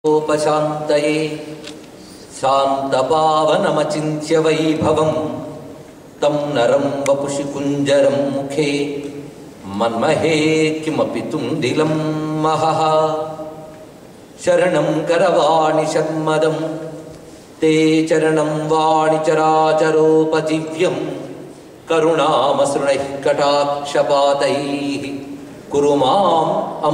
ఉపశాంతయే శాంతపావనమచింత్య వైభవం తం నరం వపుషి కుంజరం ముఖే మన్మహే కిమపి తుందిలం మహః శరణం కరవాణి షన్మదం తే చరణం వాణి చరాచరోపజీవ్యం కరుణామసృణైః కటాక్షపాతైः కురు మాం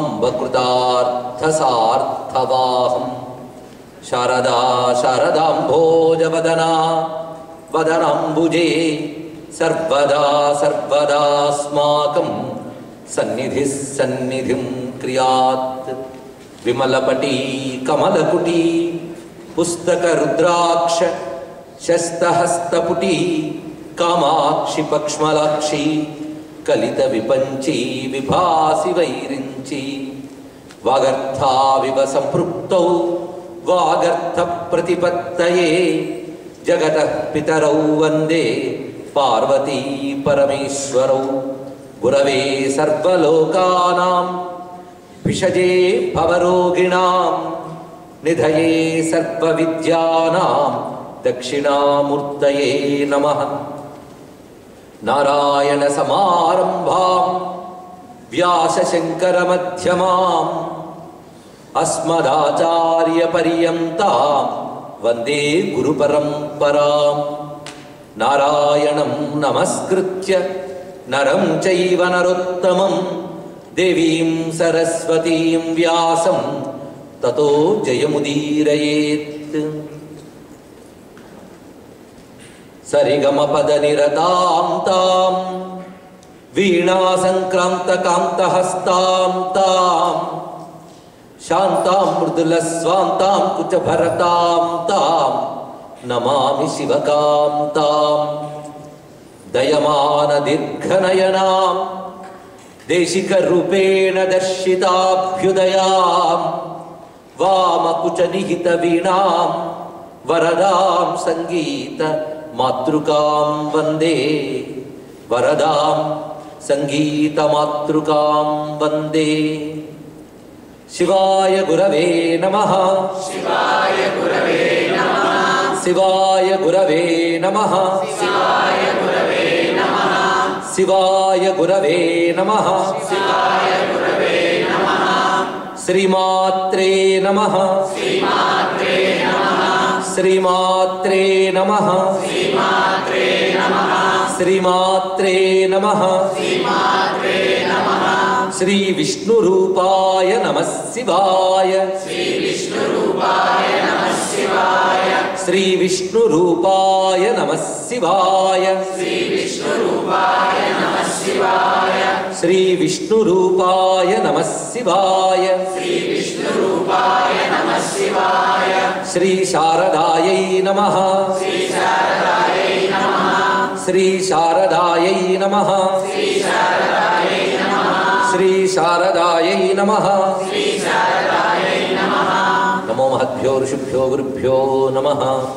అంబకృతార్థసార్థవాహం శారదా శారదాంభోజవదనా వదనాంబుజే సర్వదా సర్వదాస్మాకం సన్నిధిः సన్నిధిం క్రియాత్ విమలపటీ కమలకుటీ పుస్తకరుద్రాక్ష శస్తహస్తపుటీ కామాక్షి పక్ష్మలాక్షి కలిత విపంచీ విభాసి వైరించి వాగర్థావివ సంపృక్తౌ వాగర్థ ప్రతిపత్తయే జగత పితరౌ వందే పార్వతీ పరమేశ్వరౌ గురవే సర్వలోకానాం విషజే భవరోగిణాం నిధయే సర్వవిద్యానాం దక్షిణామూర్తయే నమః నారాయణ సమారంభాం వ్యాసశంకరమధ్యమాం అస్మదాచార్యపర్యంతాం వందే గురుపరంపరాం నారాయణం నమస్కృత్య నరం చైవ నరోత్తమం దేవీం సరస్వతీం వ్యాసం తతో జయముదీరయేత్ సరిగమపద నిరతాం తాం వీణా సంక్రాంత కాంతహస్తాం తాం శాంతాం మృదుల స్వాంతాం కుచభరతాం తాం నమామి శివకాం తాం దయమాన దీర్ఘనయనాం దేశిక రూపేణ దర్శితాభ్యుదయాం వామకుచ నిహిత వీణాం వరదాం సంగీత మాతృకాం వందే వరదాం సంగీత మాతృకాం వందే శివాయ గురవే నమ శివాయ గురవే నమ శివాయ గురవే నమ శివాయ గురవే నమ శివాయ గురవే నమ శివాయ గురవే నమ శ్రీమాత్రే నమ శ్రీమాత్రే నమ శ్రీమాత్రే నమ శ్రీమాత్రే నమ శ్రీమాత్రే నమ శ్రీమాత్రే నమ శ్రీ విష్ణు రూపాయ నమ శివాయ శ్రీ విష్ణు రూపాయ నమ శివాయ శ్రీ విష్ణు రూపాయ నమ శివాయ శ్రీ విష్ణు రూపాయ నమ శివాయ శ్రీ విష్ణు రూపాయ నమ శివాయ శ్రీ విష్ణు రూపాయ నమ శివాయ శ్రీ శారదాయై నమ శ్రీ శారదాయై నమ శ్రీ శారదాయై నమ శ్రీ శారదాయై నమ శ్రీ శారదాయై నమ శ్రీ శారదాయై నమ నమో మహద్భ్యో ఋషిభ్యో గురుభ్యో నమ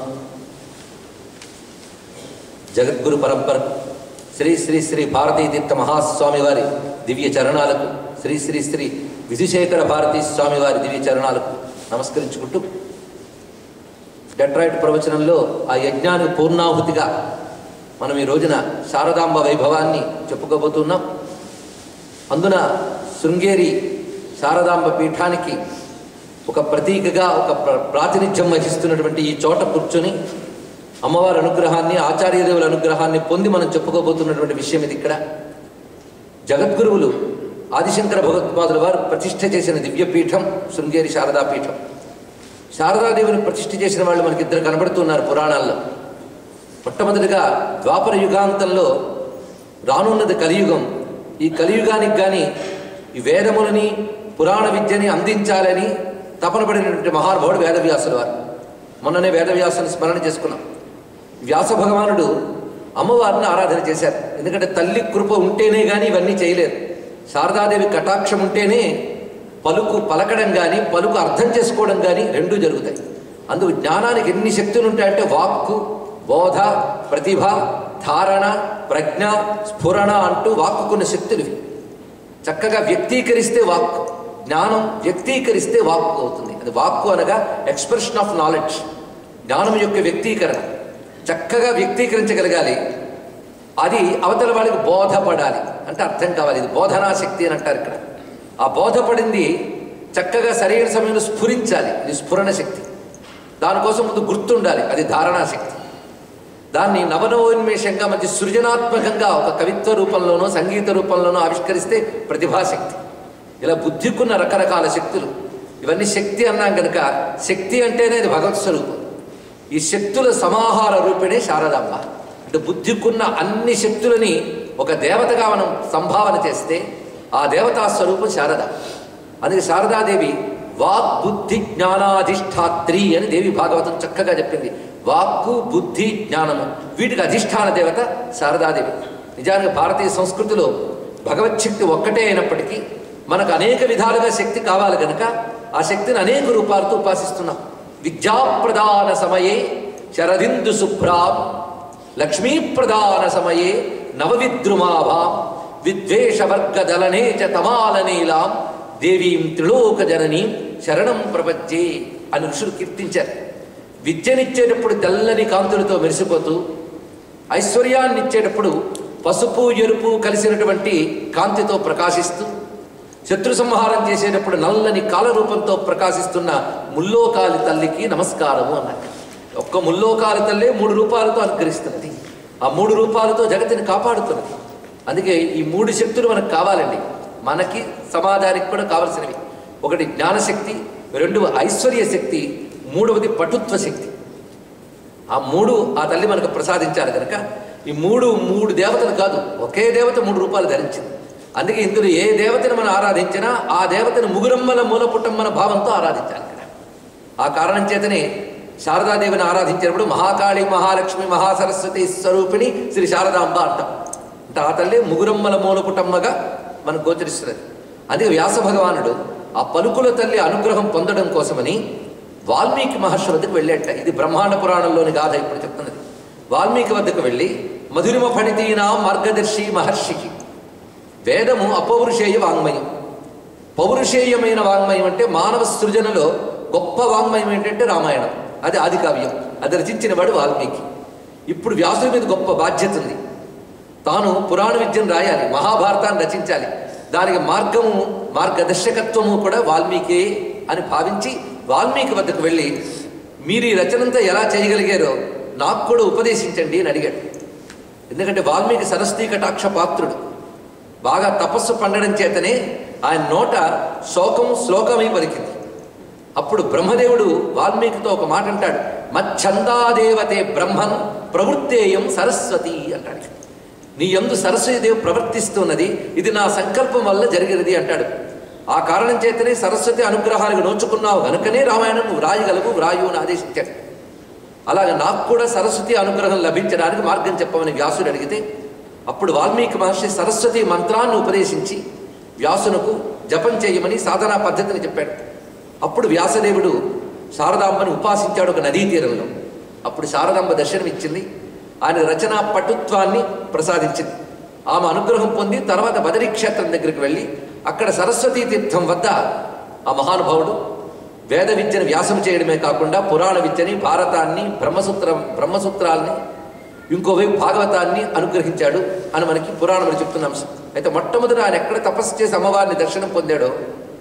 జగద్గురు పరంపర శ్రీ శ్రీ శ్రీ భారతీ తీర్థ మహాస్వామి వారి దివ్య చరణాలకు శ్రీ శ్రీ శ్రీ విధుశేఖర భారతీ స్వామి వారి దివ్య చరణాలకు నమస్కరించుకుంటూ డెట్రాయిట్ ప్రవచనంలో ఆ యజ్ఞానికి పూర్ణాహుతిగా మనం ఈ రోజున శారదాంబ వైభవాన్ని చెప్పుకోబోతున్నాం అందున శృంగేరి శారదాంబ పీఠానికి ఒక ప్రతీకగా ఒక ప్ర- ప్రాతినిధ్యం వహిస్తున్నటువంటి ఈ చోట కూర్చొని అమ్మవారి అనుగ్రహాన్ని ఆచార్యదేవుల అనుగ్రహాన్ని పొంది మనం చెప్పుకోబోతున్నటువంటి విషయం ఇది ఇక్కడ జగద్గురువులు ఆదిశంకర భగవత్పాదుల వారు ప్రతిష్ఠ చేసిన దివ్యపీఠం శృంగేరి శారదా పీఠం శారదాదేవిని ప్రతిష్ఠ చేసిన వాళ్ళు మనకి ఇద్దరు కనబడుతున్నారు పురాణాల్లో మొట్టమొదటిగా ద్వాపర యుగాంతంలో రానున్నది కలియుగం ఈ కలియుగానికి కానీ ఈ వేదములని పురాణ విద్యని అందించాలని తపన పడినటువంటి మహానుభావుడు వేదవ్యాసుల వారు మొన్ననే వేదవ్యాసుని స్మరణ చేసుకున్నాం వ్యాస భగవానుడు అమ్మవారిని ఆరాధన చేశారు ఎందుకంటే తల్లి కృప ఉంటేనే కానీ ఇవన్నీ చేయలేరు శారదాదేవి కటాక్షం ఉంటేనే పలుకు పలకడం కానీ పలుకు అర్థం చేసుకోవడం కానీ రెండూ జరుగుతాయి అందుకు జ్ఞానానికి ఎన్ని శక్తులు ఉంటాయంటే వాక్కు బోధ ప్రతిభ ధారణ ప్రజ్ఞ స్ఫురణ అంటూ వాక్కుకున్న శక్తులు ఇవి చక్కగా వ్యక్తీకరిస్తే వాక్ జ్ఞానం వ్యక్తీకరిస్తే వాక్ అవుతుంది అది వాక్కు అనగా ఎక్స్ప్రెషన్ ఆఫ్ నాలెడ్జ్ జ్ఞానం యొక్క వ్యక్తీకరణ చక్కగా వ్యక్తీకరించగలగాలి అది అవతల వాళ్ళకి బోధపడాలి అంటే అర్థం కావాలి ఇది బోధనా శక్తి అని అంటారు ఇక్కడ ఆ బోధపడింది చక్కగా సరైన సమయంలో స్ఫురించాలి ఇది స్ఫురణ శక్తి దానికోసం ముందు గుర్తుండాలి అది ధారణా శక్తి దాన్ని నవనవోన్మేషంగా మంచి సృజనాత్మకంగా ఒక కవిత్వ రూపంలోనో సంగీత రూపంలోనో ఆవిష్కరిస్తే ప్రతిభాశక్తి ఇలా బుద్ధికున్న రకరకాల శక్తులు ఇవన్నీ శక్తి అన్నాం కనుక శక్తి అంటేనే ఇది భగవత్ స్వరూపం ఈ శక్తుల సమాహార రూపిణే శారదాంబ అంటే బుద్ధికున్న అన్ని శక్తులని ఒక దేవతగా మనం సంభావన చేస్తే ఆ దేవతా స్వరూపం శారద అందుకే శారదాదేవి వాక్ బుద్ధి జ్ఞానాధిష్టాత్రి అని దేవి భాగవతం చక్కగా చెప్పింది వాక్కు బుద్ధి జ్ఞానము వీటికి అధిష్టాన దేవత శారదాదేవి నిజానికి భారతీయ సంస్కృతిలో భగవచ్ఛక్తి ఒక్కటే అయినప్పటికీ మనకు అనేక విధాలుగా శక్తి కావాలి కనుక ఆ శక్తిని అనేక రూపాలతో ఉపాసిస్తున్నాం విద్యాప్రదాన సమయే శరదిందు శుభ్రాం లక్ష్మీ ప్రదాన సమయే నవవిద్రుమాభాం విద్వేషవర్గదలనే చ తమాలనీలాం దేవీం త్రిలోక జననీం శరణం ప్రపంచే అని ఋషులు కీర్తించారు విద్యనిచ్చేటప్పుడు తెల్లని కాంతులతో మెరిసిపోతూ ఐశ్వర్యాన్ని ఇచ్చేటప్పుడు పసుపు ఎరుపు కలిసినటువంటి కాంతితో ప్రకాశిస్తూ శత్రు సంహారం చేసేటప్పుడు నల్లని కాలరూపంతో ప్రకాశిస్తున్న ముల్లోకాలి తల్లికి నమస్కారము అన్నారు ఒక్క ముల్లోకాలి తల్లే మూడు రూపాలతో అనుగ్రహిస్తున్నది ఆ మూడు రూపాలతో జగతిని కాపాడుతున్నది అందుకే ఈ మూడు శక్తులు మనకు కావాలండి మనకి సమాజానికి కూడా కావలసినవి ఒకటి జ్ఞానశక్తి రెండవ ఐశ్వర్య శక్తి మూడవది పటుత్వ శక్తి ఆ మూడు ఆ తల్లి మనకు ప్రసాదించాలి కనుక ఈ మూడు మూడు దేవతలు కాదు ఒకే దేవత మూడు రూపాయలు ధరించింది అందుకే ఇందులో ఏ దేవతను మనం ఆరాధించినా ఆ దేవతను ముగురమ్మల మూల పుట్టమ్మల భావంతో ఆరాధించాలి కదా ఆ కారణం చేతనే శారదాదేవిని ఆరాధించినప్పుడు మహాకాళి మహాలక్ష్మి మహాసరస్వతి స్వరూపిణి శ్రీ శారదాంబ అంటాం అంటే ఆ తల్లి ముగురమ్మల మూల పుట్టమ్మగా మనకు గోచరిస్తున్నది అందుకే వ్యాస భగవానుడు ఆ పలుకుల తల్లి అనుగ్రహం పొందడం కోసమని వాల్మీకి మహర్షి వద్దకు వెళ్ళేట ఇది బ్రహ్మాండ పురాణంలోని గాథ ఇప్పుడు చెప్తున్నది వాల్మీకి వద్దకు వెళ్ళి మధురిమ ఫణితీనా మార్గదర్శి మహర్షికి వేదము అపౌరుషేయ వాంగ్మయం పౌరుషేయమైన వాంగ్మయం అంటే మానవ సృజనలో గొప్ప వాంగ్మయం ఏంటంటే రామాయణం అది ఆది కావ్యం అది రచించిన వాడు వాల్మీకి ఇప్పుడు వ్యాసుడి మీద గొప్ప బాధ్యత ఉంది తాను పురాణ విద్యను రాయాలి మహాభారతాన్ని రచించాలి దానికి మార్గము మార్గదర్శకత్వము కూడా వాల్మీకి అని భావించి వాల్మీకి వద్దకు వెళ్ళి మీరు ఈ రచనంతా ఎలా చేయగలిగారో నాకు కూడా ఉపదేశించండి అని అడిగాడు ఎందుకంటే వాల్మీకి సరస్వతీ కటాక్ష పాత్రుడు బాగా తపస్సు పండడం చేతనే ఆయన నోట శోకం శ్లోకమై పలికింది అప్పుడు బ్రహ్మదేవుడు వాల్మీకితో ఒక మాట అంటాడు మచ్ఛందాదేవతే బ్రహ్మన్ ప్రవృత్తేయం సరస్వతి అంటాడు నీ యందు సరస్వతీదేవి ప్రవర్తిస్తున్నది ఇది నా సంకల్పం వల్ల జరిగినది అంటాడు ఆ కారణం చేతనే సరస్వతి అనుగ్రహానికి నోచుకున్నావు గనుకనే రామాయణం నువ్వు రాయగలవు వ్రాయు అని ఆదేశించాడు అలాగే నాకు కూడా సరస్వతి అనుగ్రహం లభించడానికి మార్గం చెప్పమని వ్యాసుడు అడిగితే అప్పుడు వాల్మీకి మహర్షి సరస్వతి మంత్రాన్ని ఉపదేశించి వ్యాసునకు జపం చేయమని సాధనా పద్ధతిని చెప్పాడు అప్పుడు వ్యాసదేవుడు శారదాంబని ఉపాసించాడు ఒక నదీ తీరంలో అప్పుడు శారదాంబ దర్శనం ఇచ్చింది ఆయన రచనా పటుత్వాన్ని ప్రసాదించింది ఆమె అనుగ్రహం పొంది తర్వాత బదరీ క్షేత్రం దగ్గరికి వెళ్ళి అక్కడ సరస్వతీ తీర్థం వద్ద ఆ మహానుభావుడు వేద విద్యను వ్యాసం చేయడమే కాకుండా పురాణ విద్యని భారతాన్ని బ్రహ్మసూత్ర బ్రహ్మసూత్రాల్ని ఇంకోవైపు భాగవతాన్ని అనుగ్రహించాడు అని మనకి పురాణములు చెప్తున్న అంశం అయితే మొట్టమొదట ఆయన ఎక్కడ తపస్సు చేసి అమ్మవారిని దర్శనం పొందాడో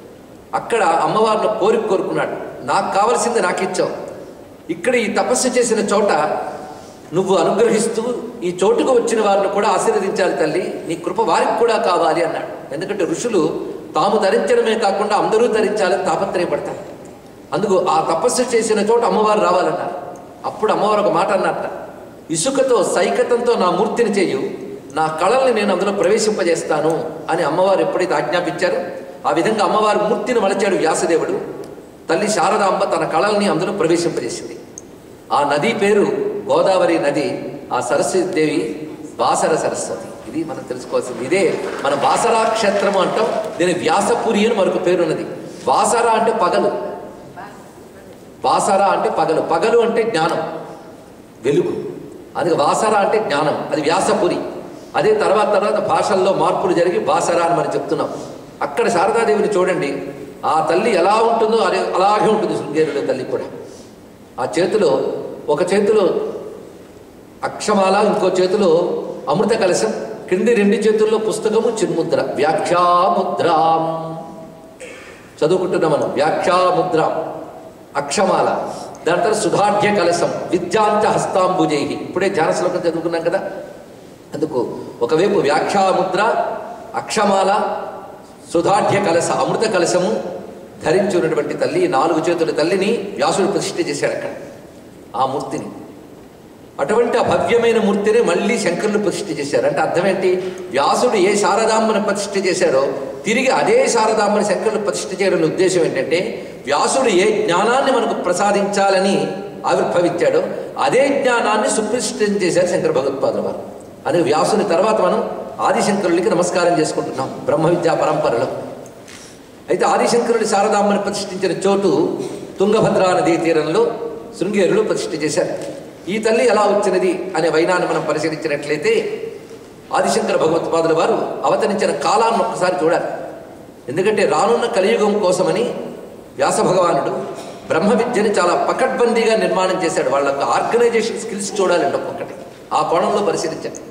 అక్కడ అమ్మవారిని కోరిక కోరుకున్నాడు నాకు కావలసింది నాకు ఇచ్చావు ఇక్కడ ఈ తపస్సు చేసిన చోట నువ్వు అనుగ్రహిస్తూ ఈ చోటుకు వచ్చిన వారిని కూడా ఆశీర్వదించాలి తల్లి నీ కృప వారికి కూడా కావాలి అన్నాడు ఎందుకంటే ఋషులు తాము ధరించడమే కాకుండా అందరూ ధరించాలని తాపత్రయపడతారు అందుకు ఆ తపస్సు చేసిన చోట అమ్మవారు రావాలన్నారు అప్పుడు అమ్మవారు ఒక మాట అన్నట్ట ఇసుకతో సైకతంతో నా మూర్తిని చేయు నా కళల్ని నేను అందులో ప్రవేశింపజేస్తాను అని అమ్మవారు ఎప్పుడైతే ఆజ్ఞాపించారో ఆ విధంగా అమ్మవారి మూర్తిని మలచాడు వ్యాసదేవుడు తల్లి శారదాంబ తన కళల్ని అందులో ప్రవేశింపజేసింది ఆ నది పేరు గోదావరి నది ఆ సరస్వతి దేవి బాసర సరస్వతి ఇది మనం తెలుసుకోవాల్సింది ఇదే మన బాసరా క్షేత్రం అంటాం దీని వ్యాసపురి అని మరొక పేరు ఉన్నది బాసర అంటే పగలు బాసర అంటే పగలు పగలు అంటే జ్ఞానం వెలుగు అది వాసర అంటే జ్ఞానం అది వ్యాసపురి అదే తర్వాత తర్వాత భాషల్లో మార్పులు జరిగి బాసర అని మనం చెప్తున్నాం అక్కడ శారదాదేవిని చూడండి ఆ తల్లి ఎలా ఉంటుందో అదే అలాగే ఉంటుంది శృంగేరుల తల్లి కూడా ఆ చేతిలో ఒక చేతిలో అక్షమాల ఇంకో చేతిలో అమృత కలశం కింది రెండు చేతుల్లో పుస్తకము చిన్ముద్ర వ్యాఖ్యాముద్రాం చదువుకుంటున్నాం మనం వ్యాఖ్యాముద్ర అక్షమాల దాని తర్వాత సుధాఢ్య కలశం విద్యాంచ హస్తాంబుజై ఇప్పుడే ధ్యాన శ్లోకం చదువుకున్నాం కదా అందుకు ఒకవైపు వ్యాఖ్యాముద్ర అక్షమాల సుధాఢ్య కలశ అమృత కలశము ధరించి ఉన్నటువంటి తల్లి నాలుగు చేతుల తల్లిని వ్యాసుడు ప్రతిష్ఠ చేశాడు అక్కడ ఆ మూర్తిని అటువంటి ఆ భవ్యమైన మూర్తిని మళ్ళీ శంకరులు ప్రతిష్ఠ చేశారు అంటే అర్థం ఏంటి వ్యాసుడు ఏ శారదాంబను ప్రతిష్ఠ చేశారో తిరిగి అదే శారదాంబని శంకరులు ప్రతిష్ఠ చేయడం ఉద్దేశం ఏంటంటే వ్యాసుడు ఏ జ్ఞానాన్ని మనకు ప్రసాదించాలని ఆవిర్భవించాడో అదే జ్ఞానాన్ని సుప్రతిష్ఠితం చేశారు శంకర భగవత్పాదుల వారు అని వ్యాసుని తర్వాత మనం ఆదిశంకరులకి నమస్కారం చేసుకుంటున్నాం బ్రహ్మ విద్యా పరంపరలో అయితే ఆదిశంకరుడు శారదాంబని ప్రతిష్ఠించిన చోటు తుంగభద్రా నదీ తీరంలో శృంగేరులో ప్రతిష్ఠ చేశారు ఈ తల్లి ఎలా వచ్చినది అనే వైనాన్ని మనం పరిశీలించినట్లయితే ఆదిశంకర భగవత్పాదుల వారు అవతరించిన కాలాన్ని ఒక్కసారి చూడాలి ఎందుకంటే రానున్న కలియుగం కోసమని వ్యాస భగవానుడు బ్రహ్మ విద్యని చాలా పకడ్బందీగా నిర్మాణం చేశాడు వాళ్ళ ఆర్గనైజేషన్ స్కిల్స్ చూడాలండి ఒక్కొక్కటి ఆ కోణంలో పరిశీలించాడు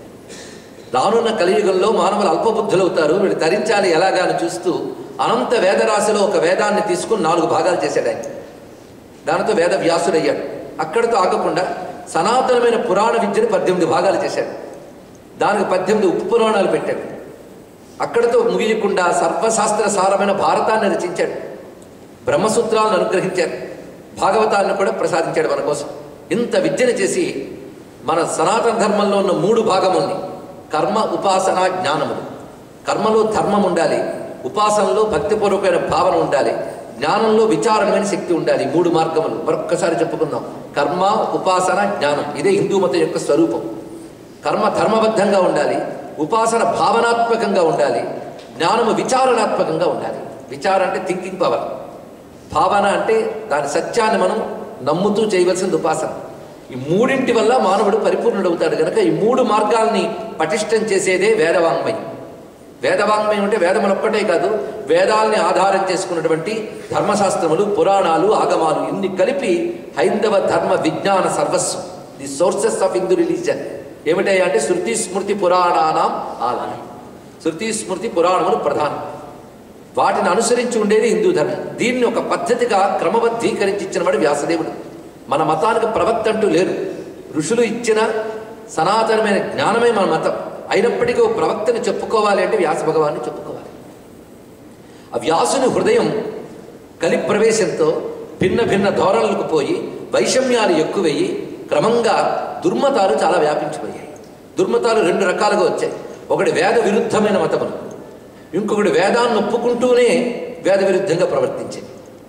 రానున్న కలియుగంలో మానవులు అల్పబుద్ధులవుతారు వీళ్ళు తరించాలి ఎలాగా అని చూస్తూ అనంత వేదరాశిలో ఒక వేదాన్ని తీసుకుని నాలుగు భాగాలు చేశాడు ఆయన దానితో వేద వ్యాసుడయ్యాడు అక్కడితో ఆగకుండా సనాతనమైన పురాణ విద్యను పద్దెనిమిది భాగాలు చేశాడు దానికి పద్దెనిమిది ఉప పురాణాలు పెట్టాడు అక్కడితో ముగియకుండా సర్వశాస్త్ర సారమైన భారతాన్ని రచించాడు బ్రహ్మసూత్రాలను అనుగ్రహించాడు భాగవతాన్ని కూడా ప్రసాదించాడు మన కోసం ఇంత విద్యను చేసి మన సనాతన ధర్మంలో ఉన్న మూడు భాగముల్ని కర్మ ఉపాసన జ్ఞానములు కర్మలో ధర్మం ఉండాలి ఉపాసనలో భక్తిపూర్వకమైన భావన ఉండాలి జ్ఞానంలో విచారమైన శక్తి ఉండాలి ఈ మూడు మార్గములు మరొక్కసారి చెప్పుకుందాం కర్మ ఉపాసన జ్ఞానం ఇదే హిందూ మతం యొక్క స్వరూపం కర్మ ధర్మబద్ధంగా ఉండాలి ఉపాసన భావనాత్మకంగా ఉండాలి జ్ఞానము విచారణాత్మకంగా ఉండాలి విచార అంటే థింకింగ్ పవర్ భావన అంటే దాని సత్యాన్ని మనం నమ్ముతూ చేయవలసింది ఉపాసన ఈ మూడింటి వల్ల మానవుడు పరిపూర్ణుడవుతాడు కనుక ఈ మూడు మార్గాల్ని పటిష్టం చేసేదే వేదవాంగ్మయం వేదవాంగ్మయం అంటే వేదములు ఒక్కటే కాదు వేదాల్ని ఆధారం చేసుకున్నటువంటి ధర్మశాస్త్రములు పురాణాలు ఆగమాలు ఇన్ని కలిపి హైందవ ధర్మ విజ్ఞాన సర్వస్వం the sources of Hindu religion ఏమిటాయి అంటే శృతి స్మృతి పురాణానాం ఆలయం శృతి స్మృతి పురాణములు ప్రధానం వాటిని అనుసరించి ఉండేది హిందూ ధర్మం దీన్ని ఒక పద్ధతిగా క్రమబద్ధీకరించి ఇచ్చినవాడు వ్యాసదేవుడు మన మతానికి ప్రవక్త అంటూ లేరు ఋషులు ఇచ్చిన సనాతనమైన జ్ఞానమే మన మతం అయినప్పటికీ ఒక ప్రవక్తని చెప్పుకోవాలి అంటే వ్యాస భగవాన్ని చెప్పుకోవాలి ఆ వ్యాసుని హృదయం కలి ప్రవేశంతో భిన్న భిన్న ధోరణులకు పోయి వైషమ్యాలు ఎక్కువయ్యి క్రమంగా దుర్మతాలు చాలా వ్యాపించిపోయాయి దుర్మతాలు రెండు రకాలుగా వచ్చాయి ఒకటి వేద విరుద్ధమైన మతములు ఇంకొకటి వేదాన్ని ఒప్పుకుంటూనే వేద విరుద్ధంగా ప్రవర్తించాయి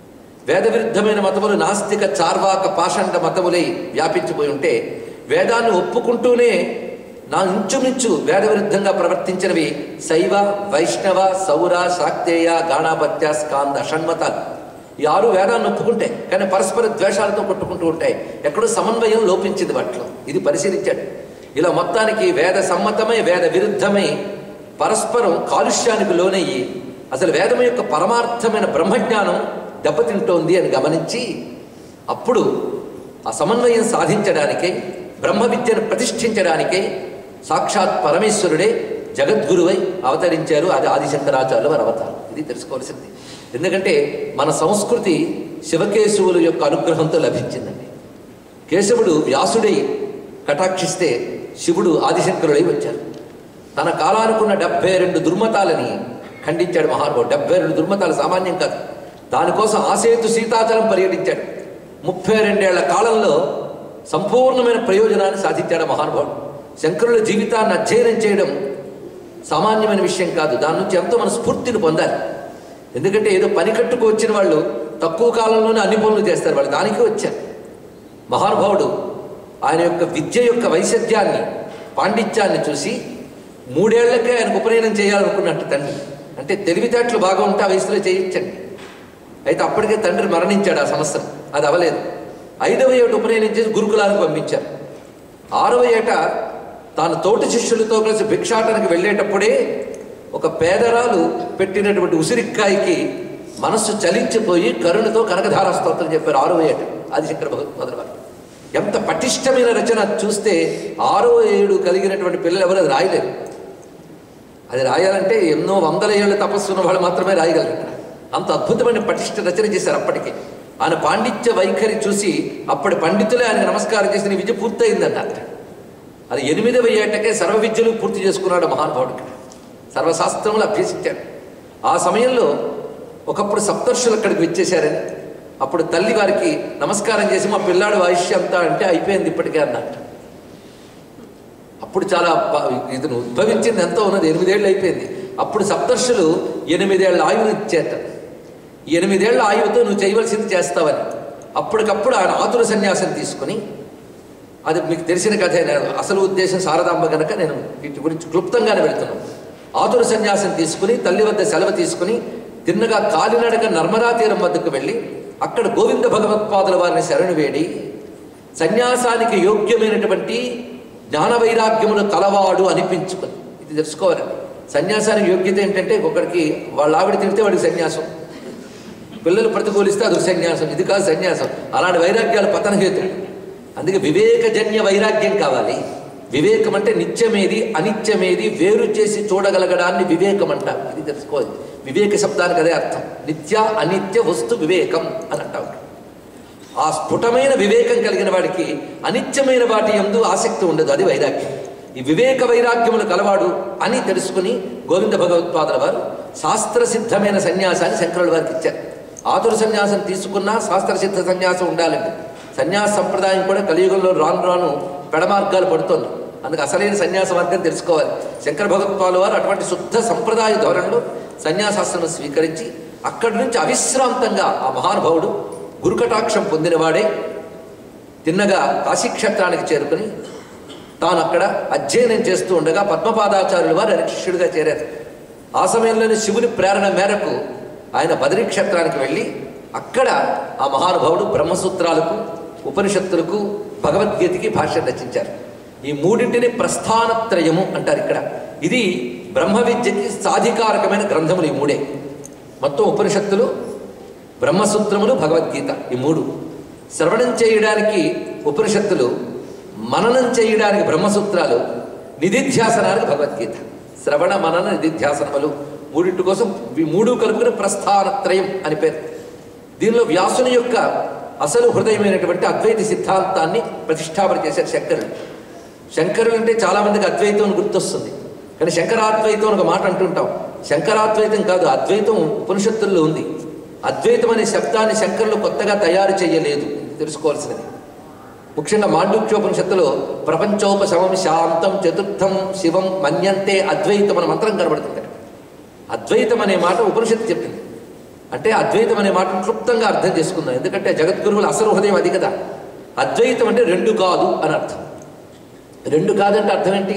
వేద విరుద్ధమైన మతములు నాస్తిక చార్వాక పాషండ మతములై వ్యాపించిపోయి ఉంటే వేదాన్ని ఒప్పుకుంటూనే నా ఇంచుమించు వేద విరుద్ధంగా ప్రవర్తించినవి శైవ వైష్ణవ సౌర శాక్తేయ గాణాపత్య స్కాంద షణ్మతాలు ఈ ఆరు వేదాన్ని ఒప్పుకుంటాయి కానీ పరస్పర ద్వేషాలతో కొట్టుకుంటూ ఉంటాయి ఎక్కడో సమన్వయం లోపించింది వాటిలో ఇది పరిశీలించాడు ఇలా మొత్తానికి వేద సమ్మతమై వేద విరుద్ధమై పరస్పరం కాలుష్యానికి లోనయ్యి అసలు వేదం యొక్క పరమార్థమైన బ్రహ్మజ్ఞానం దెబ్బతింటోంది అని గమనించి అప్పుడు ఆ సమన్వయం సాధించడానికై బ్రహ్మ విద్యను ప్రతిష్ఠించడానికై సాక్షాత్ పరమేశ్వరుడే జగద్గురువై అవతరించారు అది ఆదిశంకరాచార్యుల వారి అవతారం ఇది తెలుసుకోవాల్సింది ఎందుకంటే మన సంస్కృతి శివకేశవుల యొక్క అనుగ్రహంతో లభించిందండి కేశవుడు వ్యాసుడై కటాక్షిస్తే శివుడు ఆదిశంకరుడై వచ్చారు తన కాలానుకున్న డెబ్బై రెండు దుర్మతాలని ఖండించాడు మహానుభావుడు డెబ్బై రెండు దుర్మతాలు సామాన్యం కాదు దానికోసం ఆసేతు సీతాచలం పర్యటించాడు ముప్పై రెండేళ్ల కాలంలో సంపూర్ణమైన ప్రయోజనాన్ని సాధించాడు ఆ మహానుభావుడు శంకరుల జీవితాన్ని అధ్యయనం చేయడం సామాన్యమైన విషయం కాదు దాని నుంచి ఎంతో మన స్ఫూర్తిని పొందాలి ఎందుకంటే ఏదో పని కట్టుకు వచ్చిన వాళ్ళు తక్కువ కాలంలోనే అన్ని పనులు చేస్తారు వాళ్ళు దానికి వచ్చారు మహానుభావుడు ఆయన యొక్క విద్య యొక్క వైశద్యాన్ని పాండిత్యాన్ని చూసి మూడేళ్లకే ఆయనకు ఉపనయనం చేయాలనుకున్నట్టు తండ్రి అంటే తెలివితేటలు బాగా ఉంటే ఆ వయసులో చేయించండి అయితే అప్పటికే తండ్రి మరణించాడు ఆ సంవత్సరం అది అవలేదు ఐదవ ఏట ఉపనయనం చేసి గురుకులానికి పంపించారు ఆరవ ఏట తాను తోటి శిష్యులతో కలిసి భిక్షాటనకి వెళ్ళేటప్పుడే ఒక పేదరాలు పెట్టినటువంటి ఉసిరికాయకి మనస్సు చలించిపోయి కరుణతో కనకధార స్తోత్రం చెప్పారు ఆరో ఏట ఆదిశంకర భగవత్పాదుల వారు ఎంత పటిష్టమైన రచన చూస్తే ఆరో ఏడు కలిగినటువంటి పిల్లలు ఎవరు అది రాయలేరు అది రాయాలంటే ఎన్నో వందల ఏళ్ళ తపస్సు ఉన్న వాళ్ళు మాత్రమే రాయగలరు అంత అద్భుతమైన పటిష్ట రచన చేశారు అప్పటికి ఆయన పాండిత్య వైఖరి చూసి అప్పటి పండితులే ఆయన నమస్కారం చేసిన విద్య పూర్తయిందన్నారు అది ఎనిమిదవ ఏటకే సర్వ విద్యలు పూర్తి చేసుకున్నాడు మహానుభావుడికి సర్వశాస్త్రములు అభ్యసించాడు ఆ సమయంలో ఒకప్పుడు సప్తర్షులు అక్కడికి విచ్చేశారని అప్పుడు తల్లి వారికి నమస్కారం చేసి మా పిల్లాడు ఆయుష్య అంతా అంటే అయిపోయింది ఇప్పటికే అన్నట్టు అప్పుడు చాలా బ- ఇతను ఉద్భవించింది ఎంతో ఉన్నది ఎనిమిదేళ్ళు అయిపోయింది అప్పుడు సప్తర్షులు ఎనిమిదేళ్ల ఆయువు ఇచ్చేట ఈ ఎనిమిదేళ్ల ఆయువుతో నువ్వు చేయవలసింది చేస్తావని అప్పటికప్పుడు ఆయన ఆతుర సన్యాసం తీసుకుని అది మీకు తెలిసిన కథే నేను అసలు ఉద్దేశం శారదాంబ గనక నేను వీటి గురించి క్లుప్తంగానే వెళ్తున్నాను ఆతుర సన్యాసం తీసుకుని తల్లి వద్ద సెలవు తీసుకుని తిన్నగా కాలినడక నర్మదా తీరం వద్దకు వెళ్ళి అక్కడ గోవింద భగవత్పాదుల వారిని శరణు వేడి సన్యాసానికి యోగ్యమైనటువంటి జ్ఞాన వైరాగ్యములు కలవాడు అనిపించుకుని ఇది తెలుసుకోవాలండి సన్యాసానికి యోగ్యత ఏంటంటే ఒకరికి వాళ్ళ ఆవిడ తిడితే వాడికి సన్యాసం పిల్లలు ప్రతికూలిస్తే అది సన్యాసం ఇది కాదు సన్యాసం అలాంటి వైరాగ్యాలు పతన హేతులు అందుకే వివేకజన్య వైరాగ్యం కావాలి వివేకం అంటే నిత్యమేది అనిత్యమేది వేరు చేసి చూడగలగడాన్ని వివేకం అంటాం ఇది తెలుసుకోవాలి వివేక శబ్దానికి అదే అర్థం నిత్య అనిత్య వస్తు వివేకం అని అంటాం ఆ స్ఫుటమైన వివేకం కలిగిన వాడికి అనిత్యమైన వాటి ఎందు ఆసక్తి ఉండదు అది వైరాగ్యం ఈ వివేక వైరాగ్యములు కలవాడు అని తెలుసుకుని గోవింద భగవత్పాదుల వారు శాస్త్ర సిద్ధమైన సన్యాసాన్ని శంకరుల వారికి ఇచ్చారు ఆతుర సన్యాసం తీసుకున్నా శాస్త్ర సిద్ధ సన్యాసం ఉండాలండి సన్యాస సంప్రదాయం కూడా కలియుగంలో రాను రాను పెడమార్గాలు పడుతోంది అందుకు అసలైన సన్యాస మార్గం తెలుసుకోవాలి శంకర భగవత్పాదుల వారు అటువంటి శుద్ధ సంప్రదాయ ధోరణిలో సన్యాసాశ్రమం స్వీకరించి అక్కడి నుంచి అవిశ్రాంతంగా ఆ మహానుభావుడు గురుకటాక్షం పొందినవాడే తిన్నగా కాశీక్షేత్రానికి చేరుకుని తాను అక్కడ అధ్యయనం చేస్తూ ఉండగా పద్మపాదాచార్యుల వారు ఆయన శిష్యుడిగా చేరారు ఆ సమయంలోనే శివుని ప్రేరణ మేరకు ఆయన బదరీ క్షేత్రానికి వెళ్ళి అక్కడ ఆ మహానుభావుడు బ్రహ్మసూత్రాలకు ఉపనిషత్తులకు భగవద్గీతకి భాష్యం రచించారు ఈ మూడింటిని ప్రస్థానత్రయము అంటారు ఇక్కడ ఇది బ్రహ్మ విద్యకి సాధికారకమైన గ్రంథములు ఈ మూడే మొత్తం ఉపనిషత్తులు బ్రహ్మసూత్రములు భగవద్గీత ఈ మూడు శ్రవణం చేయడానికి ఉపనిషత్తులు మననం చేయడానికి బ్రహ్మసూత్రాలు నిధిధ్యాసనానికి భగవద్గీత శ్రవణ మనన నిధిధ్యాసనములు మూడింటి కోసం ఈ మూడు కలుపుకుని ప్రస్థానత్రయం అని పేరు దీనిలో వ్యాసుని యొక్క అసలు హృదయమైనటువంటి అద్వైత సిద్ధాంతాన్ని ప్రతిష్టాపన చేశారు శంకరులు శంకరులు అంటే చాలా మందికి అద్వైతం అని గుర్తొస్తుంది కానీ శంకరాద్వైతం అని ఒక మాట అంటుంటాం శంకరాద్వైతం కాదు అద్వైతం ఉపనిషత్తుల్లో ఉంది అద్వైతం అనే శబ్దాన్ని శంకరులు కొత్తగా తయారు చేయలేదు తెలుసుకోవాల్సినది ముఖ్యంగా మాండుక్యోపనిషత్తులో ప్రపంచోపశమం శాంతం చతుర్థం శివం మన్యంతే అద్వైతం అనే మంత్రం కనబడుతుంది అద్వైతం అనే మాట ఉపనిషత్తు చెప్పింది అంటే అద్వైతం అనే మాటను క్లుప్తంగా అర్థం చేసుకుందాం ఎందుకంటే జగద్గురువుల అసలు హృదయం అది కదా అద్వైతం అంటే రెండు కాదు అని అర్థం రెండు కాదంటే అర్థం ఏంటి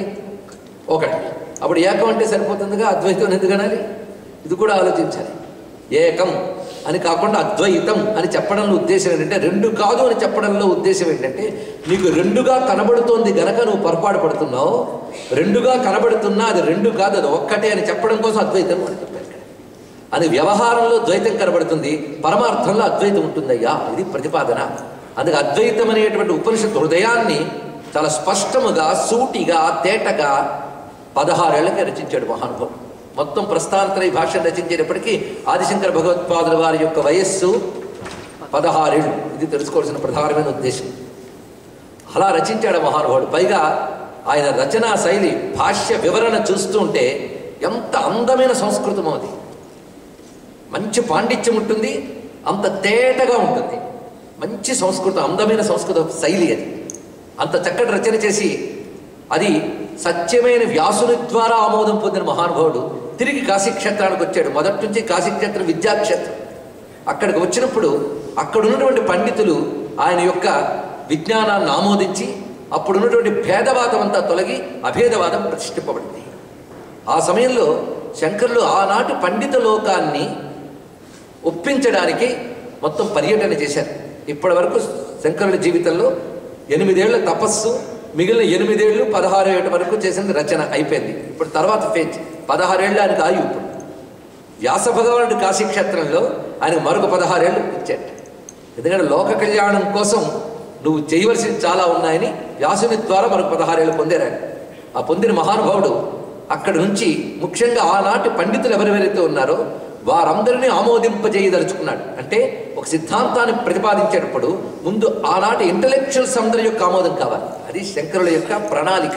ఒకటి అప్పుడు ఏకం అంటే సరిపోతుందిగా అద్వైతం అని ఎందుకు అనాలి ఇది కూడా ఆలోచించాలి ఏకం అని కాకుండా అద్వైతం అని చెప్పడంలో ఉద్దేశం ఏంటంటే రెండు కాదు అని చెప్పడంలో ఉద్దేశం ఏంటంటే నీకు రెండుగా కనబడుతోంది గనక నువ్వు పొరపాటు పడుతున్నావు రెండుగా కనబడుతున్నా అది రెండు కాదు అది ఒక్కటే అని చెప్పడం కోసం అద్వైతం అని చెప్పారు ఇక్కడ. అని వ్యవహారంలో ద్వైతం కనబడుతుంది పరమార్థంలో అద్వైతం ఉంటుందయ్యా ఇది ప్రతిపాదన అందుకే అద్వైతం అనేటువంటి ఉపనిషత్తు హృదయాన్ని చాలా స్పష్టముగా సూటిగా తేటగా పదహారేళ్లకే రచించాడు మహానుభావుడు మొత్తం ప్రస్థాంతర ఈ భాషను రచించేటప్పటికీ ఆదిశంకర భగవత్పాదుల వారి యొక్క వయస్సు పదహారేళ్ళు ఇది తెలుసుకోవాల్సిన ప్రధానమైన ఉద్దేశం అలా రచించాడు ఆ మహానుభావుడు పైగా ఆయన రచనా శైలి భాష్య వివరణ చూస్తూ ఉంటే ఎంత అందమైన సంస్కృతం అది మంచి పాండిత్యం ఉంటుంది అంత తేటగా ఉంటుంది మంచి సంస్కృతం అందమైన సంస్కృత శైలి అది అంత చక్కటి రచన చేసి అది సత్యమైన వ్యాసుని ద్వారా ఆమోదం పొందిన మహానుభావుడు తిరిగి కాశీక్షేత్రానికి వచ్చాడు మొదటి నుంచి కాశీక్షేత్రం విద్యాక్షేత్రం అక్కడికి వచ్చినప్పుడు అక్కడ ఉన్నటువంటి పండితులు ఆయన యొక్క విజ్ఞానాన్ని ఆమోదించి అప్పుడు ఉన్నటువంటి భేదవాదం అంతా తొలగి అభేదవాదం ప్రతిష్ఠింపబడింది ఆ సమయంలో శంకరులు ఆనాటి పండిత లోకాన్ని ఒప్పించడానికి మొత్తం పర్యటన చేశారు ఇప్పటి వరకు శంకరుల జీవితంలో ఎనిమిదేళ్ల తపస్సు మిగిలిన ఎనిమిదేళ్లు పదహారు ఏళ్ళ వరకు చేసిన రచన అయిపోయింది ఇప్పుడు తర్వాత ఫేజ్ పదహారేళ్ళ ఆయనకు ఆయు ఇప్పుడు వ్యాస భగవానుడు కాశీక్షేత్రంలో ఆయనకు మరొక పదహారేళ్ళు ఇచ్చాట ఎందుకంటే లోక కళ్యాణం కోసం నువ్వు చేయవలసింది చాలా ఉన్నాయని వ్యాసుని ద్వారా మరొక పదహారేళ్ళు పొందారు ఆయన ఆ పొందిన మహానుభావుడు అక్కడి నుంచి ముఖ్యంగా ఆనాటి పండితులు ఎవరెవరైతే ఉన్నారో వారందరినీ ఆమోదింపజేయదలుచుకున్నాడు అంటే ఒక సిద్ధాంతాన్ని ప్రతిపాదించేటప్పుడు ముందు ఆనాటి ఇంటలెక్చువల్స్ అందరి యొక్క ఆమోదం కావాలి అది శంకరుల యొక్క ప్రణాళిక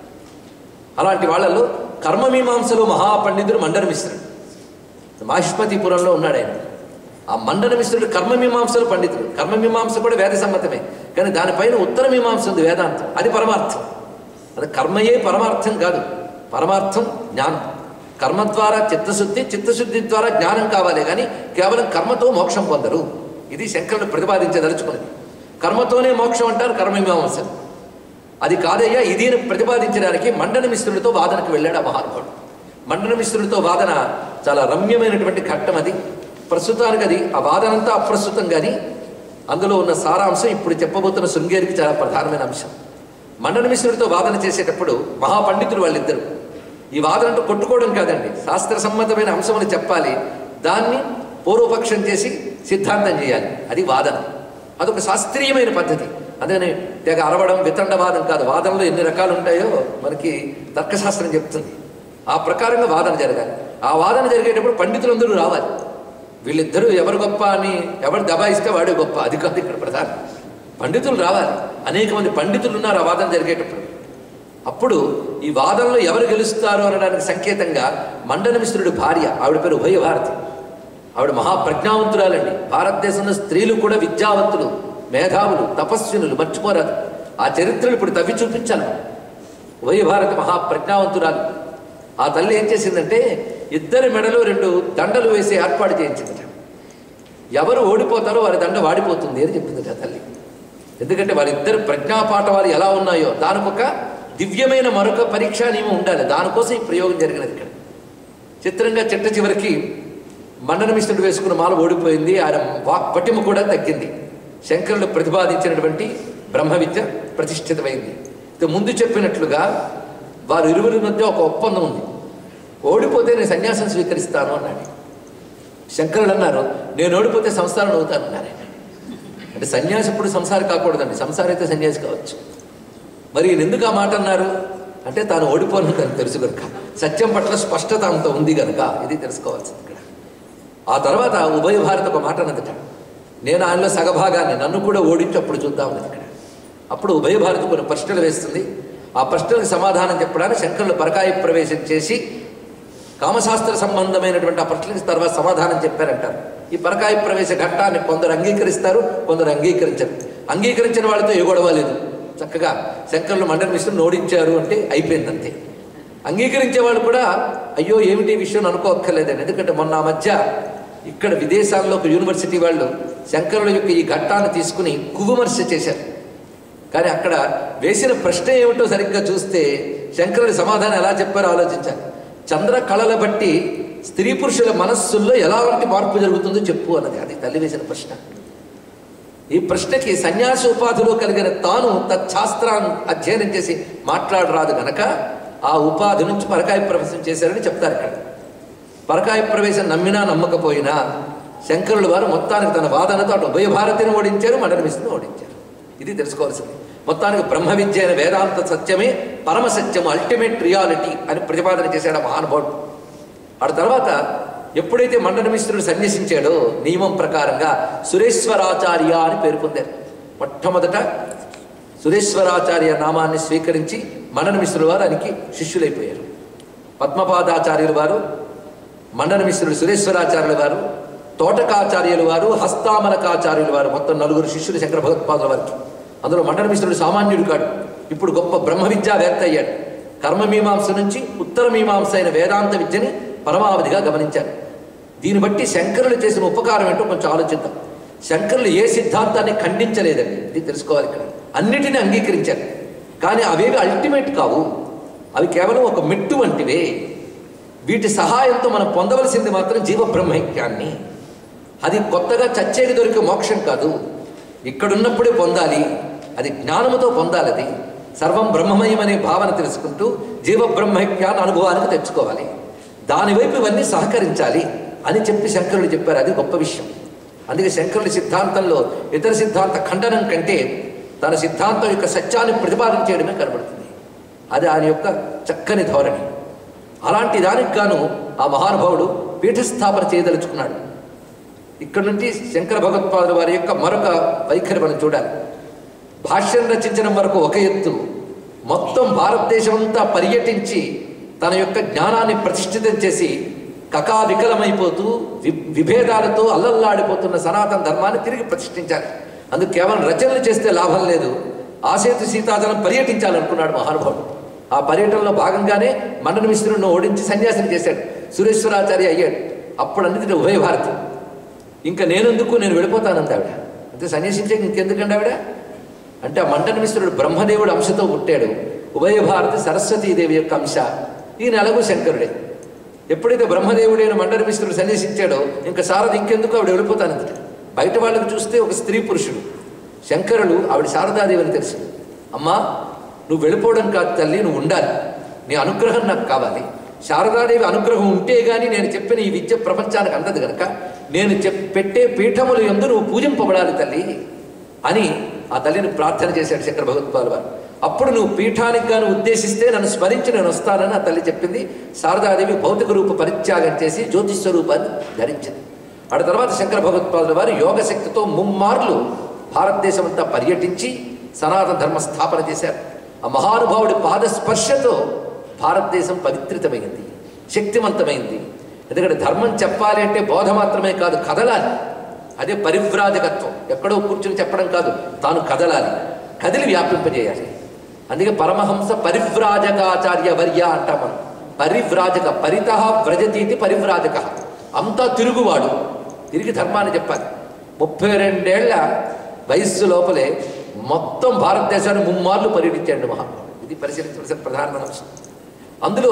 అలాంటి వాళ్ళలో కర్మమీమాంసలో మహాపండితుడు మండన మిశ్రుడు మాహిష్మతిపురంలో ఉన్నాడు ఆయన ఆ మండన మిశ్రుడు కర్మమీమాంసలు పండితుడు కర్మమీమాంస కూడా వేద సమ్మతమే కానీ దానిపైన ఉత్తర మీమాంస ఉంది వేదాంతం అది పరమార్థం అది కర్మయే పరమార్థం కాదు పరమార్థం జ్ఞానం కర్మ ద్వారా చిత్తశుద్ధి చిత్తశుద్ధి ద్వారా జ్ఞానం కావాలి కానీ కేవలం కర్మతో మోక్షం పొందరు ఇది శంకరుడు ప్రతిపాదించదలుచుకున్నది కర్మతోనే మోక్షం అంటారు కర్మమీమాంసలు అది కాదయ్యా ఇది ప్రతిపాదించడానికి మండన మిశ్రుడితో వాదనకు వెళ్ళాడు ఆ మహానుభావుడు మండన మిశ్రుడితో వాదన చాలా రమ్యమైనటువంటి ఘట్టం అది ప్రస్తుతానికి అది ఆ వాదన అంతా అప్రస్తుతం కానీ అందులో ఉన్న సారాంశం ఇప్పుడు చెప్పబోతున్న శృంగేరికి చాలా ప్రధానమైన అంశం మండన మిశ్రుడితో వాదన చేసేటప్పుడు మహాపండితులు వాళ్ళిద్దరు ఈ వాదన అంటూ కొట్టుకోవడం కాదండి శాస్త్ర సమ్మతమైన అంశమని చెప్పాలి దాన్ని పూర్వపక్షం చేసి సిద్ధాంతం చేయాలి అది వాదన అదొక శాస్త్రీయమైన పద్ధతి అందుకని తెగ అరవడం వితండవాదం కాదు వాదనలో ఎన్ని రకాలు ఉంటాయో మనకి తర్కశాస్త్రం చెప్తుంది ఆ ప్రకారంగా వాదన జరగాలి ఆ వాదన జరిగేటప్పుడు పండితులందరూ రావాలి వీళ్ళిద్దరూ ఎవరు గొప్ప అని ఎవరు దబాయిస్తే వాడే గొప్ప అది కాదు ఇక్కడ ప్రధానం పండితులు రావాలి అనేక మంది పండితులు ఉన్నారు ఆ వాదన జరిగేటప్పుడు అప్పుడు ఈ వాదనలో ఎవరు గెలుస్తారు అనడానికి సంకేతంగా మండన మిశ్రుడి భార్య ఆవిడ పేరు ఉభయ భారతి ఆవిడ మహాప్రజ్ఞావంతురాలండి భారతదేశంలో స్త్రీలు కూడా విద్యావంతులు మేధావులు తపస్వినులు మర్చిపోరాదు ఆ చరిత్రలు ఇప్పుడు తవ్వి చూపించాను ఉభయ భారతి మహాప్రజ్ఞావంతురాలు ఆ తల్లి ఏం చేసిందంటే ఇద్దరి మెడలో రెండు దండలు వేసి ఏర్పాటు చేయించిందట ఎవరు ఓడిపోతారో వారి దండ వాడిపోతుంది అని చెప్పిందట ఆ తల్లి ఎందుకంటే వారిద్దరు ప్రజ్ఞాపాఠవాలు ఎలా ఉన్నాయో దానికొక దివ్యమైన మరొక పరీక్షా నియమం ఉండాలి దానికోసం ఈ ప్రయోగం జరిగినది ఇక్కడ చిత్రంగా చిట్ట చివరికి మండన మిశ్రుడు వేసుకున్న మాల ఓడిపోయింది ఆయన వాక్ పటిమ కూడా తగ్గింది శంకరుడు ప్రతిపాదించినటువంటి బ్రహ్మ విద్య ప్రతిష్ఠితమైంది ఇక ముందు చెప్పినట్లుగా వారు ఇరువురి మధ్య ఒక ఒప్పందం ఉంది ఓడిపోతే నేను సన్యాసం స్వీకరిస్తాను అన్నాడు శంకరుడు అన్నారు నేను ఓడిపోతే సంసారం అవుతాను అన్నారు ఆయన. అంటే సన్యాసి ఇప్పుడు సంసారి కాకూడదండి సంసారం అయితే సన్యాసి కావచ్చు మరి ఈయన ఎందుకు ఆ మాట అన్నారు అంటే తాను ఓడిపోను తనకు తెలుసు కనుక సత్యం పట్ల స్పష్టత అంత ఉంది కనుక ఇది తెలుసుకోవాల్సింది ఇక్కడ ఆ తర్వాత ఉభయ భారత ఒక మాట అన్నదట నేను ఆయనలో సగభాగాన్ని నన్ను కూడా ఓడించి అప్పుడు చూద్దామన్నది ఇక్కడ అప్పుడు ఉభయ భారత కొన్ని ప్రశ్నలు వేస్తుంది ఆ ప్రశ్నలకు సమాధానం చెప్పడానికి శంకరులు పరకాయ ప్రవేశం చేసి కామశాస్త్ర సంబంధమైనటువంటి ఆ ప్రశ్నలకు తర్వాత సమాధానం చెప్పారంటారు ఈ పరకాయ ప్రవేశ ఘట్టాన్ని కొందరు అంగీకరిస్తారు కొందరు అంగీకరించరు అంగీకరించిన వాళ్ళతో ఏ గొడవ లేదు చక్కగా శంకరులు మండల మిశ్రుని ఓడించారు అంటే అయిపోయింది అంతే అంగీకరించే వాళ్ళు కూడా అయ్యో ఏమిటి ఈ విషయం అనుకోక్కర్లేదండి ఎందుకంటే మొన్న ఆ మధ్య ఇక్కడ విదేశాల్లో ఒక యూనివర్సిటీ వాళ్ళు శంకరుల యొక్క ఈ ఘట్టాన్ని తీసుకుని కువిమర్శ చేశారు కానీ అక్కడ వేసిన ప్రశ్న ఏమిటో సరిగ్గా చూస్తే శంకరుడి సమాధానం ఎలా చెప్పారో ఆలోచించాలి చంద్ర కళల బట్టి స్త్రీ పురుషుల మనస్సుల్లో ఎలాంటి మార్పు జరుగుతుందో చెప్పు అన్నది అది తల్లి వేసిన ప్రశ్న ఈ ప్రశ్నకి సన్యాస ఉపాధిలో కలిగిన తాను తచ్శాస్త్రాన్ని అధ్యయనం చేసి మాట్లాడరాదు గనక ఆ ఉపాధి నుంచి పరకాయ ప్రవేశం చేశారని చెప్తారు ఇక్కడ పరకాయ ప్రవేశం నమ్మినా నమ్మకపోయినా శంకరుల వారు మొత్తానికి తన వాదనతో అటు ఉభయ భారతిని ఓడించారు మండలమిస్తుని ఓడించారు ఇది తెలుసుకోవాల్సింది మొత్తానికి బ్రహ్మ విద్య అయిన వేదాంత సత్యమే పరమ సత్యము అల్టిమేట్ రియాలిటీ అని ప్రతిపాదన చేశాడు ఆ మహానుభావుడు ఆ తర్వాత ఎప్పుడైతే మండన మిశ్రుడు సన్యసించాడో నియమం ప్రకారంగా సురేశ్వరాచార్య అని పేరు పొందారు మొట్టమొదట సురేశ్వరాచార్య నామాన్ని స్వీకరించి మండన మిశ్రుడు వారు ఆయనకి శిష్యులైపోయారు పద్మపాదాచార్యుల వారు మండన మిశ్రుడు సురేశ్వరాచార్యుల వారు తోటకాచార్యుల వారు హస్తామలకాచార్యుల వారు మొత్తం నలుగురు శిష్యులు శంకర భగవత్పాదుల వారికి అందులో మండన మిశ్రుడు సామాన్యుడు కాడు ఇప్పుడు గొప్ప బ్రహ్మ విద్యావేత్త అయ్యాడు కర్మమీమాంస నుంచి ఉత్తర మీమాంస అయిన వేదాంత విద్యని పరమావధిగా గమనించారు దీన్ని బట్టి శంకరులు చేసిన ఉపకారం ఏంటో కొంచెం ఆలోచిద్దాం శంకరులు ఏ సిద్ధాంతాన్ని ఖండించలేదండి ఇది తెలుసుకోవాలి ఇక్కడ అన్నిటిని అంగీకరించారు కానీ అవేవి అల్టిమేట్ కావు అవి కేవలం ఒక మెట్టు వంటివే వీటి సహాయంతో మనం పొందవలసింది మాత్రం జీవ బ్రహ్మైక్యాన్ని అది కొత్తగా చచ్చేకి దొరికే మోక్షం కాదు ఇక్కడున్నప్పుడే పొందాలి అది జ్ఞానముతో పొందాలి అది సర్వం బ్రహ్మమయం అనే భావన తెలుసుకుంటూ జీవ బ్రహ్మైక్యాన్ని అనుభవానికి తెచ్చుకోవాలి దానివైపు ఇవన్నీ సహకరించాలి అని చెప్పి శంకరుడు చెప్పారు అది గొప్ప విషయం అందుకే శంకరుని సిద్ధాంతంలో ఇతర సిద్ధాంత ఖండనం కంటే తన సిద్ధాంతం యొక్క సత్యాన్ని ప్రతిపాదన చేయడమే కనబడుతుంది అది ఆయన యొక్క చక్కని ధోరణి అలాంటి దానికి గాను ఆ మహానుభావుడు పీఠస్థాపన చేయదలుచుకున్నాడు ఇక్కడ నుంచి శంకర భగవత్పాదుల వారి యొక్క మరొక వైఖరి మనం చూడాలి భాష్యం రచించడం వరకు ఒక ఎత్తు మొత్తం భారతదేశం అంతా పర్యటించి తన యొక్క జ్ఞానాన్ని ప్రతిష్ఠితం చేసి కకావికలమైపోతూ వి విభేదాలతో అల్లల్లాడిపోతున్న సనాతన ధర్మాన్ని తిరిగి ప్రతిష్ఠించాలి అందుకు కేవలం రచనలు చేస్తే లాభం లేదు ఆసేతు సీతాచలం పర్యటించాలనుకున్నాడు మహానుభావుడు ఆ పర్యటనలో భాగంగానే మండన మిశ్రుడిని ఓడించి సన్యాసం చేశాడు సురేశ్వరాచార్య అయ్యాడు అప్పుడు అన్నిటి ఉభయ భారతి ఇంకా నేనెందుకు నేను వెళ్ళిపోతానంది ఆవిడ అంటే సన్యాసించే ఇంకెందుకండి ఆవిడ అంటే ఆ మండన మిశ్రుడు బ్రహ్మదేవుడు అంశతో పుట్టాడు ఉభయ భారతి సరస్వతీదేవి యొక్క అంశ ఈయన ఎలాగూ శంకరుడే ఎప్పుడైతే బ్రహ్మదేవుడైన మండన మిశ్రుడు సన్యసించాడో ఇంకా శారద ఇంకెందుకు ఆవిడ వెళ్ళిపోతానంది బయట వాళ్ళకి చూస్తే ఒక స్త్రీ పురుషుడు శంకరుడు ఆవిడ శారదాదేవి అని తెలుసు అమ్మా నువ్వు వెళ్ళిపోవడం కాదు తల్లి నువ్వు ఉండాలి నీ అనుగ్రహం నాకు కావాలి శారదాదేవి అనుగ్రహం ఉంటే గాని నేను చెప్పిన ఈ విద్య ప్రపంచానికి అందదు గనక నేను చెప్ పెట్టే పీఠములు ఎందు నువ్వు పూజింపబడాలి తల్లి అని ఆ తల్లిని ప్రార్థన చేశాడు శంకర భగవత్పాల్ వారు అప్పుడు నువ్వు పీఠానికి గాను ఉద్దేశిస్తే నన్ను స్మరించి నేను వస్తానని ఆ తల్లి చెప్పింది శారదాదేవి భౌతిక రూప పరిత్యాగం చేసి జ్యోతిష్ రూపాన్ని ధరించింది ఆ తర్వాత శంకర భగవత్పాదుల వారు యోగ శక్తితో ముమ్మార్లు భారతదేశం అంతా పర్యటించి సనాతన ధర్మ స్థాపన చేశారు ఆ మహానుభావుడి పాదస్పర్శతో భారతదేశం పవిత్రితమైంది శక్తివంతమైంది ఎందుకంటే ధర్మం చెప్పాలి అంటే బోధ మాత్రమే కాదు కదలాలి అదే పరివ్రాజకత్వం ఎక్కడో కూర్చుని చెప్పడం కాదు తాను కదలాలి కదిలి వ్యాపింపజేయాలి అందుకే పరమహంస పరివ్రాజకాచార్య వర్య అంటాం మనం పరివ్రాజక పరిత వ్రజతీతి పరివ్రాజక అంతా తిరుగువాడు తిరిగి ధర్మాన్ని చెప్పాలి ముప్పై రెండేళ్ల వయస్సు లోపలే మొత్తం భారతదేశాన్ని ముమ్మార్లు పర్యటించాడు మహాత్ముడు ఇది పరిశీలించవలసిన ప్రధానమైన అంశం అందులో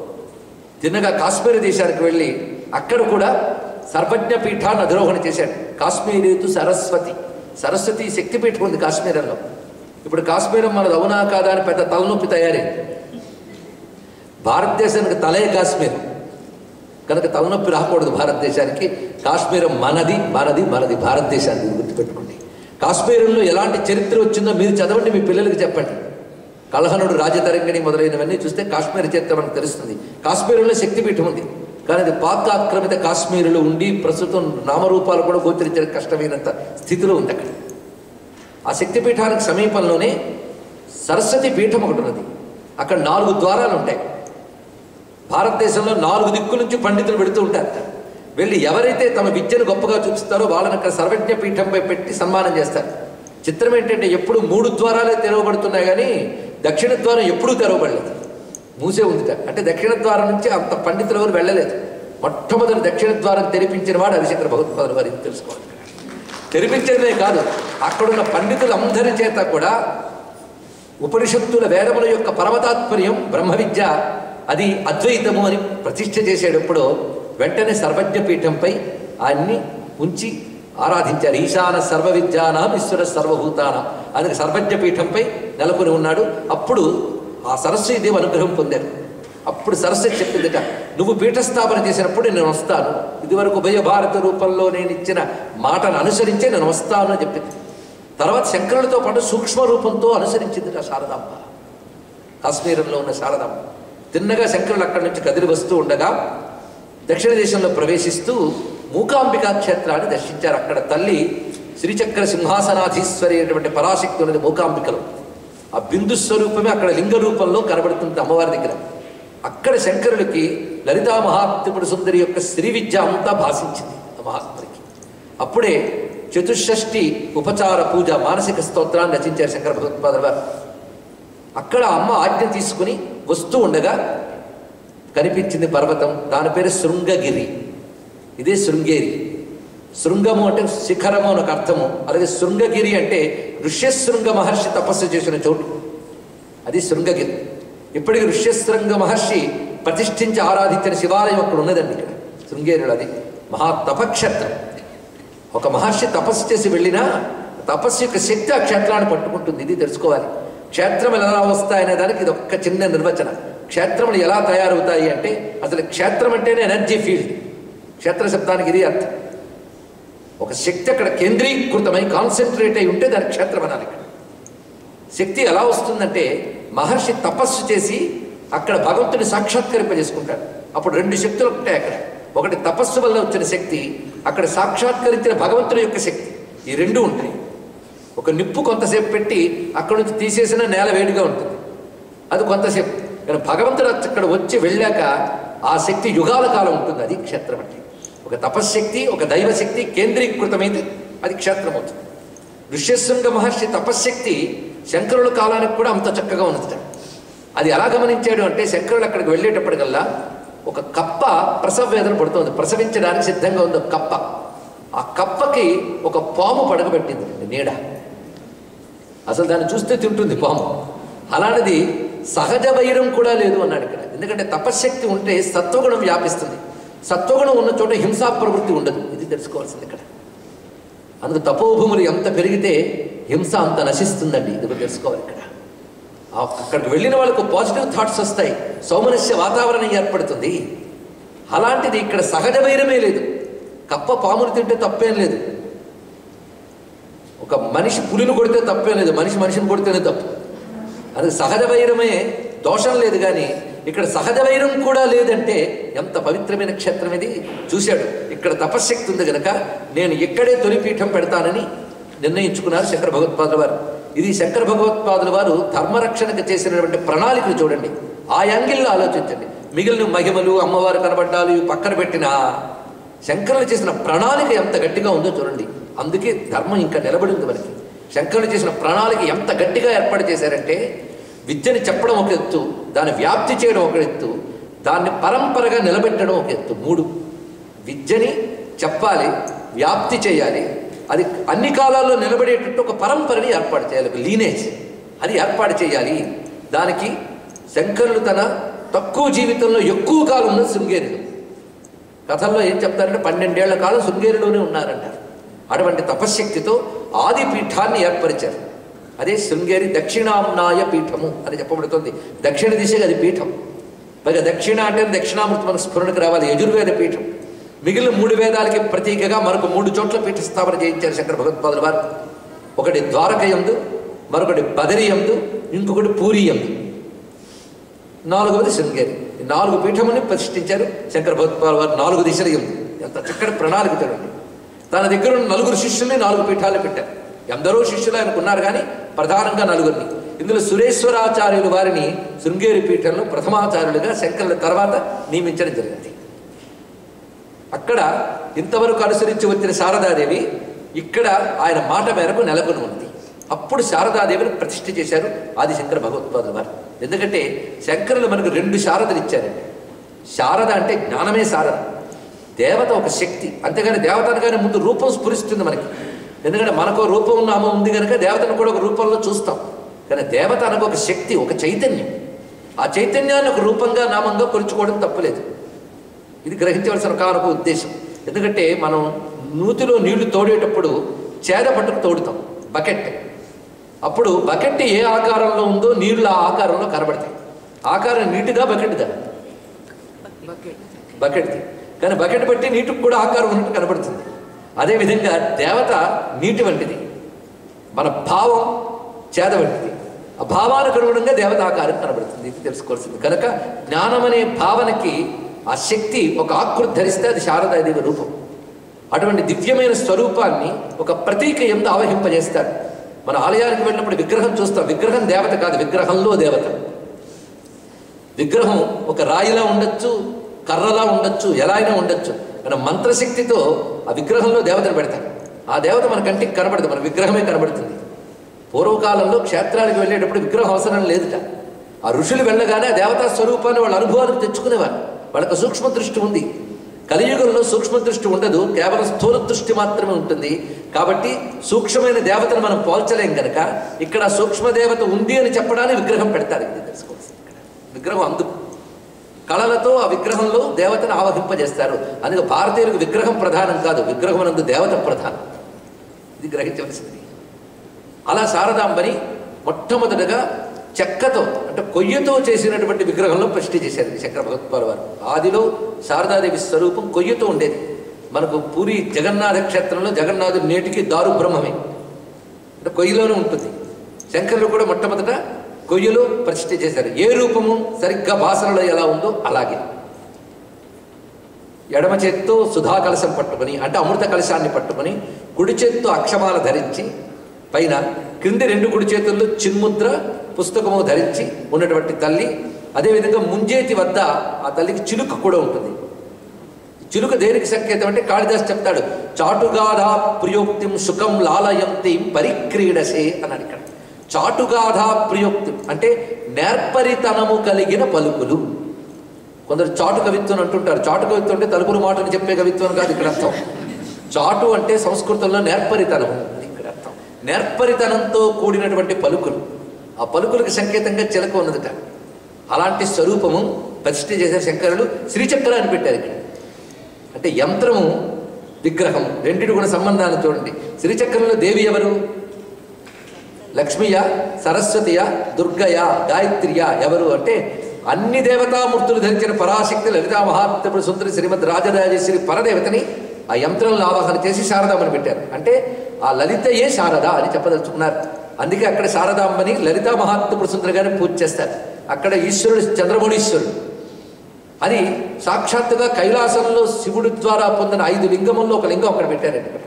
తిన్నగా కాశ్మీర్ దేశానికి వెళ్ళి అక్కడ కూడా సర్వజ్ఞ పీఠాన్ని అధిరోహణ చేశాడు కాశ్మీరేతు సరస్వతి సరస్వతి శక్తిపీఠం ఉంది కాశ్మీరంలో ఇప్పుడు కాశ్మీరం మనది అవునా కాదా అని పెద్ద తలనొప్పి తయారైంది భారతదేశానికి తలే కాశ్మీర్ కనుక తలనొప్పి రాకూడదు భారతదేశానికి కాశ్మీరం మనది మనది మనది భారతదేశాన్ని ఇది గుర్తుపెట్టుకోండి కాశ్మీరంలో ఎలాంటి చరిత్ర వచ్చిందో మీరు చదవండి మీ పిల్లలకి చెప్పండి కలహనుడు రాజతరంగిణి మొదలైనవన్నీ చూస్తే కాశ్మీర్ చరిత్ర మనకు తెలుస్తుంది కాశ్మీరంలో శక్తిపీఠం ఉంది కానీ అది పాక్ ఆక్రమిత కాశ్మీరులో ఉండి ప్రస్తుతం నామరూపాలు కూడా గోచరించడం కష్టమైనంత స్థితిలో ఉంది అక్కడ ఆ శక్తిపీఠానికి సమీపంలోనే సరస్వతి పీఠం ఒకటి ఉన్నది అక్కడ నాలుగు ద్వారాలు ఉంటాయి భారతదేశంలో నాలుగు దిక్కుల నుంచి పండితులు పెడుతూ ఉంటారు వెళ్ళి ఎవరైతే తమ విద్యను గొప్పగా చూపిస్తారో వాళ్ళని అక్కడ సర్వజ్ఞ పీఠంపై పెట్టి సన్మానం చేస్తారు చిత్రం ఏంటంటే ఎప్పుడు మూడు ద్వారాలే తెరవబడుతున్నాయి కానీ దక్షిణ ద్వారం ఎప్పుడూ తెరవబడలేదు మూసే ఉందిట అంటే దక్షిణ ద్వారం నుంచి అంత పండితులు ఎవరు వెళ్ళలేదు మొట్టమొదటి దక్షిణ ద్వారం తెరిపించిన వాడు హరిశంకర భగవత్పాదులు వారు ఇది తెలుసుకోవాలి తెరిపించడమే కాదు అక్కడున్న పండితులందరి చేత కూడా ఉపనిషత్తుల వేదముల యొక్క పరమతాత్పర్యం బ్రహ్మ విద్య అది అద్వైతము అని ప్రతిష్ఠ చేసేటప్పుడు వెంటనే సర్వజ్ఞ పీఠంపై ఆయన్ని ఉంచి ఆరాధించారు ఈశాన సర్వ విద్యానాం ఈశ్వర సర్వభూతానం అందుకే సర్వజ్ఞ పీఠంపై నెలకొని ఉన్నాడు అప్పుడు ఆ సరస్వతీదేవి అనుగ్రహం పొందారు అప్పుడు సరస్వతి చెప్పిందిట నువ్వు పీఠస్థాపన చేసినప్పుడు నేను వస్తాను ఇదివరకు ఉభయ భారత రూపంలో నేను ఇచ్చిన మాటను అనుసరించే నేను వస్తాను అని చెప్పింది తర్వాత శంకరులతో పాటు సూక్ష్మ రూపంతో అనుసరించింది ఆ శారదాంబ కాశ్మీరంలో ఉన్న శారదాంబ తిన్నగా శంకరులు అక్కడి నుంచి కదిలి వస్తూ ఉండగా దక్షిణ దేశంలో ప్రవేశిస్తూ మూకాంబికా క్షేత్రాన్ని దర్శించారు అక్కడ తల్లి శ్రీచక్ర సింహాసనాధీశ్వరి అయినటువంటి పరాశక్తి ఉన్నది మూకాంబికలో ఆ బిందు స్వరూపమే అక్కడ లింగ రూపంలో కనబడుతుంది అమ్మవారి దగ్గర అక్కడ శంకరులకి లలితా మహాత్ముడు సుందరి యొక్క శ్రీ విద్య అంతా భాషించింది ఆ మహాత్ముడికి అప్పుడే చతుషష్ఠి ఉపచార పూజ మానసిక స్తోత్రాన్ని రచించారు శంకర భగవత్పాదుల వారు అక్కడ అమ్మ ఆజ్ఞ తీసుకుని వస్తూ ఉండగా కనిపించింది పర్వతం దాని పేరు శృంగగిరి ఇదే శృంగేరి శృంగము అంటే శిఖరము అని ఒక అర్థము అలాగే శృంగగిరి అంటే ఋష్యశృంగ మహర్షి తపస్సు చేసిన చోటు అది శృంగగిరి ఇప్పటికి ఋష్యశృంగ మహర్షి ప్రతిష్ఠించి ఆరాధించిన శివాలయం అక్కడ ఉన్నదండి ఇక్కడ శృంగేరిలో అది మహా తపక్షేత్రం ఒక మహర్షి తపస్సు చేసి వెళ్ళినా తపస్సు యొక్క శక్తి ఆ క్షేత్రాన్ని పట్టుకుంటుంది ఇది తెలుసుకోవాలి క్షేత్రములు ఎలా వస్తాయనే దానికి ఇది ఒక్క చిన్న నిర్వచన క్షేత్రములు ఎలా తయారవుతాయి అంటే అసలు క్షేత్రం అంటేనే ఎనర్జీ ఫీల్డ్ క్షేత్ర శబ్దానికి ఇది అర్థం ఒక శక్తి అక్కడ కేంద్రీకృతమై కాన్సన్ట్రేట్ అయి ఉంటే దాని క్షేత్రం అనాలి ఇక్కడ శక్తి ఎలా వస్తుందంటే మహర్షి తపస్సు చేసి అక్కడ భగవంతుని సాక్షాత్కరింపజేసుకుంటాడు అప్పుడు రెండు శక్తులు ఉంటాయి అక్కడ ఒకటి తపస్సు వల్ల వచ్చిన శక్తి అక్కడ సాక్షాత్కరించిన భగవంతుని యొక్క శక్తి ఈ రెండు ఉంటాయి ఒక నిప్పు కొంతసేపు పెట్టి అక్కడ నుంచి తీసేసిన నేల వేడిగా ఉంటుంది అది కొంతసేపు కానీ భగవంతుడు అక్కడ వచ్చి వెళ్ళాక ఆ శక్తి యుగాల కాలం ఉంటుంది అది క్షేత్రం అంటే ఒక తపశ్శక్తి ఒక దైవశక్తి కేంద్రీకృతమైంది అది క్షేత్రం అవుతుంది ఋష్యశృంగ మహర్షి తపశ్శక్తి శంకరుల కాలానికి కూడా అంత చక్కగా ఉన్నది అది ఎలా గమనించాడు అంటే శంకరులు అక్కడికి వెళ్ళేటప్పటికల్లా ఒక కప్ప ప్రసవ వేదన పడుతోంది ప్రసవించడానికి సిద్ధంగా ఉంది ఒక కప్ప ఆ కప్పకి ఒక పాము పడగబెట్టింది నీడ అసలు దాన్ని చూస్తే తింటుంది పాము అలాంటిది సహజ వైరం కూడా లేదు అన్నాడు ఇక్కడ ఎందుకంటే తపశ్శక్తి ఉంటే సత్వగుణం వ్యాపిస్తుంది సత్వగుణం ఉన్న చోట హింసా ప్రవృత్తి ఉండదు ఇది తెలుసుకోవాల్సింది ఇక్కడ అందుకు తపోభూములు ఎంత పెరిగితే హింస అంత నశిస్తుందండి ఇది కూడా తెలుసుకోవాలి ఇక్కడ ఆ- అక్కడికి వెళ్ళిన వాళ్ళకు పాజిటివ్ థాట్స్ వస్తాయి సౌమనస్య వాతావరణం ఏర్పడుతుంది అలాంటిది ఇక్కడ సహజ వైరమే లేదు కప్ప పాములు తింటే తప్పేం లేదు ఒక మనిషి పులిని కొడితే తప్పేం లేదు మనిషి మనిషిని కొడితేనే తప్పు అది సహజ వైరమే దోషం లేదు కానీ ఇక్కడ సహజ వైరం కూడా లేదంటే ఎంత పవిత్రమైన క్షేత్రం ఇది చూశాడు ఇక్కడ తపశ్శక్తి ఉంది గనక నేను ఇక్కడే తొలిపీఠం పెడతానని నిర్ణయించుకున్నారు శంకర భగవత్పాదుల వారు ఇది శంకర భగవత్పాదుల వారు ధర్మరక్షణకు చేసినటువంటి ప్రణాళికలు చూడండి ఆ యాంగిల్లో ఆలోచించండి మిగిలిన మహిమలు అమ్మవారు కనబడ్డాలు ఇవి పక్కన పెట్టిన శంకరులు చేసిన ప్రణాళిక ఎంత గట్టిగా ఉందో చూడండి అందుకే ధర్మం ఇంకా నిలబడింది మనకి శంకరులు చేసిన ప్రణాళిక ఎంత గట్టిగా ఏర్పాటు చేశారంటే విద్యని చెప్పడం ఒక ఎత్తు దాన్ని వ్యాప్తి చేయడం ఒక ఎత్తు దాన్ని పరంపరగా నిలబెట్టడం ఒక ఎత్తు మూడు విద్యని చెప్పాలి వ్యాప్తి చేయాలి అది అన్ని కాలాల్లో నిలబడేటట్టు ఒక పరంపరని ఏర్పాటు చేయాలి ఒక లీనేజ్ అది ఏర్పాటు చేయాలి దానికి శంకరులు తన తక్కువ జీవితంలో ఎక్కువ కాలం ఉన్న శృంగేరుడు కథల్లో ఏం చెప్తారంటే పన్నెండేళ్ల కాలం శృంగేరిలోనే ఉన్నారంటారు అటువంటి తపశ్శక్తితో ఆది పీఠాన్ని ఏర్పరిచారు అదే శృంగేరి దక్షిణామ్నాయ పీఠము అని చెప్పబడుతుంది దక్షిణ దిశగా అది పీఠం పైగా దక్షిణ అంటే దక్షిణామృతి మనకు స్ఫురణకు రావాలి యజుర్వేద పీఠం మిగిలిన మూడు వేదాలకి ప్రతీకగా మరొక మూడు చోట్ల పీఠ స్థాపన చేయించారు శంకర భగవత్పాదుల వారు ఒకటి ద్వారకయందు మరొకటి బదరియందు ఇంకొకటి పూరియందు నాలుగవది శృంగేరి ఈ నాలుగు పీఠముని ప్రతిష్ఠించారు శంకర భగవత్పాల్ వారు నాలుగు దిశలు ఉంది ఎంత చక్కటి ప్రణాళిక చూడండి తన దగ్గర ఉన్న నలుగురు శిష్యుల్ని నాలుగు పీఠాలు పెట్టారు ఎందరో శిష్యులు ఆయనకు ఉన్నారు కానీ ప్రధానంగా నలుగురిని ఇందులో సురేశ్వరాచార్యులు వారిని శృంగేరి పీఠంలో ప్రథమాచార్యులుగా శంకరుల తర్వాత నియమించడం జరిగింది అక్కడ ఇంతవరకు అనుసరించి వచ్చిన శారదాదేవి ఇక్కడ ఆయన మాట మేరకు నెలకొని ఉంది అప్పుడు శారదాదేవిని ప్రతిష్ఠ చేశారు ఆదిశంకర భగవత్పాదుల వారు ఎందుకంటే శంకరులు మనకు రెండు శారదలు ఇచ్చారండి శారద అంటే జ్ఞానమే శారద దేవత ఒక శక్తి అంతేగాని దేవత అనగానే ముందు రూపం స్ఫురిస్తుంది మనకి ఎందుకంటే మనకు రూపం నామం ఉంది కనుక దేవతను కూడా ఒక రూపంలో చూస్తాం కానీ దేవత అనకు ఒక శక్తి ఒక చైతన్యం ఆ చైతన్యాన్ని ఒక రూపంగా నామంగా కొలుచుకోవడం తప్పులేదు ఇది గ్రహించవలసిన కారక ఉద్దేశం ఎందుకంటే మనం నూతిలో నీళ్లు తోడేటప్పుడు చేద పట్టుకు తోడుతాం బకెట్ అప్పుడు బకెట్ ఏ ఆకారంలో ఉందో నీళ్లు ఆ ఆకారంలో కనబడతాయి ఆకారం నీటిదా బకెట్దా బకెట్ది కానీ బకెట్ బట్టి నీటికి కూడా ఆకారం ఉన్నట్టు కనబడుతుంది అదేవిధంగా దేవత నీటి వంటిది మన భావం చేద వంటిది ఆ భావానికి అనుగుణంగా దేవత ఆకారం కనబడుతుంది ఇది తెలుసుకోవాల్సింది కనుక జ్ఞానం అనే భావనకి ఆ శక్తి ఒక ఆకృతి ధరిస్తే అది శారదాదేవి రూపం అటువంటి దివ్యమైన స్వరూపాన్ని ఒక ప్రతీక ఎందు ఆవహింపజేస్తారు మన ఆలయానికి వెళ్ళినప్పుడు విగ్రహం చూస్తాం విగ్రహం దేవత కాదు విగ్రహంలో దేవత విగ్రహం ఒక రాయిలా ఉండొచ్చు కర్రలా ఉండొచ్చు ఎలా అయినా ఉండొచ్చు మన మంత్రశక్తితో ఆ విగ్రహంలో దేవతను పెడతారు ఆ దేవత మన కంటికి కనబడదు మన విగ్రహమే కనబడుతుంది పూర్వకాలంలో క్షేత్రానికి వెళ్ళేటప్పుడు విగ్రహం అవసరం లేదుట ఆ ఋషులు వెళ్ళగానే ఆ దేవతా స్వరూపాన్ని వాళ్ళ అనుభవానికి తెచ్చుకునేవారు వాళ్ళకి సూక్ష్మ దృష్టి ఉంది కలియుగంలో సూక్ష్మ దృష్టి ఉండదు కేవలం స్థూల దృష్టి మాత్రమే ఉంటుంది కాబట్టి సూక్ష్మమైన దేవతను మనం పోల్చలేం కనుక ఇక్కడ సూక్ష్మ దేవత ఉంది అని చెప్పడానికి విగ్రహం పెడతారు ఇది తెలుసుకోవాల్సింది ఇక్కడ విగ్రహం అందుకు కళలతో ఆ విగ్రహంలో దేవతను ఆవహింపజేస్తారు అందుకే భారతీయులకు విగ్రహం ప్రధానం కాదు విగ్రహం నందు దేవత ప్రధానం ఇది గ్రహించవలసింది అలా శారదాంబని మొట్టమొదటగా చెక్కతో అంటే కొయ్యతో చేసినటువంటి విగ్రహంలో ప్రతిష్ఠ చేశారు శంకర భగవత్పాల్ వారు ఆదిలో శారదాదేవి స్వరూపం కొయ్యతో ఉండేది మనకు పూరి జగన్నాథ క్షేత్రంలో జగన్నాథుడు నేటికి దారు బ్రహ్మమే అంటే కొయ్యలోనే ఉంటుంది శంకరులు కూడా మొట్టమొదట కొయ్యలో ప్రతిష్ఠ చేశారు ఏ రూపము సరిగ్గా భాషలలో ఎలా ఉందో అలాగే ఎడమ చేత్తో సుధా కలశం పట్టుకొని అంటే అమృత కలశాన్ని పట్టుకొని కుడి చేత్తో అక్షమాల ధరించి పైన క్రింది రెండు కుడి చేతుల్లో చిన్ముద్ర పుస్తకము ధరించి ఉన్నటువంటి తల్లి అదేవిధంగా ముంజేతి వద్ద ఆ తల్లికి చిలుక కూడా ఉంటుంది చిలుక దేనికి సంకేతం అంటే కాళిదాస్ చెప్తాడు చాటుగాధా ప్రియోక్తిం సుఖం లాలయంతి పరిక్రీడసే అన్నాడు ఇక్కడ చాటుగాధా ప్రియోక్తి అంటే నేర్పరితనము కలిగిన పలుకులు కొందరు చాటు కవిత్వం అంటుంటారు చాటు కవిత్వం అంటే తలుపులు మాటని చెప్పే కవిత్వం కాదు ఇక్కడ అర్థం చాటు అంటే సంస్కృతంలో నేర్పరితనం అది ఇక్కడ అర్థం నేర్పరితనంతో కూడినటువంటి పలుకులు ఆ పలుకులకు సంకేతంగా చిలక ఉన్నదట అలాంటి స్వరూపము ప్రతిష్ఠ చేశారు శంకరులు శ్రీచక్రాన్ని పెట్టారు ఇక్కడ అంటే యంత్రము విగ్రహం రెండింటి కూడా సంబంధాన్ని చూడండి శ్రీచక్రంలో దేవి ఎవరు లక్ష్మియ సరస్వతియ దుర్గయ గాయత్రియ ఎవరు అంటే అన్ని దేవతామూర్తులు ధరించిన పరాశక్తి లలితా మహాత్మ సుందరి శ్రీమద్ రాజరాజేశ్వరి పరదేవతని ఆ యంత్రంలో ఆవాహన చేసి శారదామని పెట్టారు అంటే ఆ లలితయే శారద అని చెప్పదలుచుకున్నారు అందుకే అక్కడ శారదాంబని లలితా మహాత్మ సుందరి గారిని పూజ చేస్తారు అక్కడ ఈశ్వరుడు చంద్రమౌళీశ్వరుడు అది సాక్షాత్తుగా కైలాసంలో శివుడి ద్వారా పొందిన ఐదు లింగముల్లో ఒక లింగం అక్కడ పెట్టారండి ఇక్కడ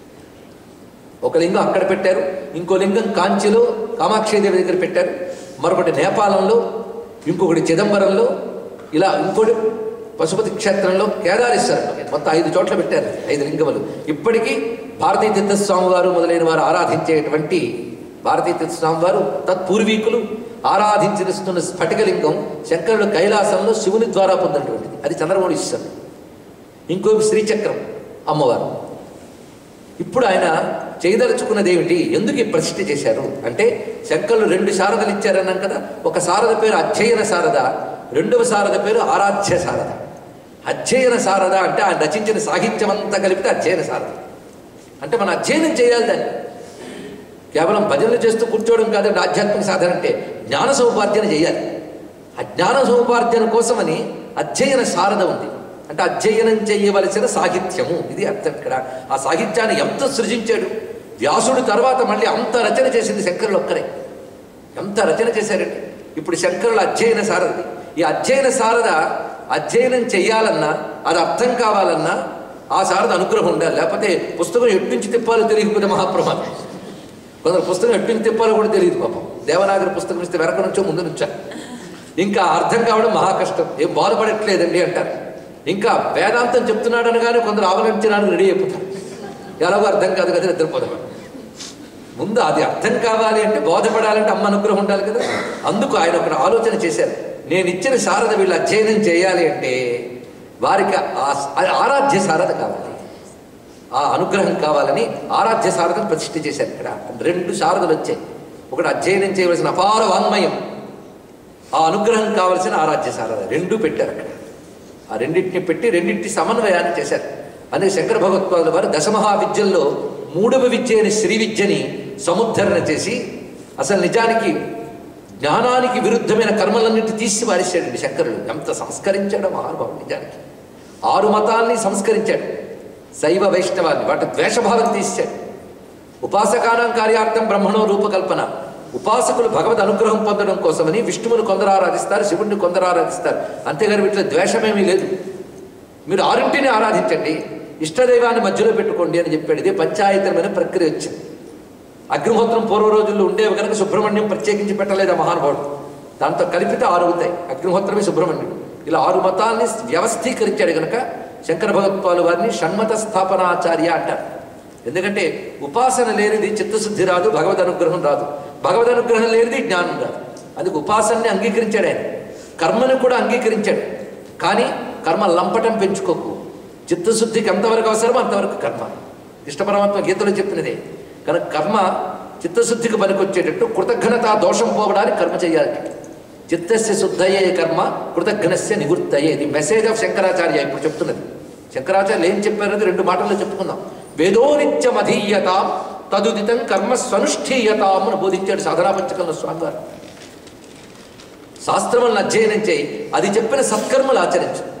ఒక లింగం అక్కడ పెట్టారు ఇంకో లింగం కాంచిలో కామాక్షిదేవి దగ్గర పెట్టారు మరొకటి నేపాలంలో ఇంకొకటి చిదంబరంలో ఇలా ఇంకోటి పశుపతి క్షేత్రంలో కేదారేశ్వరంలో మొత్తం ఐదు చోట్ల పెట్టారు ఐదు లింగములు ఇప్పటికీ భారతీయ తీర్థస్వామి వారు మొదలైన వారు ఆరాధించేటువంటి భారతీయ తీర్థస్వామి వారు తత్పూర్వీకులు ఆరాధించిన స్ఫటికలింగం శంకరుడు కైలాసంలో శివుని ద్వారా పొందినటువంటిది అది చంద్రమౌళీశ్వరుడు ఇంకొక శ్రీచక్రం అమ్మవారు ఇప్పుడు ఆయన చేయదలుచుకున్నది ఏమిటి ఎందుకు ఈ ప్రతిష్ఠ చేశారు అంటే శంకరులు రెండు శారదలు ఇచ్చారన్నాం కదా ఒక శారద పేరు అధ్యయన శారద రెండవ శారద పేరు ఆరాధ్య శారద అధ్యయన శారద అంటే ఆయన రచించిన సాహిత్యం అంతా కలిపితే అధ్యయన శారద అంటే మనం అధ్యయనం చేయాలి దాన్ని కేవలం భజనలు చేస్తూ కూర్చోవడం కాదండి ఆధ్యాత్మిక సాధన అంటే జ్ఞాన సముపార్జన చేయాలి ఆ జ్ఞాన సముపార్జన కోసమని అధ్యయన శారద ఉంది అంటే అధ్యయనం చేయవలసిన సాహిత్యము ఇది అర్థం ఇక్కడ ఆ సాహిత్యాన్ని ఎంత సృజించాడు వ్యాసుడు తర్వాత మళ్ళీ అంత రచన చేసింది శంకరులు ఒక్కరే ఎంత రచన చేశారండి ఇప్పుడు శంకరుల అధ్యయన సారది ఈ అధ్యయన సారద అధ్యయనం చేయాలన్నా అది అర్థం కావాలన్నా ఆ సారద అనుగ్రహం ఉండాలి లేకపోతే పుస్తకం ఎటు నుంచి తిప్పాలో తెలియకపోతే మహాప్రమాదం కొందరు పుస్తకం ఎటు నుంచి తిప్పాలో కూడా తెలియదు పాపం దేవనాగరి పుస్తకం ఇస్తే వెనక నుంచో ముందు నుంచా ఇంకా అర్థం కావడం మహా కష్టం ఏం బాధపడట్లేదండి అంటారు ఇంకా వేదాంతం చెప్తున్నాడు అనగానే కొందరు ఆవరించడానికి రెడీ అయిపోతారు ఎలాగో అర్థం కాదు కదా నిద్రపోదాం ముందు అది అర్థం కావాలి అంటే బోధపడాలంటే అమ్మ అనుగ్రహం ఉండాలి కదా అందుకు ఆయన ఒక ఆలోచన చేశారు నేను ఇచ్చిన శారద వీళ్ళు అధ్యయనం చేయాలి అంటే వారికి ఆ ఆ ఆరాధ్య శారద కావాలి ఆ అనుగ్రహం కావాలని ఆరాధ్య శారదను ప్రతిష్ఠ చేశారు ఇక్కడ రెండు శారదలు వచ్చాయి ఒకటి అధ్యయనం చేయవలసిన అపార వాంగ్మయం ఆ అనుగ్రహం కావలసిన ఆరాధ్య శారద రెండు పెట్టారు అక్కడ ఆ రెండింటిని పెట్టి రెండింటి సమన్వయాన్ని చేశారు అందుకే శంకర భగవత్పాదుల వారు దశమహా విద్యల్లో మూడవ విద్య అయిన శ్రీ విద్యని సముద్ధరణ చేసి అసలు నిజానికి జ్ఞానానికి విరుద్ధమైన కర్మలన్నింటి తీసి వారేశాడండి శంకరుడు ఎంత సంస్కరించాడో మహానుభావుడు నిజానికి ఆరు మతాల్ని సంస్కరించాడు శైవ వైష్ణవాన్ని వాటి ద్వేషభావం తీశాడు ఉపాసకానం కార్యార్థం బ్రహ్మణో రూపకల్పన ఉపాసకులు భగవద్ అనుగ్రహం పొందడం కోసమని విష్ణువుని కొందరు ఆరాధిస్తారు శివుడిని కొందరు ఆరాధిస్తారు అంతేగాని వీటిలో ద్వేషమేమీ లేదు మీరు ఆరింటిని ఆరాధించండి ఇష్టదైవాన్ని మధ్యలో పెట్టుకోండి అని చెప్పాడు ఇదే పంచాయతనమైన ప్రక్రియ వచ్చింది అగ్నిహోత్రం పూర్వ రోజుల్లో ఉండేవి కనుక సుబ్రహ్మణ్యం ప్రత్యేకించి పెట్టలేదు ఆ మహానుభావుడు దాంతో కలిపితే ఆరు అవుతాయి అగ్నిహోత్రమే సుబ్రహ్మణ్యం ఇలా ఆరు మతాల్ని వ్యవస్థీకరించాడు కనుక శంకర భగవత్పాలు వారిని షణ్మత స్థాపనాచార్య అంటారు ఎందుకంటే ఉపాసన లేనిది చిత్తశుద్ధి రాదు భగవద్ అనుగ్రహం రాదు భగవద్ అనుగ్రహం లేనిది జ్ఞానం రాదు అందుకు ఉపాసనని అంగీకరించాడు ఆయన కర్మను కూడా అంగీకరించాడు కానీ కర్మ లంపటం పెంచుకోకు చిత్తశుద్ధికి ఎంతవరకు అవసరమో అంతవరకు కర్మ కృష్ణ పరమాత్మ గీతలో చెప్పినదే కనుక కర్మ చిత్తశుద్ధికి పనికొచ్చేటట్టు కృతజ్ఞత దోషం పోవడానికి కర్మ చేయాలి చిత్తస్య శుద్ధయే కర్మ కృతజ్ఞస్య నివృత్తయే ఇది మెసేజ్ ఆఫ్ శంకరాచార్య ఇప్పుడు చెప్తున్నది శంకరాచార్యులు ఏం చెప్పారనేది రెండు మాటల్లో చెప్పుకుందాం వేదో నిత్యమధీయత తదుదితం కర్మ స్వనుష్ఠీయతాం అని బోధించాడు సాధనా పంచకంలో స్వామివారు శాస్త్రములను అధ్యయనం చేయి అది చెప్పిన సత్కర్మలు ఆచరించు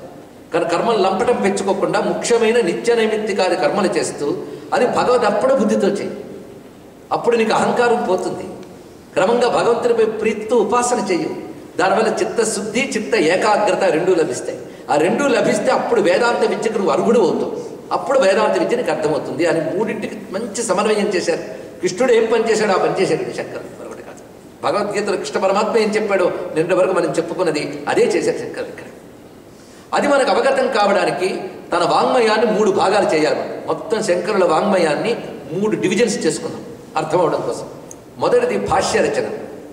కానీ కర్మలు లంపటం పెంచుకోకుండా ముఖ్యమైన నిత్య నైమిత్తికాది కర్మలు చేస్తూ అది భగవద్ అప్పుడు బుద్ధితో చేయి అప్పుడు నీకు అహంకారం పోతుంది క్రమంగా భగవంతునిపై ప్రీతితో ఉపాసన చెయ్యు దానివల్ల చిత్తశుద్ధి చిత్త ఏకాగ్రత రెండూ లభిస్తాయి ఆ రెండూ లభిస్తే అప్పుడు వేదాంత విద్యకు నువ్వు అర్హుడు అవుతావు అప్పుడు వేదాంత విద్య నీకు అర్థమవుతుంది అని మూడింటికి మంచి సమన్వయం చేశారు కృష్ణుడు ఏం పని చేశాడు ఆ పని చేశాడు శంకర్ మరొకటి కాదు భగవద్గీతలో కృష్ణ పరమాత్మ ఏం చెప్పాడో నిన్న వరకు మనం చెప్పుకున్నది అదే చేశారు శంకర్ ఇక్కడ అది మనకు అవగతం కావడానికి తన వాంగ్మయాన్ని మూడు భాగాలు చేయాలి మనం. మొత్తం శంకరుల వాంగ్మయాన్ని మూడు డివిజన్స్ చేసుకుందాం అర్థం అవడం కోసం మొదటిది భాష్య రచన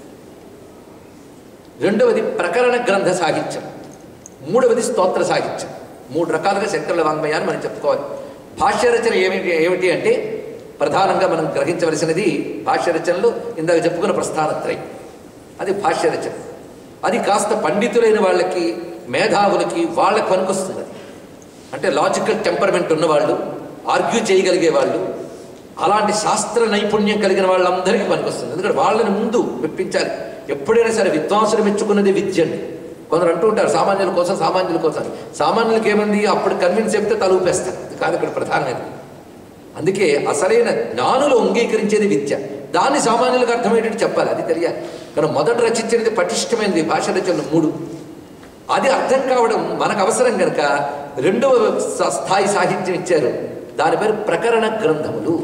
రెండవది ప్రకరణ గ్రంథ సాహిత్యం మూడవది స్తోత్ర సాహిత్యం మూడు రకాలుగా శంకరుల వాంగ్మయాన్ని మనం చెప్పుకోవాలి భాష్య రచన ఏమిటి ఏమిటి అంటే ప్రధానంగా మనం గ్రహించవలసినది భాష్య రచనలో ఇందాక చెప్పుకున్న ప్రస్థానత్రయం అది భాష్య రచన అది కాస్త పండితులైన వాళ్ళకి మేధావులకి వాళ్ళకి పనికొస్తుంది అది అంటే లాజికల్ టెంపర్మెంట్ ఉన్నవాళ్ళు ఆర్గ్యూ చేయగలిగే వాళ్ళు అలాంటి శాస్త్ర నైపుణ్యం కలిగిన వాళ్ళందరికీ పనికొస్తుంది ఎందుకంటే వాళ్ళని ముందు మెప్పించాలి ఎప్పుడైనా సరే విద్వాంసులు మెచ్చుకున్నది విద్యని కొందరు అంటూ ఉంటారు సామాన్యుల కోసం సామాన్యుల కోసం సామాన్యులకి ఏమంది అప్పుడు కన్విన్స్ చెప్తే తల ఊపేస్తారు ఇది కాదు ఇక్కడ ప్రధానమైనది అందుకే అసలైన జ్ఞానులు అంగీకరించేది విద్య దాన్ని సామాన్యులకు అర్థమయ్యేటట్టు చెప్పాలి అది తెలియాలి కానీ మొదట రచించినది పటిష్టమైనది భాష రచనలు మూడు అది అర్థం కావడం మనకు అవసరం కనుక రెండవ స- స్థాయి సాహిత్యం ఇచ్చారు దాని పేరు ప్రకరణ గ్రంథములు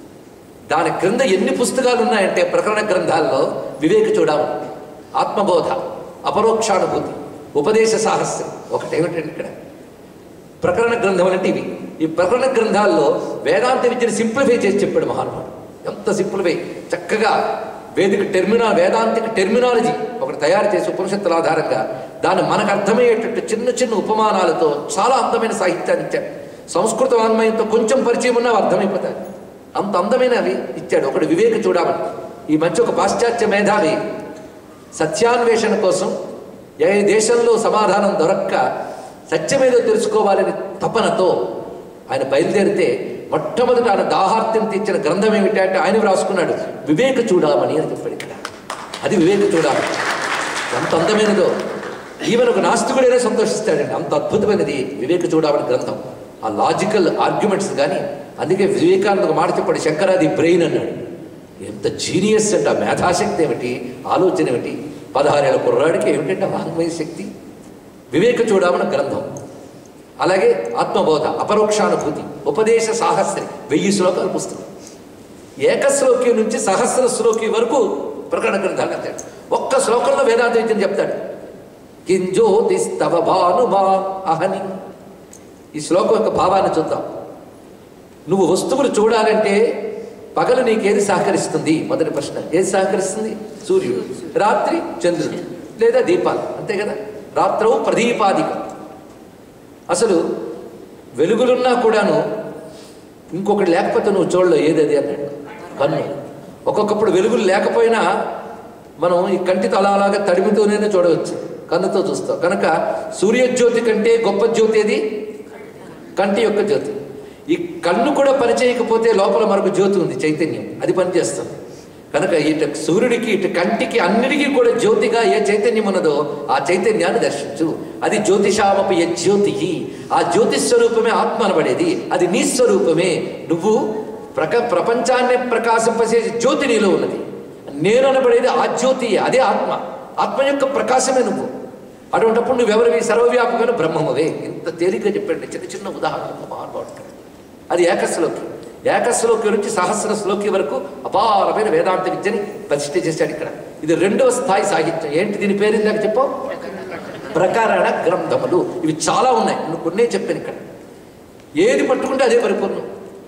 దాని క్రింద ఎన్ని పుస్తకాలు ఉన్నాయంటే ప్రకరణ గ్రంథాల్లో వివేక చూడము ఆత్మబోధ అపరోక్షానుభూతి ఉపదేశ సాహస్యం ఒకటి ఏమిటంటే ఇక్కడ ప్రకరణ గ్రంథం అంటే ఇవి ఈ ప్రకరణ గ్రంథాల్లో వేదాంత విద్యను సింప్లిఫై చేసి చెప్పాడు మహానుభావుడు ఎంత సింప్లిఫై చక్కగా వేదిక టెర్మినా వేదాంతిక టెర్మినాలజీ ఒకటి తయారు చేసి ఉపనిషత్తుల ఆధారంగా దాన్ని మనకు అర్థమయ్యేటట్టు చిన్న చిన్న ఉపమానాలతో చాలా అందమైన సాహిత్యాన్ని ఇచ్చాడు సంస్కృత వాంగ్మయంతో కొంచెం పరిచయం ఉన్నా అర్థమైపోతాయి అంత అందమైనవి ఇచ్చాడు ఒకటి వివేక చూడమని ఈ మధ్య ఒక పాశ్చాత్య మేధావి సత్యాన్వేషణ కోసం ఏ దేశంలో సమాధానం దొరక్క సత్యమేదో తెలుసుకోవాలని తపనతో ఆయన బయలుదేరితే మొట్టమొదట ఆయన దాహార్త్యం తీర్చిన గ్రంథం ఏమిటి అంటే ఆయన వ్రాసుకున్నాడు వివేక చూడమని అని చెప్పాడు ఇక్కడ అది వివేక చూడమని ఎంత అందమైనదో ఈవెన్ ఒక నాస్తికుడైనా సంతోషిస్తాడండి అంత అద్భుతమైనది వివేక చూడమని గ్రంథం ఆ లాజికల్ ఆర్గ్యుమెంట్స్ కానీ అందుకే వివేకానంద ఒక మాట చెప్పాడు శంకరాది బ్రెయిన్ అన్నాడు ఎంత జీనియస్ అంటే ఆ మేధాశక్తి ఏమిటి ఆలోచన ఏమిటి పదహారేళ్ళ కుర్రాడికి ఏమిటంటే ఆ వాంగ్మయ శక్తి వివేక చూడమని గ్రంథం అలాగే ఆత్మబోధ అపరోక్షానుభూతి ఉపదేశ సాహస్రి వెయ్యి శ్లోకాల పుస్తకం ఏకశ్లోకి నుంచి సహస్ర శ్లోకి వరకు ప్రకటన గ్రంథాలు అంటాడు ఒక్క శ్లోకంలో వేదాంత విద్యను చెప్తాడు కింజోతిస్తవ భానుమా అహని ఈ శ్లోకం యొక్క భావాన్ని చూద్దాం నువ్వు వస్తువులు చూడాలంటే పగలు నీకేది సహకరిస్తుంది మొదటి ప్రశ్న ఏది సహకరిస్తుంది సూర్యుడు రాత్రి చంద్రుడు లేదా దీపాలు అంతే కదా రాత్రవు ప్రదీపాదికం అసలు వెలుగులున్నా కూడాను ఇంకొకటి లేకపోతే నువ్వు చూడలేవు ఏదది అన్నాడు కన్ను ఒక్కొక్కప్పుడు వెలుగులు లేకపోయినా మనం ఈ కంటితో అలా అలాగా తడిమితోనే చూడవచ్చు కన్నుతో చూస్తాం కనుక సూర్యజ్యోతి కంటే గొప్ప జ్యోతి ఏది కంటి యొక్క జ్యోతి ఈ కన్ను కూడా పనిచేయకపోతే లోపల మరొక జ్యోతి ఉంది చైతన్యం అది పనిచేస్తుంది కనుక ఇటు సూర్యుడికి ఇటు కంటికి అన్నిటికీ కూడా జ్యోతిగా ఏ చైతన్యం ఉన్నదో ఆ చైతన్యాన్ని దర్శించు అది జ్యోతిషామపి జ్యోతి ఆ జ్యోతి స్వరూపమే ఆత్మ అనబడేది అది నీ స్వరూపమే నువ్వు ప్రక ప్రపంచాన్ని ప్రకాశింపచేసే జ్యోతి నీలో ఉన్నది నేను అనబడేది ఆ జ్యోతి అదే ఆత్మ ఆత్మ యొక్క ప్రకాశమే నువ్వు అటువంటిప్పుడు నువ్వెవరివి సర్వవ్యాపకమైన బ్రహ్మమవే ఇంత తేలిగ్గా చెప్పండి చిన్న చిన్న ఉదాహరణలు మహానుభావుడు అది ఏకశ్లోకి ఏకశ్లోకి నుంచి సహస్ర శ్లోకి వరకు అపారమైన వేదాంత విద్యని ప్రతిష్ఠ చేశాడు ఇక్కడ ఇది రెండవ స్థాయి సాహిత్యం ఏంటి దీని పేరు ఇందాక చెప్పావు ప్రకరణ గ్రంథములు ఇవి చాలా ఉన్నాయి నువ్వు కొన్నే చెప్పాను ఇక్కడ ఏది పట్టుకుంటే అదే పరిపూర్ణం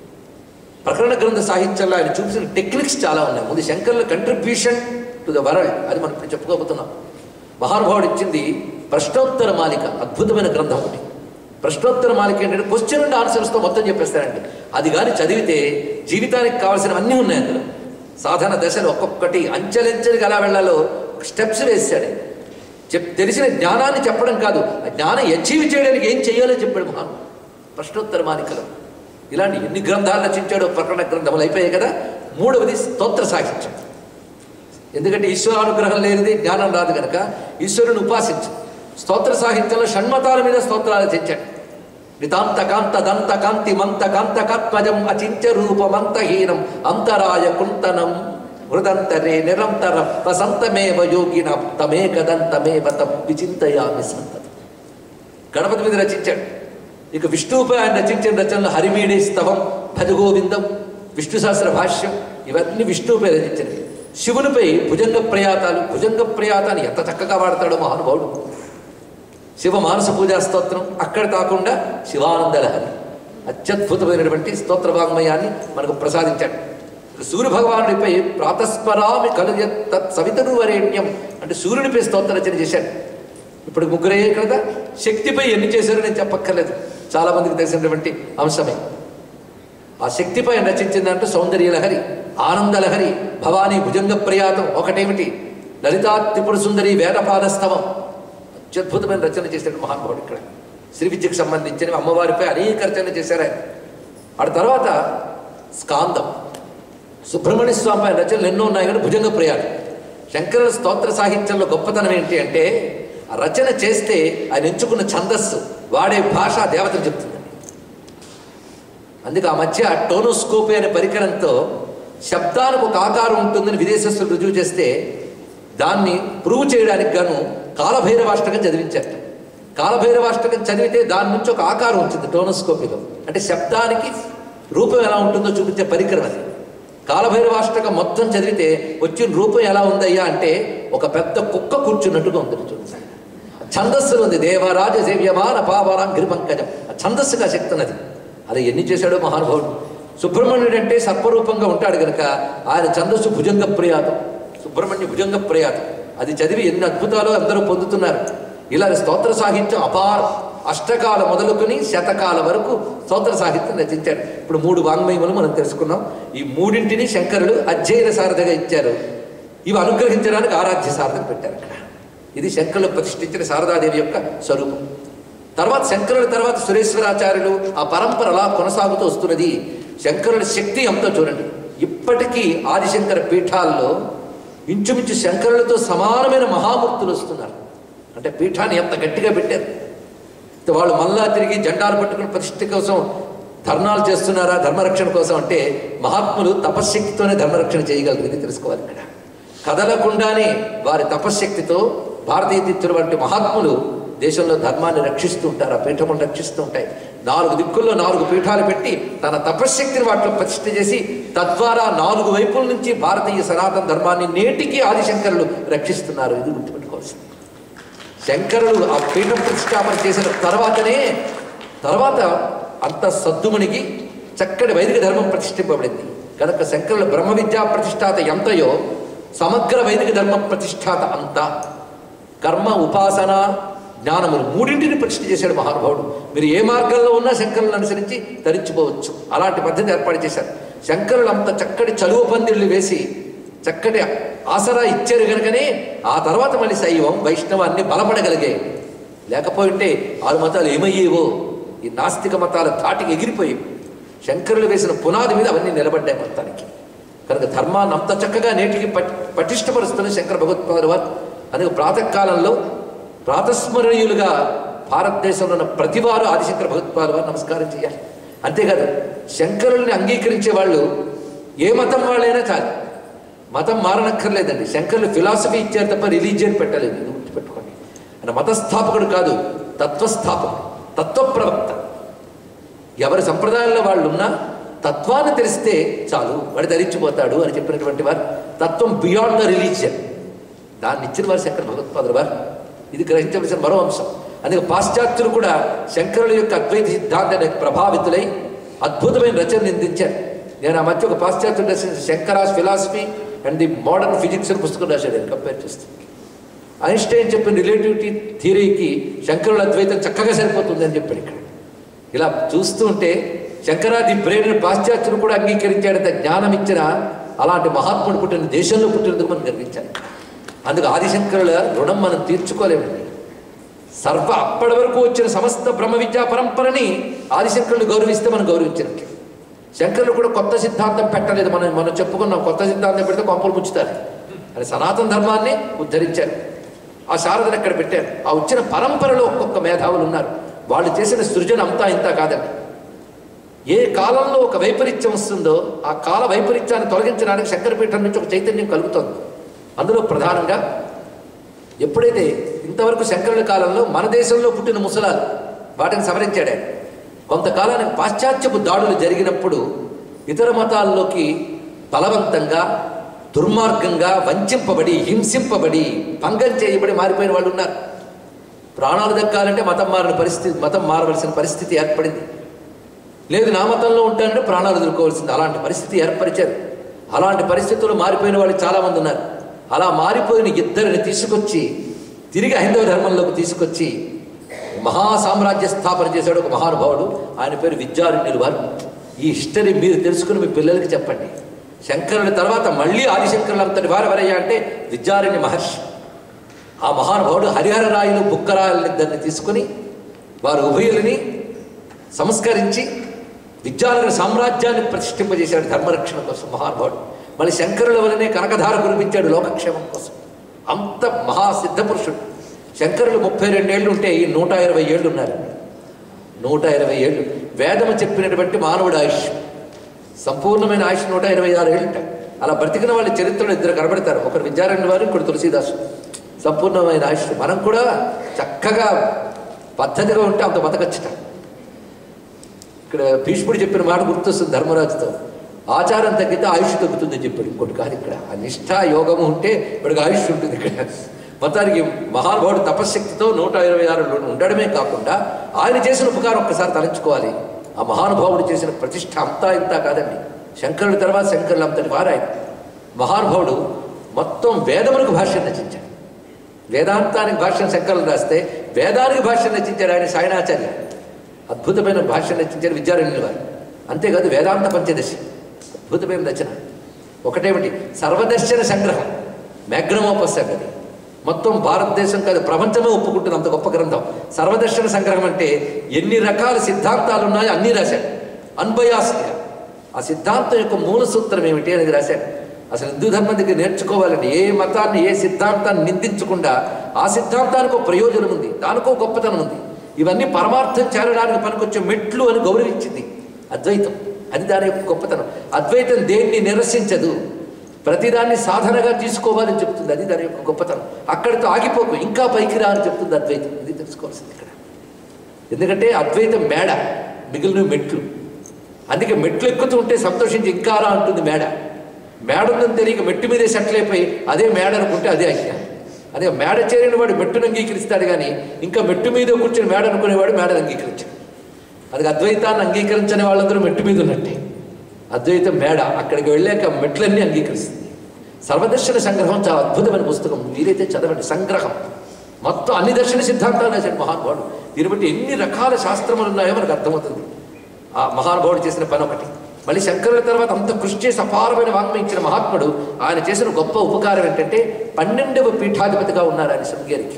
ప్రకరణ గ్రంథ సాహిత్యంలో ఆయన చూపించిన టెక్నిక్స్ చాలా ఉన్నాయి ముందు శంకర్ల కంట్రిబ్యూషన్ టు ద వరల్డ్ అది మనం ఇప్పుడు చెప్పుకోబోతున్నాం మహానుభావుడు ఇచ్చింది ప్రశ్నోత్తర మాలిక అద్భుతమైన గ్రంథం ఒకటి ప్రశ్నోత్తర మాలిక ఏంటంటే క్వశ్చన్ అండ్ ఆన్సర్స్తో మొత్తం చెప్పేస్తారండి అది కానీ చదివితే జీవితానికి కావాల్సినవన్నీ ఉన్నాయి అందులో సాధన దశలు ఒక్కొక్కటి అంచెలంచెలుగా ఎలా వెళ్ళాలో స్టెప్స్ వేసాడు చెప్ తెలిసిన జ్ఞానాన్ని చెప్పడం కాదు ఆ జ్ఞానం అచీవ్ చేయడానికి ఏం చేయాలో చెప్పాడు మహాను ప్రశ్నోత్తర మాలికలో ఇలాంటి ఎన్ని గ్రంథాలు రచించాడో ప్రకటన గ్రంథములు అయిపోయాయి కదా మూడవది స్తోత్ర సాహిత్యం ఎందుకంటే ఈశ్వరానుగ్రహం లేనిది జ్ఞానం రాదు కనుక ఈశ్వరుని ఉపాసించు స్తోత్ర సాహిత్యంలో షణ్మతాల మీద స్తోత్రాలు తెచ్చాడు నితాంత కాంత దంత కాంతి మంత కాంత కత్వజం అచించ రూపమంతహీనం అంతరాయ కుంతనం హృదంతరే నిరంతరం వసంతమేవ యోగిన తమేకదంతమేవ తం విచింతయామి సంతతం గణపతి మీద రచించాడు ఇక విష్ణువుపై ఆయన రచించిన రచనలు హరిమీడే స్తవం భజగోవిందం విష్ణు సహస్ర భాష్యం ఇవన్నీ విష్ణువుపై రచించినవి శివునిపై భుజంగ ప్రయాతాలు భుజంగ ప్రయాతాన్ని ఎంత చక్కగా వాడతాడో మహానుభావుడు శివ మానస పూజా స్తోత్రం అక్కడ కాకుండా శివానంద లహరి అత్యద్భుతమైనటువంటి స్తోత్ర వాంగ్మయాన్ని మనకు ప్రసాదించాడు సూర్య భగవానుడిపై ప్రాతస్మరామి కలు తత్ సవితరు వరేణ్యం అంటే సూర్యునిపై స్తోత్ర రచన చేశాడు ఇప్పుడు ముగ్గురే కదా శక్తిపై ఎన్ని చేశారో నేను చెప్పక్కర్లేదు చాలా మందికి తెలిసినటువంటి అంశమే ఆ శక్తిపై రచించిందంటే సౌందర్య లహరి ఆనంద లహరి భవానీ భుజంగ ప్రయాతం ఒకటేమిటి లలితా త్రిపుర సుందరి వేదపాదస్తవం అత్యద్భుతమైన రచన చేశాడు మహానుభావుడు ఇక్కడ శ్రీ విద్యకు సంబంధించిన అమ్మవారిపై అనేక రచన చేశారు ఆయన ఆ తర్వాత స్కాందం సుబ్రహ్మణ్య స్వామి పైన రచనలు ఎన్నో ఉన్నాయి కానీ భుజంగ ప్రయాణం శంకరుల స్తోత్ర సాహిత్యంలో గొప్పతనం ఏంటి అంటే ఆ రచన చేస్తే ఆయన ఎంచుకున్న ఛందస్సు వాడే భాష దేవతలు చెప్తుందండి అందుకే ఆ మధ్య టోనోస్కోపీ అనే పరికరంతో శబ్దానికి ఒక ఆకారం ఉంటుందని విదేశస్తులు రుజువు చేస్తే దాన్ని ప్రూవ్ చేయడానికి గాను కాలభైరవాష్టకం చదివించారు కాలభైరవాష్టకం చదివితే దాని నుంచి ఒక ఆకారం వచ్చింది టోనోస్కోపీలో అంటే శబ్దానికి రూపం ఎలా ఉంటుందో చూపించే పరికరం అది కాలభైరవాష్టకం మొత్తం చదివితే వచ్చిన రూపం ఎలా ఉందయ్యా అంటే ఒక పెద్ద కుక్క కూర్చున్నట్టుగా ఉంటుంది చూడండి ఛందస్సులు ఉంది దేవరాజ సేవ్యమాన పావరాం గిరిపంకజం ఆ ఛందస్సుగా శక్తి ఉన్నది అది ఎన్ని చేశాడో మహానుభావుడు సుబ్రహ్మణ్యుడు అంటే సర్పరూపంగా ఉంటాడు కనుక ఆయన ఛందస్సు భుజంగ ప్రయాతం సుబ్రహ్మణ్య భుజంగ ప్రయాతం అది చదివి ఎన్ని అద్భుతాలు అందరూ పొందుతున్నారు ఇలా స్తోత్ర సాహిత్యం అపారం అష్టకాల మొదలుకొని శతకాల వరకు స్తోత్ర సాహిత్యం రచించాడు ఇప్పుడు మూడు వాంగ్మయములు మనం తెలుసుకున్నాం ఈ మూడింటిని శంకరుడు అధ్యయన సారథగా ఇచ్చారు ఇవి అనుగ్రహించడానికి ఆరాధ్య సారథకు పెట్టారు అక్కడ ఇది శంకరులు ప్రతిష్ఠించిన శారదాదేవి యొక్క స్వరూపం తర్వాత శంకరుల తర్వాత సురేశ్వరాచార్యులు ఆ పరంపర అలా కొనసాగుతూ వస్తున్నది శంకరుల శక్తి ఎంతో చూడండి ఇప్పటికీ ఆదిశంకర పీఠాల్లో ఇంచుమించు శంకరులతో సమానమైన మహామూర్తులు వస్తున్నారు అంటే పీఠాన్ని ఎంత గట్టిగా పెట్టారు వాళ్ళు మళ్ళా తిరిగి జెండాలు పట్టుకుని ప్రతిష్ఠ కోసం ధర్నాలు చేస్తున్నారా ధర్మరక్షణ కోసం అంటే మహాత్ములు తపశ్శక్తితోనే ధర్మరక్షణ చేయగలరు ఇది తెలుసుకోవాలి ఇక్కడ కదలకుండానే వారి తపశ్శక్తితో భారతీయ తీర్థుల వంటి మహాత్ములు దేశంలో ధర్మాన్ని రక్షిస్తూ ఉంటారు ఆ పీఠములు రక్షిస్తూ ఉంటాయి నాలుగు దిక్కుల్లో నాలుగు పీఠాలు పెట్టి తన తపశ్శక్తిని వాటిలో ప్రతిష్ఠ చేసి తద్వారా నాలుగు వైపుల నుంచి భారతీయ సనాతన ధర్మాన్ని నేటికి ఆదిశంకరులు రక్షిస్తున్నారు ఇది గుర్తుపెట్టుకోవాల్సింది శంకరులు ఆ పీఠం ప్రతిష్టాపన చేసిన తర్వాతనే తర్వాత అంత సద్దుమణికి చక్కటి వైదిక ధర్మం ప్రతిష్ఠింపబడింది కనుక శంకరుల బ్రహ్మ విద్యా ప్రతిష్టాత ఎంతయో సమగ్ర వైదిక ధర్మ ప్రతిష్టాత అంత కర్మ ఉపాసన జ్ఞానములు మూడింటిని ప్రతిష్ఠ చేశాడు మహానుభావుడు మీరు ఏ మార్గంలో ఉన్నా శంకరులను అనుసరించి ధరించుకోవచ్చు అలాంటి పద్ధతి ఏర్పాటు చేశారు శంకరులు అంత చక్కటి చలువ పందిళ్ళు వేసి చక్కటి ఆసరా ఇచ్చారు కనుకనే ఆ తర్వాత మళ్ళీ శైవం వైష్ణవాన్ని బలపడగలిగాయి లేకపోయింటే ఆరు మతాలు ఏమయ్యేవో ఈ నాస్తిక మతాల ధాటికి ఎగిరిపోయి శంకరులు వేసిన పునాది మీద అవన్నీ నిలబడ్డాయి మొత్తానికి కనుక ధర్మాన్ని అంత చక్కగా నేటికి పటి పటిష్టపరుస్తున్న శంకర భగవత్పాదుల వారు అందుకే ప్రాతకాలంలో ప్రాతస్మరణీయులుగా భారతదేశంలో ఉన్న ప్రతివారు ఆదిశంకర భగవత్పాదుల వారు నమస్కారం చేయాలి అంతేకాదు శంకరుల్ని అంగీకరించే వాళ్ళు ఏ మతం వాళ్ళైనా చాలు మతం మారనక్కర్లేదండి శంకరులు ఫిలాసఫీ ఇచ్చారు తప్ప రిలీజియన్ పెట్టలేదు ఇది గుర్తుపెట్టుకోండి ఆయన మతస్థాపకుడు కాదు తత్వస్థాపకుడు తత్వప్రవక్త ఎవరి సంప్రదాయంలో వాళ్ళు ఉన్నా తత్వాన్ని తెలిస్తే చాలు వాడు ధరించిపోతాడు అని చెప్పినటువంటి వారు తత్వం బియాండ్ ద రిలీజియన్ దాన్ని ఇచ్చిన వారు శంకర భగవత్పాదుల వారు ఇది గ్రహించవలసిన మరో అంశం అందుకే పాశ్చాత్యులు కూడా శంకరుల యొక్క అద్వైత సిద్ధాంతానికి ప్రభావితులై అద్భుతమైన రచన నిందించారు నేను ఆ మధ్య ఒక పాశ్చాత్యుడు రచించిన Shankara's philosophy and the modern physics అని పుస్తకం రాశాడు నేను కంపేర్ చేస్తే ఐన్స్టైన్ చెప్పిన రిలేటివిటీ థియరీకి శంకరుల అద్వైతం చక్కగా సరిపోతుంది అని చెప్పాడు ఇక్కడ ఇలా చూస్తూ ఉంటే శంకరాది బ్రెయిన్ పాశ్చాత్యులు కూడా అంగీకరించాడంత జ్ఞానం ఇచ్చిన అలాంటి మహాత్ముడు పుట్టిన దేశంలో పుట్టినందుకు మనం గర్వించాలి అందుకు ఆదిశంకరుల రుణం మనం తీర్చుకోలేమండి సర్వ అప్పటి వరకు వచ్చిన సమస్త బ్రహ్మ విద్యా పరంపరని ఆదిశంకరులు గౌరవిస్తే మనం గౌరవించినట్లే శంకరులు కూడా కొత్త సిద్ధాంతం పెట్టలేదు మనం మనం చెప్పుకున్నాం కొత్త సిద్ధాంతం పెడితే కొంపలు ముచ్చుతారు అని సనాతన ధర్మాన్ని ఉద్ధరించారు ఆ శారదను ఎక్కడ పెట్టారు ఆ వచ్చిన పరంపరలో ఒక్కొక్క మేధావులు ఉన్నారు వాళ్ళు చేసిన సృజన అంతా ఇంత కాదండి ఏ కాలంలో ఒక వైపరీత్యం వస్తుందో ఆ కాల వైపరీత్యాన్ని తొలగించడానికి శంకరపీఠం నుంచి ఒక చైతన్యం కలుగుతోంది అందులో ప్రధానంగా ఎప్పుడైతే ఇంతవరకు శంకరుల కాలంలో మన దేశంలో పుట్టిన ముసలాలు వాటిని సవరించాడు ఆయన కొంతకాలానికి పాశ్చాత్యపు దాడులు జరిగినప్పుడు ఇతర మతాల్లోకి బలవంతంగా దుర్మార్గంగా వంచింపబడి హింసింపబడి భంగం చేయబడి మారిపోయిన వాళ్ళు ఉన్నారు ప్రాణాలు దక్కాలంటే మతం మారిన పరిస్థితి మతం మారవలసిన పరిస్థితి ఏర్పడింది లేదు నా మతంలో ఉంటానంటే ప్రాణాలు ఎదుర్కోవాల్సింది అలాంటి పరిస్థితి ఏర్పరిచారు అలాంటి పరిస్థితుల్లో మారిపోయిన వాళ్ళు చాలామంది ఉన్నారు అలా మారిపోయిన ఇద్దరిని తీసుకొచ్చి తిరిగి హైందవ ధర్మంలోకి తీసుకొచ్చి మహా సామ్రాజ్య స్థాపన చేశాడు ఒక మహానుభావుడు ఆయన పేరు విద్యారణ్యులు వారు ఈ హిస్టరీ మీరు తెలుసుకుని మీ పిల్లలకి చెప్పండి శంకరుని తర్వాత మళ్ళీ ఆదిశంకరులు అంతటి వారు ఎవరయ్యా అంటే విద్యారణ్య మహర్షి ఆ మహానుభావుడు హరిహర రాయులు బుక్కరాయలిద్దరిని తీసుకుని వారు ఉభయులని సంస్కరించి విద్యానగర సామ్రాజ్యాన్ని ప్రతిష్ఠింపజేశాడు ధర్మరక్షణ కోసం మహానుభావుడు మళ్ళీ శంకరుల వలనే కనకధార కురిపించాడు లోకక్షేమం కోసం అంత మహాసిద్ధ పురుషుడు శంకరులు ముప్పై రెండేళ్ళు ఉంటే ఈ నూట ఇరవై ఏళ్ళు ఉన్నారు నూట ఇరవై ఏళ్ళు వేదము చెప్పినటువంటి మానవుడు ఆయుష్ సంపూర్ణమైన ఆయుష్ నూట ఇరవై ఆరు ఏళ్ళుంట అలా బ్రతికిన వాళ్ళ చరిత్రలో ఇద్దరు కనబడతారు ఒకరు విద్యారణ్య వారు ఇంకోటి తులసీదాసు సంపూర్ణమైన ఆయుష్ మనం కూడా చక్కగా పద్ధతిగా ఉంటే అంత బతకచ్చుట ఇక్కడ భీష్ముడు చెప్పిన మాట గుర్తొస్తుంది ధర్మరాజుతో ఆచారం తగ్గితే ఆయుష్ తగ్గుతుందని చెప్పాడు ఇంకోటి కాదు ఇక్కడ ఆ నిష్ఠ యోగము ఉంటే వాడికి ఆయుష్ ఉంటుంది ఇక్కడ మొత్తానికి మహానుభావుడు తపశ్శక్తితో నూట ఇరవై ఆరులో ఉండడమే కాకుండా ఆయన చేసిన ఉపకారం ఒక్కసారి తలంచుకోవాలి ఆ మహానుభావుడు చేసిన ప్రతిష్ట అంతా ఇంత కాదండి శంకరుడి తర్వాత శంకరులు అంతటి వారు ఆయన మహానుభావుడు మొత్తం వేదములకు భాష్యం రచించాడు వేదాంతానికి భాష్యం శంకరులు రాస్తే వేదానికి భాష్యం రచించాడు ఆయన సాయణాచార్య అద్భుతమైన భాష్యం రచించారు విద్యారణ్యుల వారు అంతేకాదు వేదాంత పంచదశి అద్భుతమైన రచన ఒకటేమిటి సర్వదర్శన సంగ్రహం మ్యాగ్నమోపస్ అది మొత్తం భారతదేశం కాదు ప్రపంచమే ఒప్పుకుంటుంది అంత గొప్ప గ్రంథం సర్వదర్శన సంగ్రహం అంటే ఎన్ని రకాల సిద్ధాంతాలు ఉన్నాయో అన్నీ రాశాడు అన్బయాస్గా ఆ సిద్ధాంతం యొక్క మూల సూత్రం ఏమిటి అనేది రాశాడు అసలు హిందూ ధర్మం దగ్గర నేర్చుకోవాలండి ఏ మతాన్ని ఏ సిద్ధాంతాన్ని నిందించకుండా ఆ సిద్ధాంతానికి ఒక ప్రయోజనం ఉంది దానికో గొప్పతనం ఉంది ఇవన్నీ పరమార్థం చేరడానికి పనికొచ్చే మెట్లు అని గౌరవించింది అద్వైతం అది దాని యొక్క గొప్పతనం అద్వైతం దేన్ని నిరసించదు ప్రతిదాన్ని సాధనగా తీసుకోవాలని చెప్తుంది అది దాని యొక్క గొప్పతనం అక్కడితో ఆగిపోకు ఇంకా పైకి రా అని చెప్తుంది అద్వైతం ఇది తెలుసుకోవాల్సింది ఇక్కడ ఎందుకంటే అద్వైతం మేడ మిగిలిన మెట్లు అందుకే మెట్లు ఎక్కుతూ ఉంటే సంతోషించి ఇంకా రా అంటుంది మేడ మేడ ఉందని తెలియక మెట్టు మీదే సెటిల్ అయిపోయి అదే మేడ అనుకుంటే అదే అజ్ఞానం అదే మేడ చేరిన వాడు మెట్టును అంగీకరిస్తాడు కానీ ఇంకా మెట్టు మీద కూర్చొని మేడ అనుకునేవాడు మేడను అంగీకరించాడు అది అద్వైతాన్ని అంగీకరించని వాళ్ళందరూ మెట్టు మీద ఉన్నట్టే అద్వైతం మేడ అక్కడికి వెళ్ళాక మెట్లన్నీ అంగీకరిస్తుంది సర్వదర్శన సంగ్రహం చాలా అద్భుతమైన పుస్తకం వీరైతే చదవండి సంగ్రహం మొత్తం అన్ని దర్శన సిద్ధాంతాలు రాశాడు మహానుభావుడు దీన్ని బట్టి ఎన్ని రకాల శాస్త్రములు ఉన్నాయో మనకు అర్థమవుతుంది ఆ మహానుభావుడు చేసిన పని ఒకటి మళ్ళీ శంకరుల తర్వాత అంత కృషి చేసి అపారమైన వాంగ్మయం ఇచ్చిన మహాత్ముడు ఆయన చేసిన గొప్ప ఉపకారం ఏంటంటే పన్నెండవ పీఠాధిపతిగా ఉన్నారు ఆయన శృంగేరికి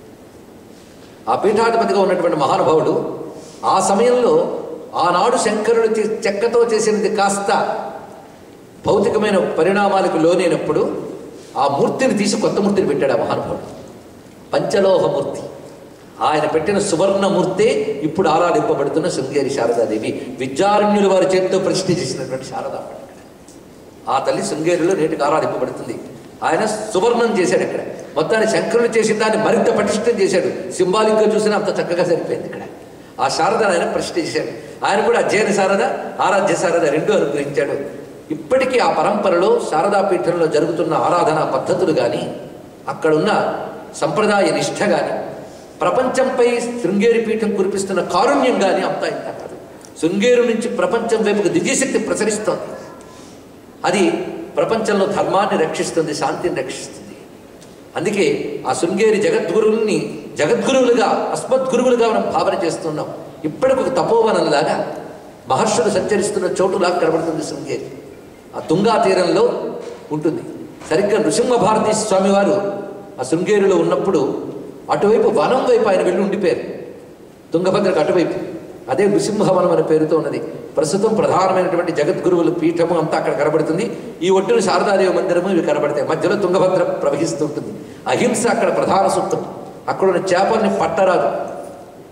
ఆ పీఠాధిపతిగా ఉన్నటువంటి మహానుభావుడు ఆ సమయంలో ఆనాడు శంకరుడు చే- చెక్కతో చేసినది కాస్త భౌతికమైన పరిణామాలకు లోనైనప్పుడు ఆ మూర్తిని తీసి కొత్త మూర్తిని పెట్టాడు ఆ మహానుభావుడు పంచలోహమూర్తి ఆయన పెట్టిన సువర్ణమూర్తే ఇప్పుడు ఆరాధింపబడుతున్న శృంగేరి శారదాదేవి విద్యారణ్యుల వారి చేతితో ప్రతిష్ఠ చేసినటువంటి శారదా ఆ తల్లి శృంగేరిలో నేటికి ఆరాధింపబడుతుంది ఆయన సువర్ణం చేశాడు ఇక్కడ మొత్తాన్ని శంకరుడు చేసిన దాన్ని మరింత పటిష్టం చేశాడు సింబాలిక్గా చూసినా అంత చక్కగా సరిపోయింది ఇక్కడ ఆ శారద ఆయన ప్రతిష్ఠ చేశాడు ఆయన కూడా అధ్యయన శారద ఆరాధ్య శారద రెండు అనుగ్రహించాడు ఇప్పటికీ ఆ పరంపరలో శారదా పీఠంలో జరుగుతున్న ఆరాధనా పద్ధతులు కానీ అక్కడున్న సంప్రదాయ నిష్ఠ కానీ ప్రపంచంపై శృంగేరి పీఠం కురిపిస్తున్న కారుణ్యం కానీ అంతా ఇంత కాదు శృంగేరు నుంచి ప్రపంచం వైపుకు దివ్యశక్తి ప్రసరిస్తోంది అది ప్రపంచంలో ధర్మాన్ని రక్షిస్తుంది శాంతిని రక్షిస్తుంది అందుకే ఆ శృంగేరి జగద్గురువుల్ని జగద్గురువులుగా అస్మద్గురువులుగా మనం భావన చేస్తున్నాం ఇప్పటికి ఒక తపోవనంలాగా మహర్షులు సంచరిస్తున్న చోటులాగా కనబడుతుంది శృంగేరి ఆ తుంగా తీరంలో ఉంటుంది సరిగ్గా నృసింహ భారతీ స్వామి వారు ఆ శృంగేరిలో ఉన్నప్పుడు అటువైపు వనం వైపు ఆయన వెళ్ళి ఉండిపోయారు తుంగభద్రకు అటువైపు అదే నృసింహవనం అనే పేరుతో ఉన్నది ప్రస్తుతం ప్రధానమైనటువంటి జగద్గురువుల పీఠము అంతా అక్కడ కనబడుతుంది ఈ ఒడ్డున శారదాదేవి మందిరము ఇవి కనబడతాయి మధ్యలో తుంగభద్ర ప్రవహిస్తూ ఉంటుంది అహింస అక్కడ ప్రధాన సూత్రం అక్కడ ఉన్న చేపల్ని పట్టరాదు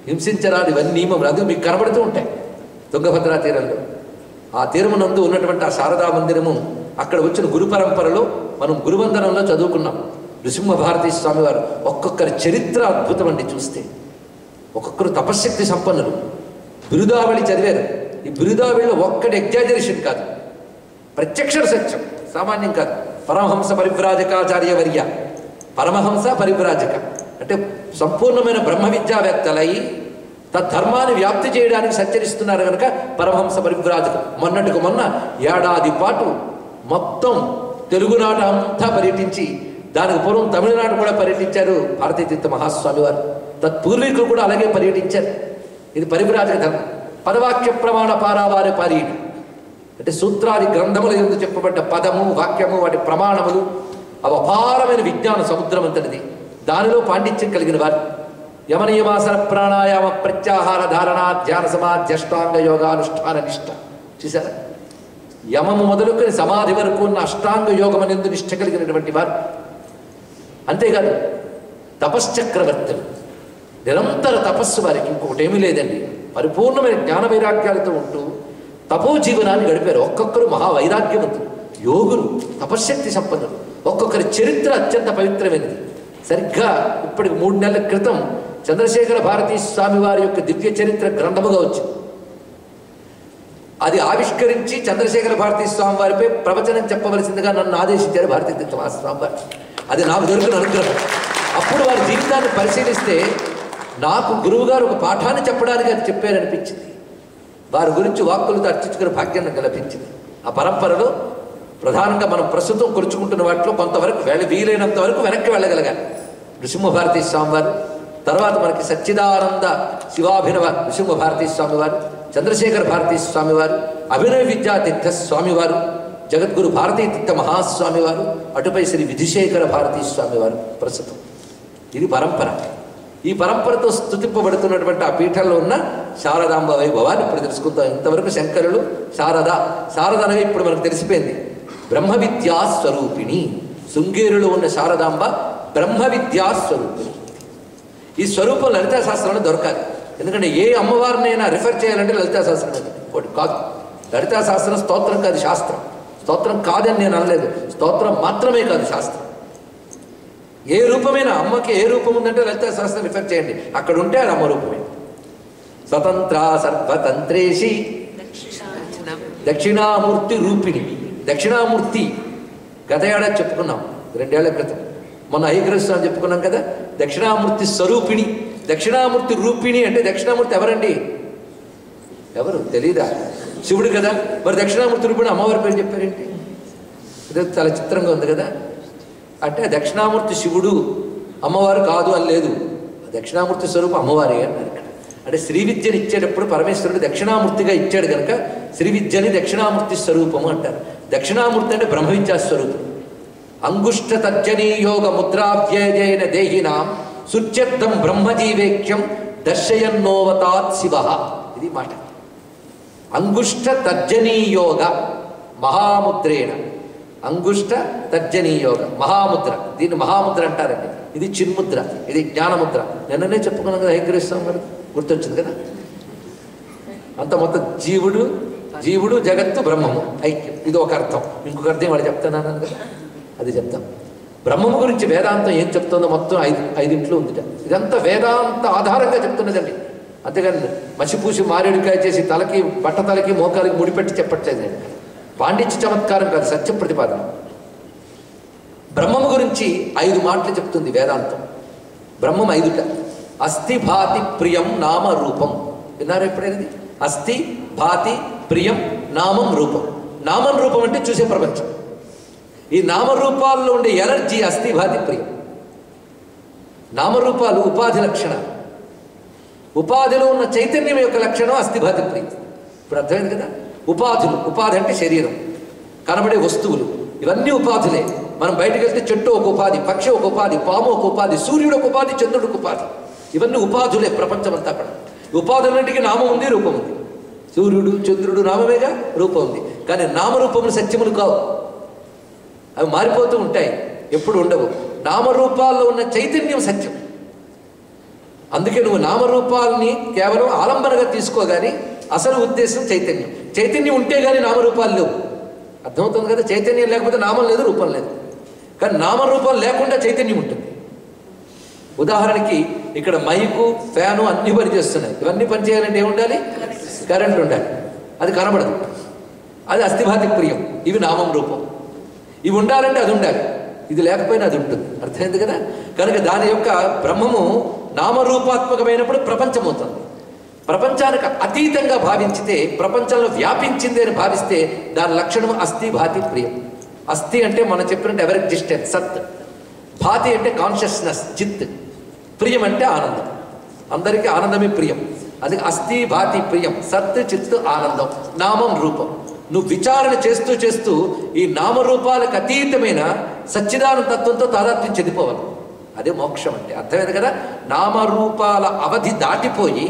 హింసించరాదు ఇవన్నీ నియమములు అందుకు మీకు కనబడుతూ ఉంటాయి తుంగభద్రా తీరంలో ఆ తీరమునందు ఉన్నటువంటి ఆ శారదా మందిరము అక్కడ వచ్చిన గురు పరంపరలో మనం గురువందనంలో చదువుకున్నాం నృసింహ భారతీ స్వామి వారు ఒక్కొక్కరి చరిత్ర అద్భుతం అండి చూస్తే ఒక్కొక్కరు తపశ్శక్తి సంపన్నులు బిరుదావళి చదివారు ఈ బిరుదావళిలో ఒక్కటి ఎగ్జాజరేషన్ కాదు ప్రత్యక్ష సత్యం సామాన్యం కాదు పరమహంస పరివ్రాజకాచార్య వర్య పరమహంస పరివ్రాజక అంటే సంపూర్ణమైన బ్రహ్మ విద్యావేత్తలై తద్ధర్మాన్ని వ్యాప్తి చేయడానికి సంచరిస్తున్నారు కనుక పరమహంస పరివ్రాజకం మొన్నటికి మొన్న ఏడాది పాటు మొత్తం తెలుగునాట అంతా పర్యటించి దానికి పూర్వం తమిళనాడు కూడా పర్యటించారు భారతీయ తీర్థ మహాస్వామి వారు తత్పూర్వీకులు కూడా అలాగే పర్యటించారు ఇది పరివ్రాజక ధర్మం పదవాక్య ప్రమాణ పారావారి పారీడు అంటే సూత్రాది గ్రంథముల ఎందు చెప్పబడ్డ పదము వాక్యము వాటి ప్రమాణములు అవి అపారమైన విజ్ఞాన సముద్రం అంతటిది దానిలో పాండిత్యం కలిగిన వారు యమనియమాసన ప్రాణాయామ ప్రత్యాహార ధారణ ధ్యాన సమాధ్యష్టాంగ యోగానుష్ఠాన నిష్ఠ చూసారా యమము మొదలుకొని సమాధి వరకు ఉన్న అష్టాంగ యోగమనెందు నిష్ఠ కలిగినటువంటి వారు అంతేకాదు తపశ్చక్రవర్తులు నిరంతర తపస్సు వారికి ఇంకొకటి ఏమీ లేదండి పరిపూర్ణమైన జ్ఞాన వైరాగ్యాలతో ఉంటూ తపో జీవనాన్ని గడిపారు ఒక్కొక్కరు మహా వైరాగ్యవంతులు యోగులు తపశ్శక్తి సంపన్నులు ఒక్కొక్కరి చరిత్ర అత్యంత పవిత్రమైనది సరిగ్గా ఇప్పటికి మూడు నెలల క్రితం చంద్రశేఖర భారతీ స్వామి వారి యొక్క దివ్య చరిత్ర గ్రంథముగా వచ్చింది అది ఆవిష్కరించి చంద్రశేఖర భారతీ స్వామి వారిపై ప్రవచనం చెప్పవలసిందిగా నన్ను ఆదేశించారు భారతీ తీర్థ మహాస్వామి వారు అది నాకు దొరికిన అనుగ్రహం అప్పుడు వారి జీవితాన్ని పరిశీలిస్తే నాకు గురువుగారు ఒక పాఠాన్ని చెప్పడానికి అది చెప్పారనిపించింది వారి గురించి వాక్కులతో అర్చించుకునే భాగ్యం నాకు లభించింది ఆ పరంపరలో ప్రధానంగా మనం ప్రస్తుతం కొలుచుకుంటున్న వాటిలో కొంతవరకు వెళ్ళ వీలైనంత వరకు వెనక్కి వెళ్ళగలగాలి నృసింహ భారతీ స్వామి వారు తర్వాత మనకి సచ్చిదానంద శివాభినవ నృసింహ భారతీ స్వామి వారు చంద్రశేఖర భారతీ స్వామి వారు అభినవ విద్యా తీర్థ స్వామి వారు జగద్గురు భారతీ తీర్థ మహాస్వామి వారు అటుపై శ్రీ విధిశేఖర భారతీ స్వామి వారు ప్రస్తుతం ఇది పరంపర ఈ పరంపరతో స్థుతింపబడుతున్నటువంటి ఆ పీఠంలో ఉన్న శారదాంబ వైభవాన్ని ఇప్పుడు తెలుసుకుందాం ఇంతవరకు శంకరులు శారద శారద అనగా ఇప్పుడు మనకు తెలిసిపోయింది బ్రహ్మ విద్యా స్వరూపిణి శృంగేరులో ఉన్న శారదాంబ బ్రహ్మ విద్యా స్వరూపిణి ఈ స్వరూపం లలితా శాస్త్రంలో దొరకాలి ఎందుకంటే ఏ అమ్మవారినైనా రిఫర్ చేయాలంటే లలితా శాస్త్రం అది ఇంకోటి కాదు లలితా శాస్త్రం స్తోత్రం కాదు శాస్త్రం స్తోత్రం కాదని నేను అనలేదు స్తోత్రం మాత్రమే కాదు శాస్త్రం ఏ రూపమైనా అమ్మకి ఏ రూపం ఉందంటే లలితా శాస్త్రం రిఫర్ చేయండి అక్కడ ఉంటే అది అమ్మ రూపమే స్వతంత్ర సర్వతంత్రేషి దక్షిణామూర్తి రూపిణి దక్షిణామూర్తి గత ఏడాది చెప్పుకున్నాం రెండేళ్ల క్రితం మొన్న ఐగ్రస్వామి చెప్పుకున్నాం కదా దక్షిణామూర్తి స్వరూపిణి దక్షిణామూర్తి రూపిణి అంటే దక్షిణామూర్తి ఎవరండి ఎవరు తెలీదా శివుడు కదా మరి దక్షిణామూర్తి రూపిణి అమ్మవారి పేరు చెప్పారేంటి ఇదే చాలా చిత్రంగా ఉంది కదా అంటే దక్షిణామూర్తి శివుడు అమ్మవారు కాదు అని లేదు దక్షిణామూర్తి స్వరూపం అమ్మవారే అన్నారు ఇక్కడ అంటే శ్రీ విద్యను ఇచ్చేటప్పుడు పరమేశ్వరుడు దక్షిణామూర్తిగా ఇచ్చాడు కనుక శ్రీ విద్యని దక్షిణామూర్తి స్వరూపము అంటారు దక్షిణామూర్తి అంటే బ్రహ్మ విద్యా స్వరూపం అంగుష్ట తర్జనీ యోగ ముద్రావ్యయన దేహినాం సుత్యర్థం బ్రహ్మజీవేక్యం దర్శయన్నోవతాత్ శివ ఇది మాట అంగుష్ట తర్జనీయోగ మహాముద్రేణ అంగుష్ట తర్జనీయోగ మహాముద్ర దీన్ని మహాముద్ర అంటారండి ఇది చిన్ముద్ర ఇది జ్ఞానముద్ర నిన్ననే చెప్పుకున్నాం కదా హైగ్రహిస్తాం మరి గుర్తొచ్చింది కదా అంత మొత్తం జీవుడు జీవుడు జగత్తు బ్రహ్మము ఐక్యం ఇది ఒక అర్థం ఇంకొక అర్థం వాడు చెప్తాను కదా అది చెప్తాం బ్రహ్మము గురించి వేదాంతం ఏం చెప్తుందో మొత్తం ఐదు ఐదింట్లో ఉందిట ఇదంతా వేదాంత ఆధారంగా చెప్తున్నదండి అంతేగాని మసిపూసి మారేడుకాయ చేసి తలకి బట్ట తలకి మోకాలకి ముడిపెట్టి చెప్పట్లేదు నేను పాండిత్య చమత్కారం కాదు సత్య ప్రతిపాదన బ్రహ్మము గురించి ఐదు మాటలు చెప్తుంది వేదాంతం బ్రహ్మం ఐదుట అస్థి భాతి ప్రియం నామ రూపం విన్నారు ఎప్పుడైనది అస్థి భాతి ప్రియం నామం రూపం నామం రూపం అంటే చూసే ప్రపంచం ఈ నామరూపాల్లో ఉండే ఎనర్జీ అస్థి భాతి ప్రియం నామరూపాలు ఉపాధి లక్షణాలు ఉపాధిలో ఉన్న చైతన్యం యొక్క లక్షణం అస్థిభాతి ప్రీతి ఇప్పుడు అర్థమైంది కదా ఉపాధులు ఉపాధి అంటే శరీరం కనబడే వస్తువులు ఇవన్నీ ఉపాధులే మనం బయటకు వెళ్తే చెట్టు ఒక ఉపాధి పక్షి ఒక ఉపాధి పాము ఒక ఉపాధి సూర్యుడు ఒక ఉపాధి చంద్రుడు ఒక ఉపాధి ఇవన్నీ ఉపాధులే ప్రపంచమంతా అక్కడ ఉపాధులన్నిటికీ నామం ఉంది రూపం ఉంది సూర్యుడు చంద్రుడు నామమేగా రూపం ఉంది కానీ నామరూపములు సత్యములు కావు అవి మారిపోతూ ఉంటాయి ఎప్పుడు ఉండవు నామరూపాల్లో ఉన్న చైతన్యం సత్యం అందుకే నువ్వు నామరూపాలని కేవలం ఆలంబనగా తీసుకోగాని అసలు ఉద్దేశం చైతన్యం చైతన్యం ఉంటే గానీ నామరూపాలు లేవు అర్థమవుతుంది కదా చైతన్యం లేకపోతే నామం లేదు రూపం లేదు కానీ నామరూపాలు లేకుండా చైతన్యం ఉంటుంది ఉదాహరణకి ఇక్కడ మైకు ఫ్యాను అన్ని పనిచేస్తున్నాయి ఇవన్నీ పనిచేయాలంటే ఏముండాలి కరెంట్ ఉండాలి అది కనబడదు అది అస్థిభాతి ప్రియం ఇవి నామం రూపం ఇవి ఉండాలంటే అది ఉండాలి ఇది లేకపోయినా అది ఉంటుంది అర్థమైంది కదా కనుక దాని యొక్క బ్రహ్మము నామరూపాత్మకమైనప్పుడు ప్రపంచం అవుతుంది ప్రపంచానికి అతీతంగా భావించితే ప్రపంచంలో వ్యాపించింది అని భావిస్తే దాని లక్షణం అస్థి భాతి ప్రియం అస్థి అంటే మనం చెప్పినట్టు ఎవర్ ఎగ్జిస్టెన్స్ సత్ భాతి అంటే కాన్షియస్నెస్ చిత్ ప్రియం అంటే ఆనందం అందరికీ ఆనందమే ప్రియం అది అస్థి భాతి ప్రియం సత్ చిత్ ఆనందం నామం రూపం నువ్వు విచారణ చేస్తూ చేస్తూ ఈ నామరూపాలకు అతీతమైన సచ్చిదానంద తత్వంతో తాదాత్మ్యం చెందిపోవాలి అదే మోక్షం అంటే అర్థమైంది కదా నామరూపాల అవధి దాటిపోయి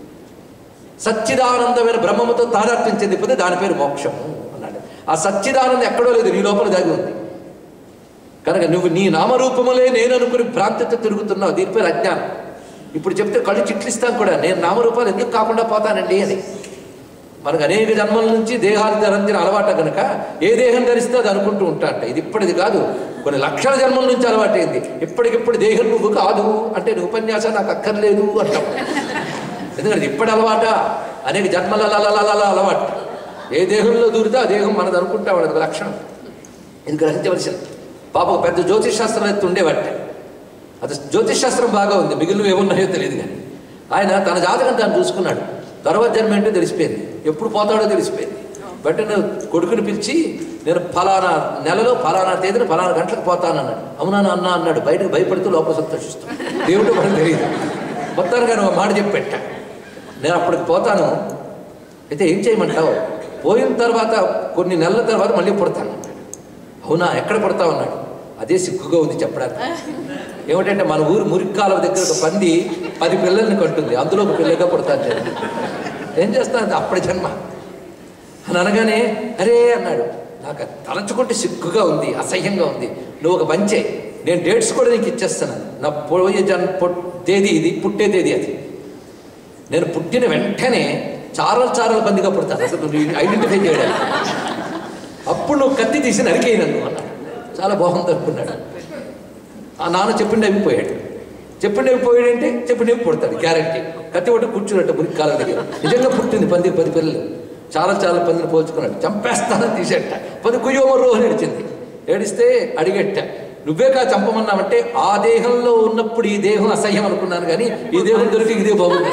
సచ్చిదానందమైన బ్రహ్మముతో తాదాత్మ్యం చెందిపోతే దాని పేరు మోక్షము అన్నాడు ఆ సచ్చిదానందం ఎక్కడో లేదు నీ లోపల దాగి ఉంది కనుక నువ్వు నీ నామరూపములే నేను అనుకుని భ్రాంతితో తిరుగుతున్నావు దీని పేరు అజ్ఞానం ఇప్పుడు చెప్తే కళ్ళు చిట్లిస్తాం కూడా నేను నామరూపాలు ఎందుకు కాకుండా పోతానండి అని మనకు అనేక జన్మల నుంచి దేహాలు ధరించిన అలవాట కనుక ఏ దేహం ధరిస్తే అది అనుకుంటూ ఉంటాంట ఇది ఇప్పటిది కాదు కొన్ని లక్షల జన్మల నుంచి అలవాటైంది ఇప్పటికిప్పుడు దేహం నువ్వు కాదు అంటే నీ ఉపన్యాసం నాకు అక్కర్లేదు అంటాం ఎందుకంటే ఇప్పటి అలవాట అనేక జన్మల లలలలల అలవాటు ఏ దేహంలో దూరితే ఆ దేహం మనది అనుకుంటా వాడు లక్షణం ఇది గ్రహించవలసింది పాప ఒక పెద్ద జ్యోతిష్ శాస్త్రం ఎత్తు ఉండేవాట అది జ్యోతిష్ శాస్త్రం బాగా ఉంది మిగిలిన ఏమున్నాయో తెలియదు కానీ ఆయన తన జాతకం తాను చూసుకున్నాడు తర్వాత జన్మ ఏంటో తెలిసిపోయింది ఎప్పుడు పోతాడో తెలిసిపోయింది వెంటనే కొడుకుని పిలిచి నేను ఫలానా నెలలో ఫలానా తేదీన ఫలానా గంటలకు పోతానన్నాడు అవునా అన్న అన్నాడు బయటకు భయపడుతూ లోపల సంతోషిస్తాడు దేవుడు మనకు తెలియదు మొత్తానికి ఆయన ఒక మాట చెప్పి పెట్టా నేను అప్పటికి పోతాను అయితే ఏం చేయమంటావు పోయిన తర్వాత కొన్ని నెలల తర్వాత మళ్ళీ పుడతాను అవునా ఎక్కడ పుడతావు అన్నాడు అదే సిగ్గుగా ఉంది చెప్పడానికి ఏమిటంటే మన ఊరు మురిక్కాల దగ్గర ఒక పంది పది పిల్లల్ని కంటుంది అందులో ఒక పిల్లగా పుడతాను నేను ఏం చేస్తాను అప్పటి జన్మ అని అనగానే అరే అన్నాడు నాకు అది తలంచుకుంటే సిగ్గుగా ఉంది అసహ్యంగా ఉంది నువ్వు ఒక పంచే నేను డేట్స్ కూడా నీకు ఇచ్చేస్తాను నా పోయే జన్ పొట్- తేదీ ఇది పుట్టే తేదీ అది నేను పుట్టిన వెంటనే చారల చారల పందిగా పుడతాను అసలు నువ్వు ఐడెంటిఫై చేయడానికి అప్పుడు నువ్వు కత్తి తీసి నరికేయి నన్ను అన్నాడు చాలా బాగుంది అనుకున్నాడు ఆ నాన్న చెప్పిండి అయిపోయాడు చెప్పిండి అయిపోయాడంటే చెప్పిండి పుడతాడు గ్యారంటీ కత్తి పట్టు కూర్చున్నట్టు మురికి కాలం దగ్గర నిజంగా పుట్టింది పంది పది పిల్లలు చాలా చాలా పందిని పోల్చుకున్నాడు చంపేస్తానని తీసేట పది కుయ్యోమర్రు అని ఏడిచింది ఏడిస్తే అడిగెట్ట నువ్వే కా చంపమన్నావంటే ఆ దేహంలో ఉన్నప్పుడు ఈ దేహం అసహ్యం అనుకున్నాను కానీ ఈ దేహం దొరికి ఇదే బాగుంది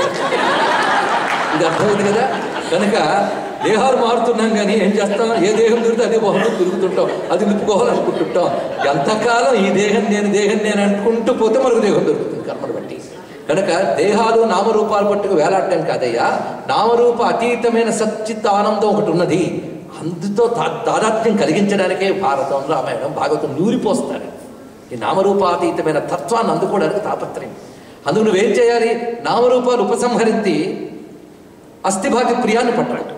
ఇది అర్థమైంది కదా కనుక దేహాలు మారుతున్నాం కానీ ఏం చేస్తాం ఏ దేహం దొరికితే అదే మొహంలో తిరుగుతుంటాం అది నింపుకోవాలనుకుంటుంటాం ఎంతకాలం ఈ దేహం నేను దేహం నేను అనుకుంటూ పోతే మరొక దేహం దొరుకుతుంది కర్మను బట్టి కనుక దేహాలు నామరూపాలు పట్టుకు వేలాడటం కాదయ్యా నామరూప అతీతమైన సచ్చిత్ ఆనందం ఒకటి ఉన్నది అందుతో తా- తాదాత్మ్యం కలిగించడానికే భారతం రామాయణం భాగవతం నూరిపోస్తారు ఈ నామరూపాతీతమైన తత్వాన్ని అందుకోవడానికి తాపత్రయం అందుకు నువ్వేం చేయాలి నామరూపాలు ఉపసంహరించి అస్థిభాతి ప్రియాన్ని పట్టాడు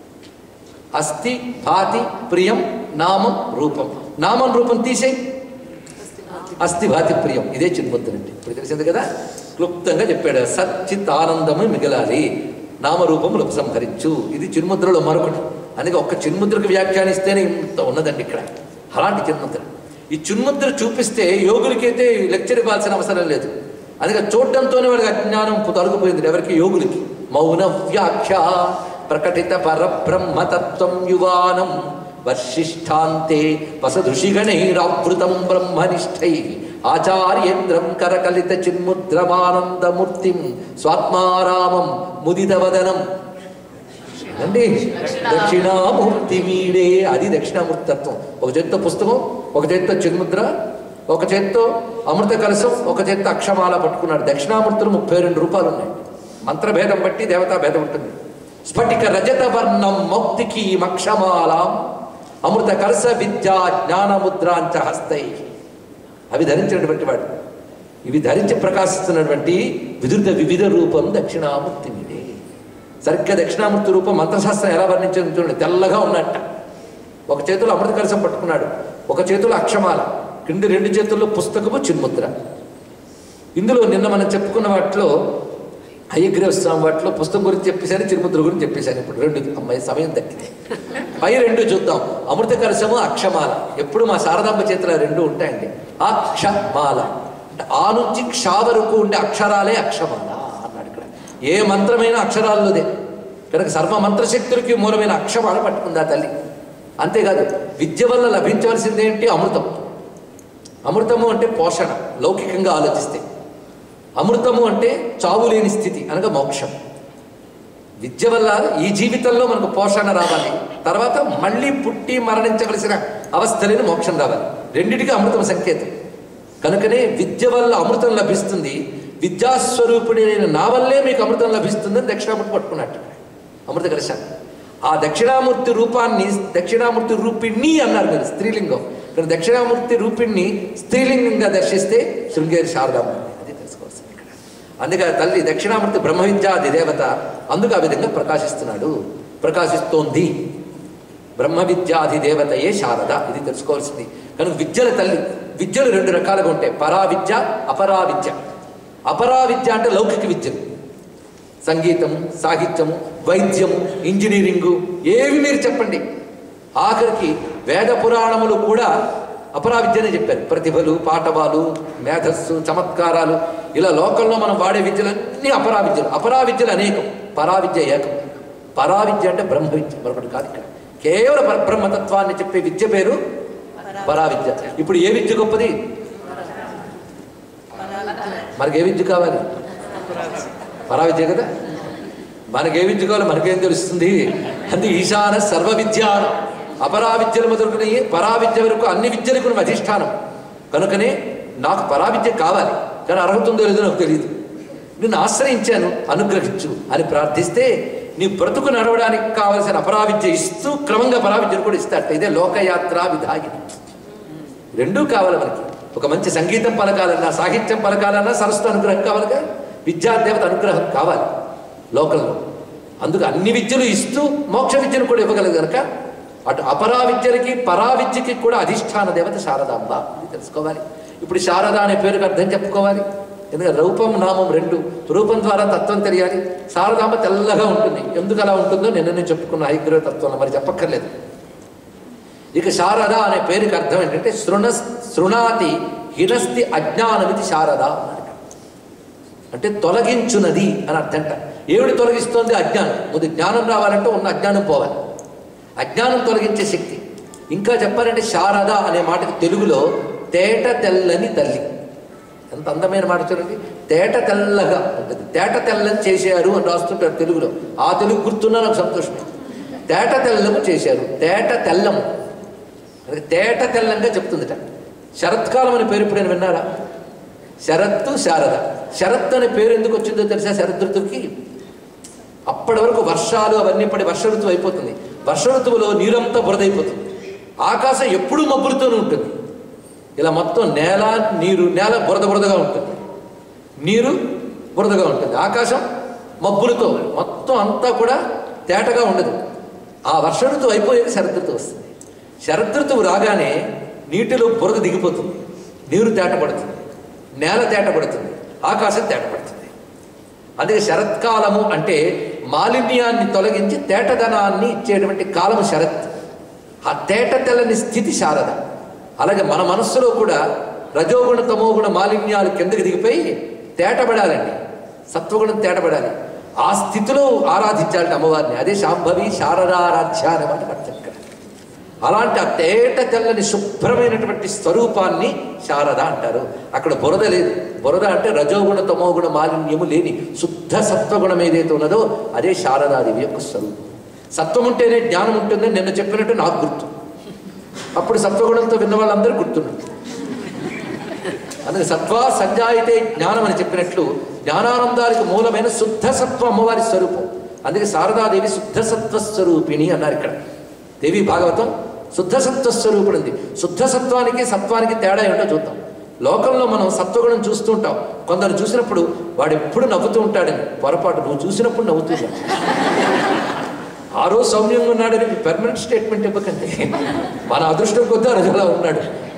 అస్థి భాతి ప్రియం నామం రూపం నామం రూపం తీసేయి అస్థిభాతి ప్రియం ఇదే చిన్ముద్రండి ఇప్పుడు తెలిసింది కదా క్లుప్తంగా చెప్పాడు సచ్చిత్ ఆనందము మిగలాలి నామరూపములు ఉపసంహరించు ఇది చిన్ముద్రలో మరొకటి అందుకే ఒక్క చిన్ముద్రకు వ్యాఖ్యానిస్తేనే ఇంత ఉన్నదండి ఇక్కడ అలాంటి చిన్ముద్ర ఈ చిన్ముద్ర చూపిస్తే యోగులకైతే లెక్చర్ ఇవ్వాల్సిన అవసరం లేదు అందుకే చూడటంతోనే వాడికి అజ్ఞానం తొలగిపోయింది ఎవరికి యోగులకి మౌన వ్యాఖ్య ప్రకటిత పరబ్రహ్మతత్వం యువానం వర్షిష్ఠాంతే వసదృషిగణైరావృతం బ్రహ్మనిష్టై ఆచార్యేంద్రం కరకలిత చిన్ముద్రమానందమూర్తిం స్వాత్మారామం ముదితవదనం అండి దక్షిణామూర్తి వీడే అది దక్షిణామూర్తి తత్వం ఒక చేత్తో పుస్తకం ఒక చేత్తో చిన్ముద్ర ఒక చేత్తో అమృత కలశం ఒక చేత్తో అక్షమాల పట్టుకున్నాడు దక్షిణామూర్తులు ముప్పై రెండు రూపాయలు ఉన్నాయి మంత్రభేదం బట్టి దేవతా భేదం ఉంటుంది స్ఫటిక రజత వర్ణం మౌక్తికి మక్షమాలాం అమృత కలశ విద్యా జ్ఞానముద్రాంచ హస్తై అవి ధరించినటువంటి వాడు ఇవి ధరించి ప్రకాశిస్తున్నటువంటి విధుత వివిధ రూపం దక్షిణామూర్తి మీదే సరిగ్గా దక్షిణామూర్తి రూపం మంత్రశాస్త్రం ఎలా వర్ణించింది చూడండి తెల్లగా ఉన్నట్ట ఒక చేతిలో అమృత కలశం పట్టుకున్నాడు ఒక చేతిలో అక్షమాల కింది రెండు చేతుల్లో పుస్తకము చిన్ముద్ర ఇందులో నిన్న మనం చెప్పుకున్న వాటిలో హయగ్రీవ స్వామి వాటిలో పుస్తకం గురించి చెప్పేశాను తిరుముద్ర గురించి చెప్పేశాను ఇప్పుడు రెండు అమ్మాయి సమయం దక్కింది పై రెండు చూద్దాం అమృత కలశము అక్షమాల ఎప్పుడు మా శారదాంబ చేతిలో రెండు ఉంటాయండి అక్షమాల అంటే ఆ నుంచి క్ష వరకు ఉండే అక్షరాలే అక్షమాల అన్నాడు ఇక్కడ ఏ మంత్రమైన అక్షరాల్లోదే కనుక సర్వ మంత్రశక్తులకి మూలమైన అక్షమాల పట్టుకుందా తల్లి అంతేకాదు విద్య వల్ల లభించవలసింది ఏంటి అమృతం అమృతము అంటే పోషణ లౌకికంగా ఆలోచిస్తే అమృతము అంటే చావు లేని స్థితి అనగా మోక్షం విద్య వల్ల ఈ జీవితంలో మనకు పోషణ రావాలి తర్వాత మళ్ళీ పుట్టి మరణించవలసిన అవస్థలేని మోక్షం రావాలి రెండిటికి అమృతం సంకేతం కనుకనే విద్య వల్ల అమృతం లభిస్తుంది విద్యాస్వరూపుడైన నా వల్లే మీకు అమృతం లభిస్తుందని దక్షిణామూర్తి పట్టుకున్నట్టు అమృత కలశాన్ని ఆ దక్షిణామూర్తి రూపాన్ని దక్షిణామూర్తి రూపిణి అన్నారు మీరు స్త్రీలింగం ఇక్కడ దక్షిణామూర్తి రూపిణి స్త్రీలింగంగా దర్శిస్తే శృంగేరి శారదాంబ అది తెలుసుకోవాల్సింది ఇక్కడ అందుకే ఆ తల్లి దక్షిణామూర్తి బ్రహ్మ విద్యాది దేవత అందుకు ఆ విధంగా ప్రకాశిస్తున్నాడు ప్రకాశిస్తోంది బ్రహ్మ విద్యాది దేవతయే శారద ఇది తెలుసుకోవాల్సింది కనుక విద్యల తల్లి విద్యలు రెండు రకాలుగా ఉంటాయి పరా విద్య అపరా విద్య అపరా విద్య అంటే లౌకిక విద్యలు సంగీతము సాహిత్యము వైద్యము ఇంజనీరింగు ఏవి మీరు చెప్పండి ఆఖరికి వేద పురాణములు కూడా అపరా విద్యనే చెప్పారు ప్రతిభలు పాఠవాలు మేధస్సు చమత్కారాలు ఇలా లోకంలో మనం వాడే విద్యలన్నీ అపరా విద్యలు అపరా విద్యలు అనేకం పరా విద్య ఏకం పరా విద్య అంటే బ్రహ్మ విద్య మరొకటి కాదు ఇక్కడ కేవలం పరబ్రహ్మతత్వాన్ని చెప్పే విద్య పేరు పరా విద్య ఇప్పుడు ఏ విద్య గొప్పది మనకి ఏ విద్య కావాలి పరా విద్య కదా మనకి ఏ విద్య కావాలి మనకేం తెలుస్తుంది అది ఈశాన సర్వ విద్య అపరా విద్యలు మొదలుకుని పరా విద్య వరకు అన్ని విద్యలకు నువ్వు అధిష్టానం కనుకనే నాకు పరా విద్య కావాలి కానీ అర్హత ఉందో లేదో నాకు తెలియదు నిన్ను ఆశ్రయించాను అనుగ్రహించు అని ప్రార్థిస్తే నీ బ్రతుకు నడవడానికి కావలసిన అపరావిద్య ఇస్తూ క్రమంగా పరావిద్యను కూడా ఇస్తాట ఇదే లోకయాత్ర విధాగిని రెండూ కావాలి మనకి ఒక మంచి సంగీతం పలకాలన్నా సాహిత్యం పలకాలన్నా సరస్వతి అనుగ్రహం కావాలిగా విద్యాదేవత అనుగ్రహం కావాలి లోకంలో అందుకు అన్ని విద్యలు ఇస్తూ మోక్ష విద్యను కూడా ఇవ్వగలదు కనుక అటు అపరా విద్యలకి పరా విద్యకి కూడా అధిష్టాన దేవత శారదాంబ ఇది తెలుసుకోవాలి ఇప్పుడు శారద అనే పేరుకి అర్థం చెప్పుకోవాలి ఎందుకంటే రూపం నామం రెండు రూపం ద్వారా తత్వం తెలియాలి శారదాంబ తెల్లగా ఉంటుంది ఎందుకు అలా ఉంటుందో నిన్న నేను చెప్పుకున్న హైగ్రహ తత్వంలో మరి చెప్పక్కర్లేదు ఇక శారద అనే పేరుకి అర్థం ఏంటంటే శృణ శృణాతి హినస్తి అజ్ఞానమితి శారద అన్నాడు ఇక్కడ. అంటే తొలగించునది అని అర్థంట ఏమిటి తొలగిస్తోంది అజ్ఞానం ముందు జ్ఞానం రావాలంటే ఉన్న అజ్ఞానం పోవాలి అజ్ఞానం తొలగించే శక్తి ఇంకా చెప్పాలంటే శారద అనే మాటకి తెలుగులో తేట తెల్లని తల్లి ఎంత అందమైన మాట చూడండి తేట తెల్లగా ఉంటుంది తేట తెల్లని చేశారు అని రాస్తుంటారు తెలుగులో ఆ తెలుగు గుర్తున్నా నాకు సంతోషమే తేట తెల్లము చేశారు తేట తెల్లము అది తేట తెల్లంగా చెప్తుందిట శరత్కాలం అనే పేరు ఇప్పుడు విన్నారా శరత్తు శారద శరత్ అనే పేరు ఎందుకు వచ్చిందో తెలుసా శరదృతువుకి అప్పటి వరకు వర్షాలు అవన్నీ పడి వర్ష ఋతువు అయిపోతుంది వర్ష ఋతువులో నీరంతా బురదైపోతుంది ఆకాశం ఎప్పుడూ మబ్బులతోనే ఉంటుంది ఇలా మొత్తం నేల నీరు నేల బురద బురదగా ఉంటుంది నీరు బురదగా ఉంటుంది ఆకాశం మబ్బులతో మొత్తం అంతా కూడా తేటగా ఉండదు ఆ వర్ష ఋతువు అయిపోయాక శరదృతువు వస్తుంది శరదృతువు రాగానే నీటిలో బురద దిగిపోతుంది నీరు తేటపడుతుంది నేల తేటపడుతుంది ఆకాశం తేటపడుతుంది అందుకే శరత్కాలము అంటే మాలిన్యాన్ని తొలగించి తేటదనాన్ని ఇచ్చేటువంటి కాలము శరత్ ఆ తేట తెల్లని స్థితి శారద అలాగే మన మనస్సులో కూడా రజోగుణ తమోగుణ మాలిన్యాలు కిందకి దిగిపోయి తేటపడాలండి సత్వగుణం తేటపడాలి ఆ స్థితిలో ఆరాధించాలంటే అమ్మవారిని అదే శాంభవి శారదారాధ్య అనే మాట అర్థం ఇక్కడ అలాంటి ఆ తేట తెల్లని శుభ్రమైనటువంటి స్వరూపాన్ని శారద అంటారు అక్కడ బురద లేదు బురద అంటే రజోగుణ తమోగుణ మాలిన్యము లేని శుద్ధ సత్వగుణం ఏదైతే ఉన్నదో అదే శారదాదేవి యొక్క స్వరూపం సత్వం ఉంటేనే జ్ఞానం ఉంటుందని నిన్న చెప్పినట్టు నాకు గుర్తు అప్పుడు సత్వగుణంతో విన్న వాళ్ళందరూ గుర్తున్నారు అందుకే సత్వ సంజాయితే జ్ఞానం అని చెప్పినట్లు జ్ఞానానందానికి మూలమైన శుద్ధ సత్వ అమ్మవారి స్వరూపం అందుకే శారదాదేవి శుద్ధ సత్వ స్వరూపిణి అన్నారు ఇక్కడ దేవి భాగవతం శుద్ధ సత్వ స్వరూపుడు ఉంది శుద్ధ సత్వానికి సత్వానికి తేడా ఏంటో చూద్దాం లోకంలో మనం సత్వగుణం చూస్తూ ఉంటాం కొందరు చూసినప్పుడు వాడు ఎప్పుడు నవ్వుతూ ఉంటాడని పొరపాటు నువ్వు చూసినప్పుడు నవ్వుతున్నావు ఆ రోజు సౌమ్యంగా ఉన్నాడని పెర్మనెంట్ స్టేట్మెంట్ ఇవ్వకండి మన అదృష్టం కొద్దీ ఆ రోజు అలా ఉన్నాడు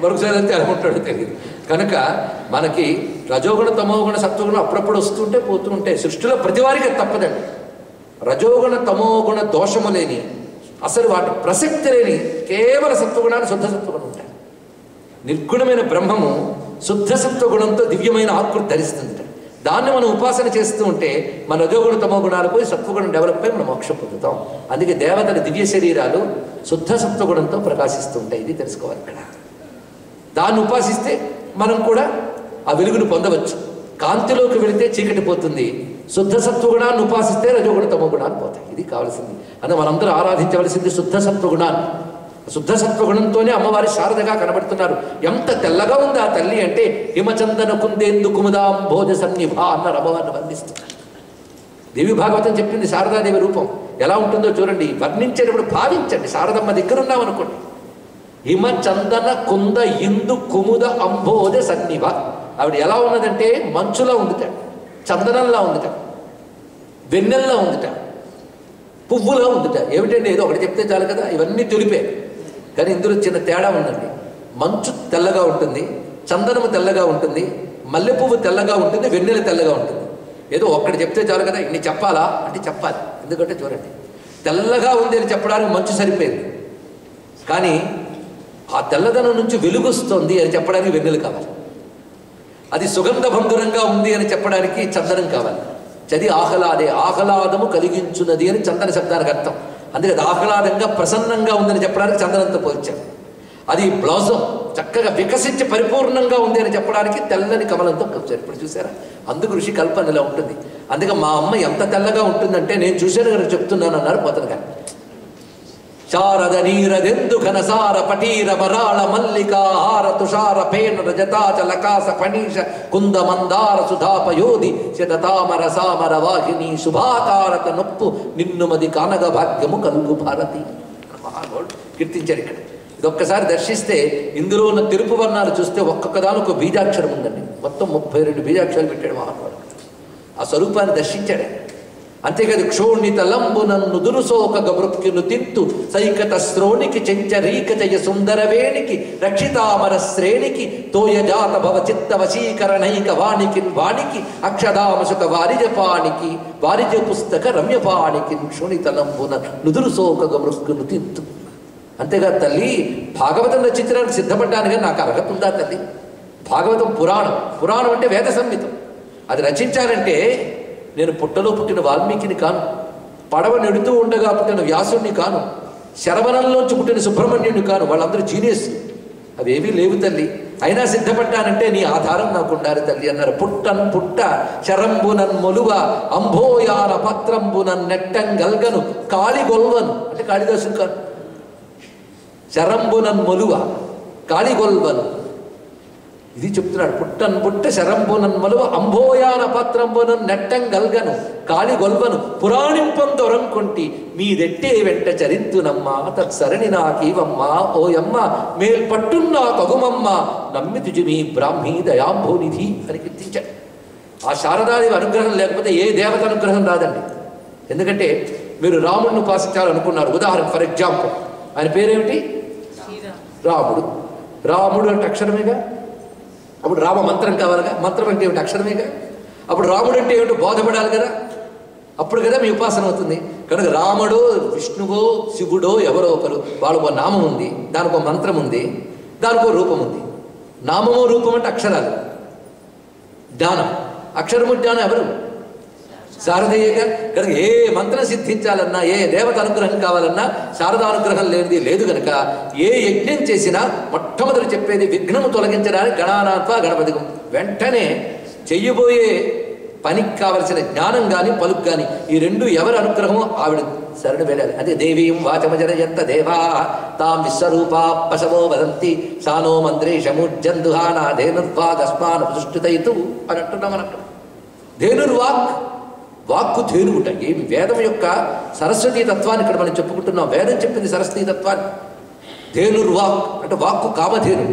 మరొకసారి వెళ్తే ఎలా ఉంటాడో తెలియదు కనుక మనకి రజోగుణ తమోగుణ సత్వగుణం అప్పుడప్పుడు వస్తుంటే పోతూ ఉంటాయి సృష్టిలో ప్రతి వారికి అది తప్పదండి రజోగుణ తమోగుణ దోషము లేని అసలు వాటి ప్రసక్తి లేని కేవల సత్వగుణాలు శుద్ధ సత్వగుణం ఉంటాయి నిర్గుణమైన బ్రహ్మము శుద్ధ సత్వగుణంతో దివ్యమైన ఆకృతి ధరిస్తుంది దాన్ని మనం ఉపాసన చేస్తూ ఉంటే మన రజోగుణ తమో గుణాలు పోయి సత్వగుణం డెవలప్ అయి మనం మోక్షం పొందుతాం అందుకే దేవతల దివ్య శరీరాలు శుద్ధ సత్వగుణంతో ప్రకాశిస్తూ ఉంటాయి ఇది తెలుసుకోవాలి ఇక్కడ దాన్ని ఉపాసిస్తే మనం కూడా ఆ వెలుగును పొందవచ్చు కాంతిలోకి వెళితే చీకటి పోతుంది శుద్ధ సత్వగుణాన్ని ఉపాసిస్తే రజోగుణ తమో గుణాలు పోతాయి ఇది కావాల్సింది అందుకే మనందరూ ఆరాధించవలసింది శుద్ధ సత్వగుణాన్ని శుద్ధ సత్వగుణంతోనే అమ్మవారి శారదగా కనబడుతున్నారు ఎంత తెల్లగా ఉంది ఆ తల్లి అంటే హిమచందన కుందేందు కుముదాం భోజ సన్నిభ అన్నారు అమ్మవారిని వర్ణిస్తున్నారు దేవి భాగవతం చెప్పింది శారదాదేవి రూపం ఎలా ఉంటుందో చూడండి వర్ణించేటప్పుడు భావించండి శారదమ్మ దగ్గర ఉన్నామనుకోండి హిమ చందన కుంద ఇందు కుముద అంబోజ సన్నిభ ఆవిడ ఎలా ఉన్నదంటే మంచులో ఉందిట చందనంలా ఉందిట వెన్నెల్లా ఉందిట పువ్వులా ఉందిట ఏమిటండి ఏదో ఒకటి చెప్తే చాలు కదా ఇవన్నీ తెలిపే కానీ ఇందులో చిన్న తేడా ఉందండి మంచు తెల్లగా ఉంటుంది చందనము తెల్లగా ఉంటుంది మల్లె పువ్వు తెల్లగా ఉంటుంది వెన్నెల తెల్లగా ఉంటుంది ఏదో ఒక్కటి చెప్తే చాలు కదా ఇన్ని చెప్పాలా అంటే చెప్పాలి ఎందుకంటే చూడండి తెల్లగా ఉంది అని చెప్పడానికి మంచు సరిపోయింది కానీ ఆ తెల్లదనం నుంచి వెలుగు వస్తుంది అని చెప్పడానికి వెన్నెలు కావాలి అది సుగంధ భంగురంగా ఉంది అని చెప్పడానికి చందనం కావాలి చది ఆహ్లాదే ఆహ్లాదము కలిగించున్నది అని చందన శబ్దానికి అర్థం అందుకే అది ఆహ్లాదంగా ప్రసన్నంగా ఉందని చెప్పడానికి చందనంతో పోల్చాం అది బ్లౌజం చక్కగా వికసించి పరిపూర్ణంగా ఉంది అని చెప్పడానికి తెల్లని కమలంతో కలిపారు ఇప్పుడు చూసారా అందుకు ఋషి కల్పన ఇలా ఉంటుంది అందుకే మా అమ్మ ఎంత తెల్లగా ఉంటుందంటే నేను చూశాను కనుక చెప్తున్నాను అన్నారు పోతను గారు శారద నీరదెందు ఘనసార పటీర వరాళ మల్లికా హార తుషార పేన రజతాచ లకాస ఫణీష కుంద మందార సుధాపయోధి శతతామర సామర వాహిని శుభాకారత నొప్పు నిన్ను మది కానగ భాగ్యము కలుగు భారతి మహానుభావుడు కీర్తించారు ఇక్కడ ఇదొక్కసారి దర్శిస్తే ఇందులో ఉన్న తెలుపు వర్ణాలు చూస్తే ఒక్కొక్క దానికి ఒక బీజాక్షరం ఉందండి మొత్తం ముప్పై రెండు బీజాక్షరాలు పెట్టాడు మహానుభావుడు ఆ స్వరూపాన్ని దర్శించాడు ఆయన. అంతేకాదు క్షోణిత లంబునన్ను దురుసోక గమృక్యును తిత్తు సైకత శ్రోణికి చెంచరీక జయ సుందరవేణికి రక్షితామర శ్రేణికి తోయజాత భవ చిత్త వశీకరణైక వాణికి వాణికి అక్షదామసుక వారిజపానికి వారిజ పుస్తక రమ్యపాణికి క్షోణిత లంబున నుదురుసోక గమృక్యును తిత్తు అంతేకాదు తల్లి భాగవతం రచించడానికి సిద్ధపడ్డాను కానీ నాకు అర్హత ఉందా తల్లి భాగవతం పురాణం పురాణం అంటే వేద సంహితం అది రచించాలంటే నేను పుట్టలో పుట్టిన వాల్మీకిని కాను పడవ నెడుతూ ఉండగా పుట్టిన వ్యాసుడిని కాను శరవణంలోంచి పుట్టిన సుబ్రహ్మణ్యుని కాను వాళ్ళందరూ జీనియస్ అవేవీ లేవు తల్లి అయినా సిద్ధపడ్డానంటే నీ ఆధారం నాకు ఉండాలి తల్లి అన్నారు పుట్టన్ పుట్ట శరంబునన్ మొలువ అంభోయాన పత్రంబునన్ నెట్టం గల్గను కాళిగొల్వను అంటే కాళిదాసుని కాను శరంబునన్ మొలువ కాళిగొల్వను ఇది చెప్తున్నాడు పుట్టన్ పుట్ట శరంబునన్ మలువ అంబోయాన పాత్రంబునన్ నెట్టం గల్గను కాళి గొల్వను పురాణింపం దొరంకొంటి మీదెట్టే వెంట చరింతునమ్మ తత్సరణి నాకీవమ్మ ఓయమ్మ మేల్ పట్టున్నా కగుమమ్మ నమ్మితుజి మీ బ్రాహ్మీ దయాంభోనిధి అని కీర్తించాడు ఆ శారదాదేవి అనుగ్రహం లేకపోతే ఏ దేవత అనుగ్రహం రాదండి ఎందుకంటే మీరు రాముడిని ఉపాసించాలనుకున్నారు ఉదాహరణ ఫర్ ఎగ్జాంపుల్ ఆయన పేరేమిటి రాముడు రాముడు అంటే అక్షరమేగా అప్పుడు రామ మంత్రం కావాలిగా మంత్రం అంటే ఏమిటి అక్షరమేగా అప్పుడు రాముడు అంటే ఏమిటో బోధపడాలి కదా అప్పుడు కదా మీ ఉపాసన అవుతుంది కనుక రాముడో విష్ణువో శివుడో ఎవరో ఒకరు వాళ్ళకు ఒక నామం ఉంది దానికి ఒక మంత్రం ఉంది దానికి ఒక రూపం ఉంది నామము రూపం అంటే అక్షరాలు జ్ఞానం అక్షరము జ్ఞానం ఎవరు శారదయ్యగా కనుక ఏ మంత్రం సిద్ధించాలన్నా ఏ దేవత అనుగ్రహం కావాలన్నా శారద అనుగ్రహం లేనిది లేదు కనుక ఏ యజ్ఞం చేసినా మొట్టమొదటి చెప్పేది విఘ్నము తొలగించడానికి గణానాత్వ గణపతి వెంటనే చెయ్యబోయే పనికి కావలసిన జ్ఞానం కానీ పలుకు కానీ ఈ రెండు ఎవరి అనుగ్రహమో ఆవిడ శరణు వెళ్ళాలి అదే దేవీం వాచమజనయంత దేవా తాం విశ్వరూపా పశవో వదంతి సానో మంత్రేషముజ్జందుహానా ధేనుర్వాగస్మాన్ సృష్టితయితు అని అంటున్నాం మనం అక్కడ ధేనుర్వాక్ వాక్కు ధేనువుట ఏమి వేదం యొక్క సరస్వతీ తత్వాన్ని ఇక్కడ మనం చెప్పుకుంటున్నాం వేదం చెప్పింది సరస్వతీ తత్వాన్ని ధేనుర్వాక్ అంటే వాక్కు కామధేను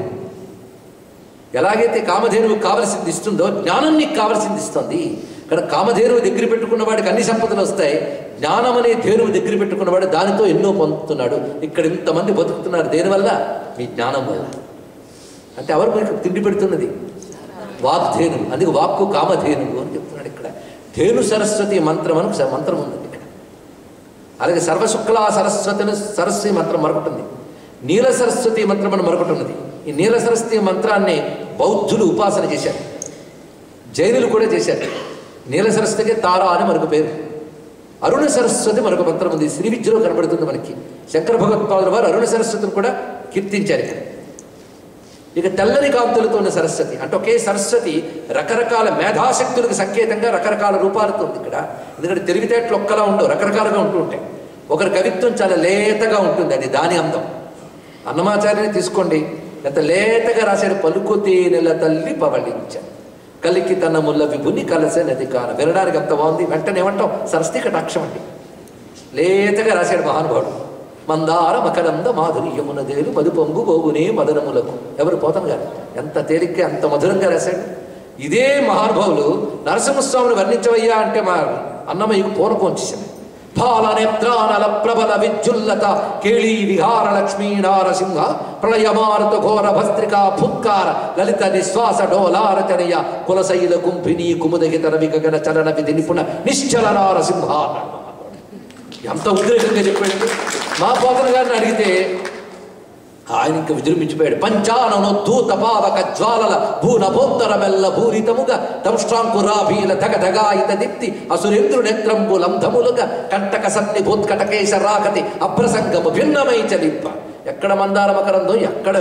ఎలాగైతే కామధేనువు కావలసింది ఇస్తుందో జ్ఞానం నీకు కావలసింది ఇస్తుంది ఇక్కడ కామధేనువు దగ్గర పెట్టుకున్న వాడికి అన్ని సంపదలు వస్తాయి జ్ఞానం అనే ధేనువు దగ్గర పెట్టుకున్నవాడు దానితో ఎన్నో పొందుతున్నాడు ఇక్కడ ఇంతమంది బతుకుతున్నారు దేనివల్ల మీ జ్ఞానం వల్ల అంటే ఎవరు మీకు తిండి పెడుతున్నది వాగ్ధేను అందుకే వాక్కు కామధేనువు అని చెప్తున్నాడు ఇక్కడ ధేను సరస్వతి మంత్రం అని ఒక మంత్రం ఉంది ఇక్కడ అలాగే సర్వశుక్లా సరస్వతిని సరస్వతి మంత్రం మరొకటి నీల సరస్వతి మంత్రం అని మరొకటి ఉన్నది ఈ నీల సరస్వతి మంత్రాన్ని బౌద్ధులు ఉపాసన చేశారు జైనులు కూడా చేశారు నీల సరస్వతికి తారా అని మరొక పేరు అరుణ సరస్వతి మరొక మంత్రం ఉంది శ్రీ విద్యలో కనబడుతుంది మనకి శంకర భగవత్పాదుల వారు అరుణ సరస్వతిని కూడా కీర్తించారు ఇక్కడ ఇక తెల్లని కాంతులతో ఉన్న సరస్వతి అంటే ఒకే సరస్వతి రకరకాల మేధాశక్తులకు సంకేతంగా రకరకాల రూపాలతో ఉంది ఇక్కడ ఎందుకంటే తెలివితేటలు ఒక్కలా ఉండవు రకరకాలుగా ఉంటూ ఉంటాయి ఒకరి కవిత్వం చాలా లేతగా ఉంటుంది అది దాని అందం అన్నమాచార్యని తీసుకోండి ఎంత లేతగా రాశాడు పలుకుతే నెల తల్లి పవళించాడు కలికి తన ముల్ల విభుని కలసే నది కాన వినడానికి ఎంత బాగుంది వెంటనే ఏమంటాం సరస్వతి కటాక్షం అండి లేతగా రాశాడు మహానుభావుడు మందార మకరంద మాధురి యమున దేలు మధు పొంగు గోగునే మదనములకు ఎవరు పోతాం గారు ఎంత తేలిగ్గా అంత మధురంగా రాశాడు ఇదే మహానుభావులు నరసింహస్వామిని వర్ణించవయ్యా అంటే మా అన్నమయ్యకు పూర్వకం వచ్చేసింది ఫాల నేత్రానల ప్రబల విద్యుల్లత కేళీ విహార లక్ష్మీ నారసింహ ప్రళయమారుత ఘోర భస్త్రికా ఫుత్కార లలిత నిశ్వాస డోలారచనయ కులశైల కుంభిని కుముదగితర విగగన చలన విధి నిపుణ నిశ్చల నారసింహ అన్నాడు ఎంత ఉద్రేకంగా చెప్పాడు మా పోతన గారిని అడిగితే ఆయన ఇంకా విజృంభించిపోయాడు పంచాననోద్ధూత పావక జ్వాలల భూనభోత్తర మెల్ల భూరితముగా దంష్ట్రాంకురాభీల ధగ ధగాయిత దీప్తి అసురేంద్రు నేత్రంబు లంధములుగా కంటక సన్ని భూత్కటకేశ రాకతి అభ్రసంగము భిన్నమై చలింప ఎక్కడ మందార మకరందో ఎక్కడ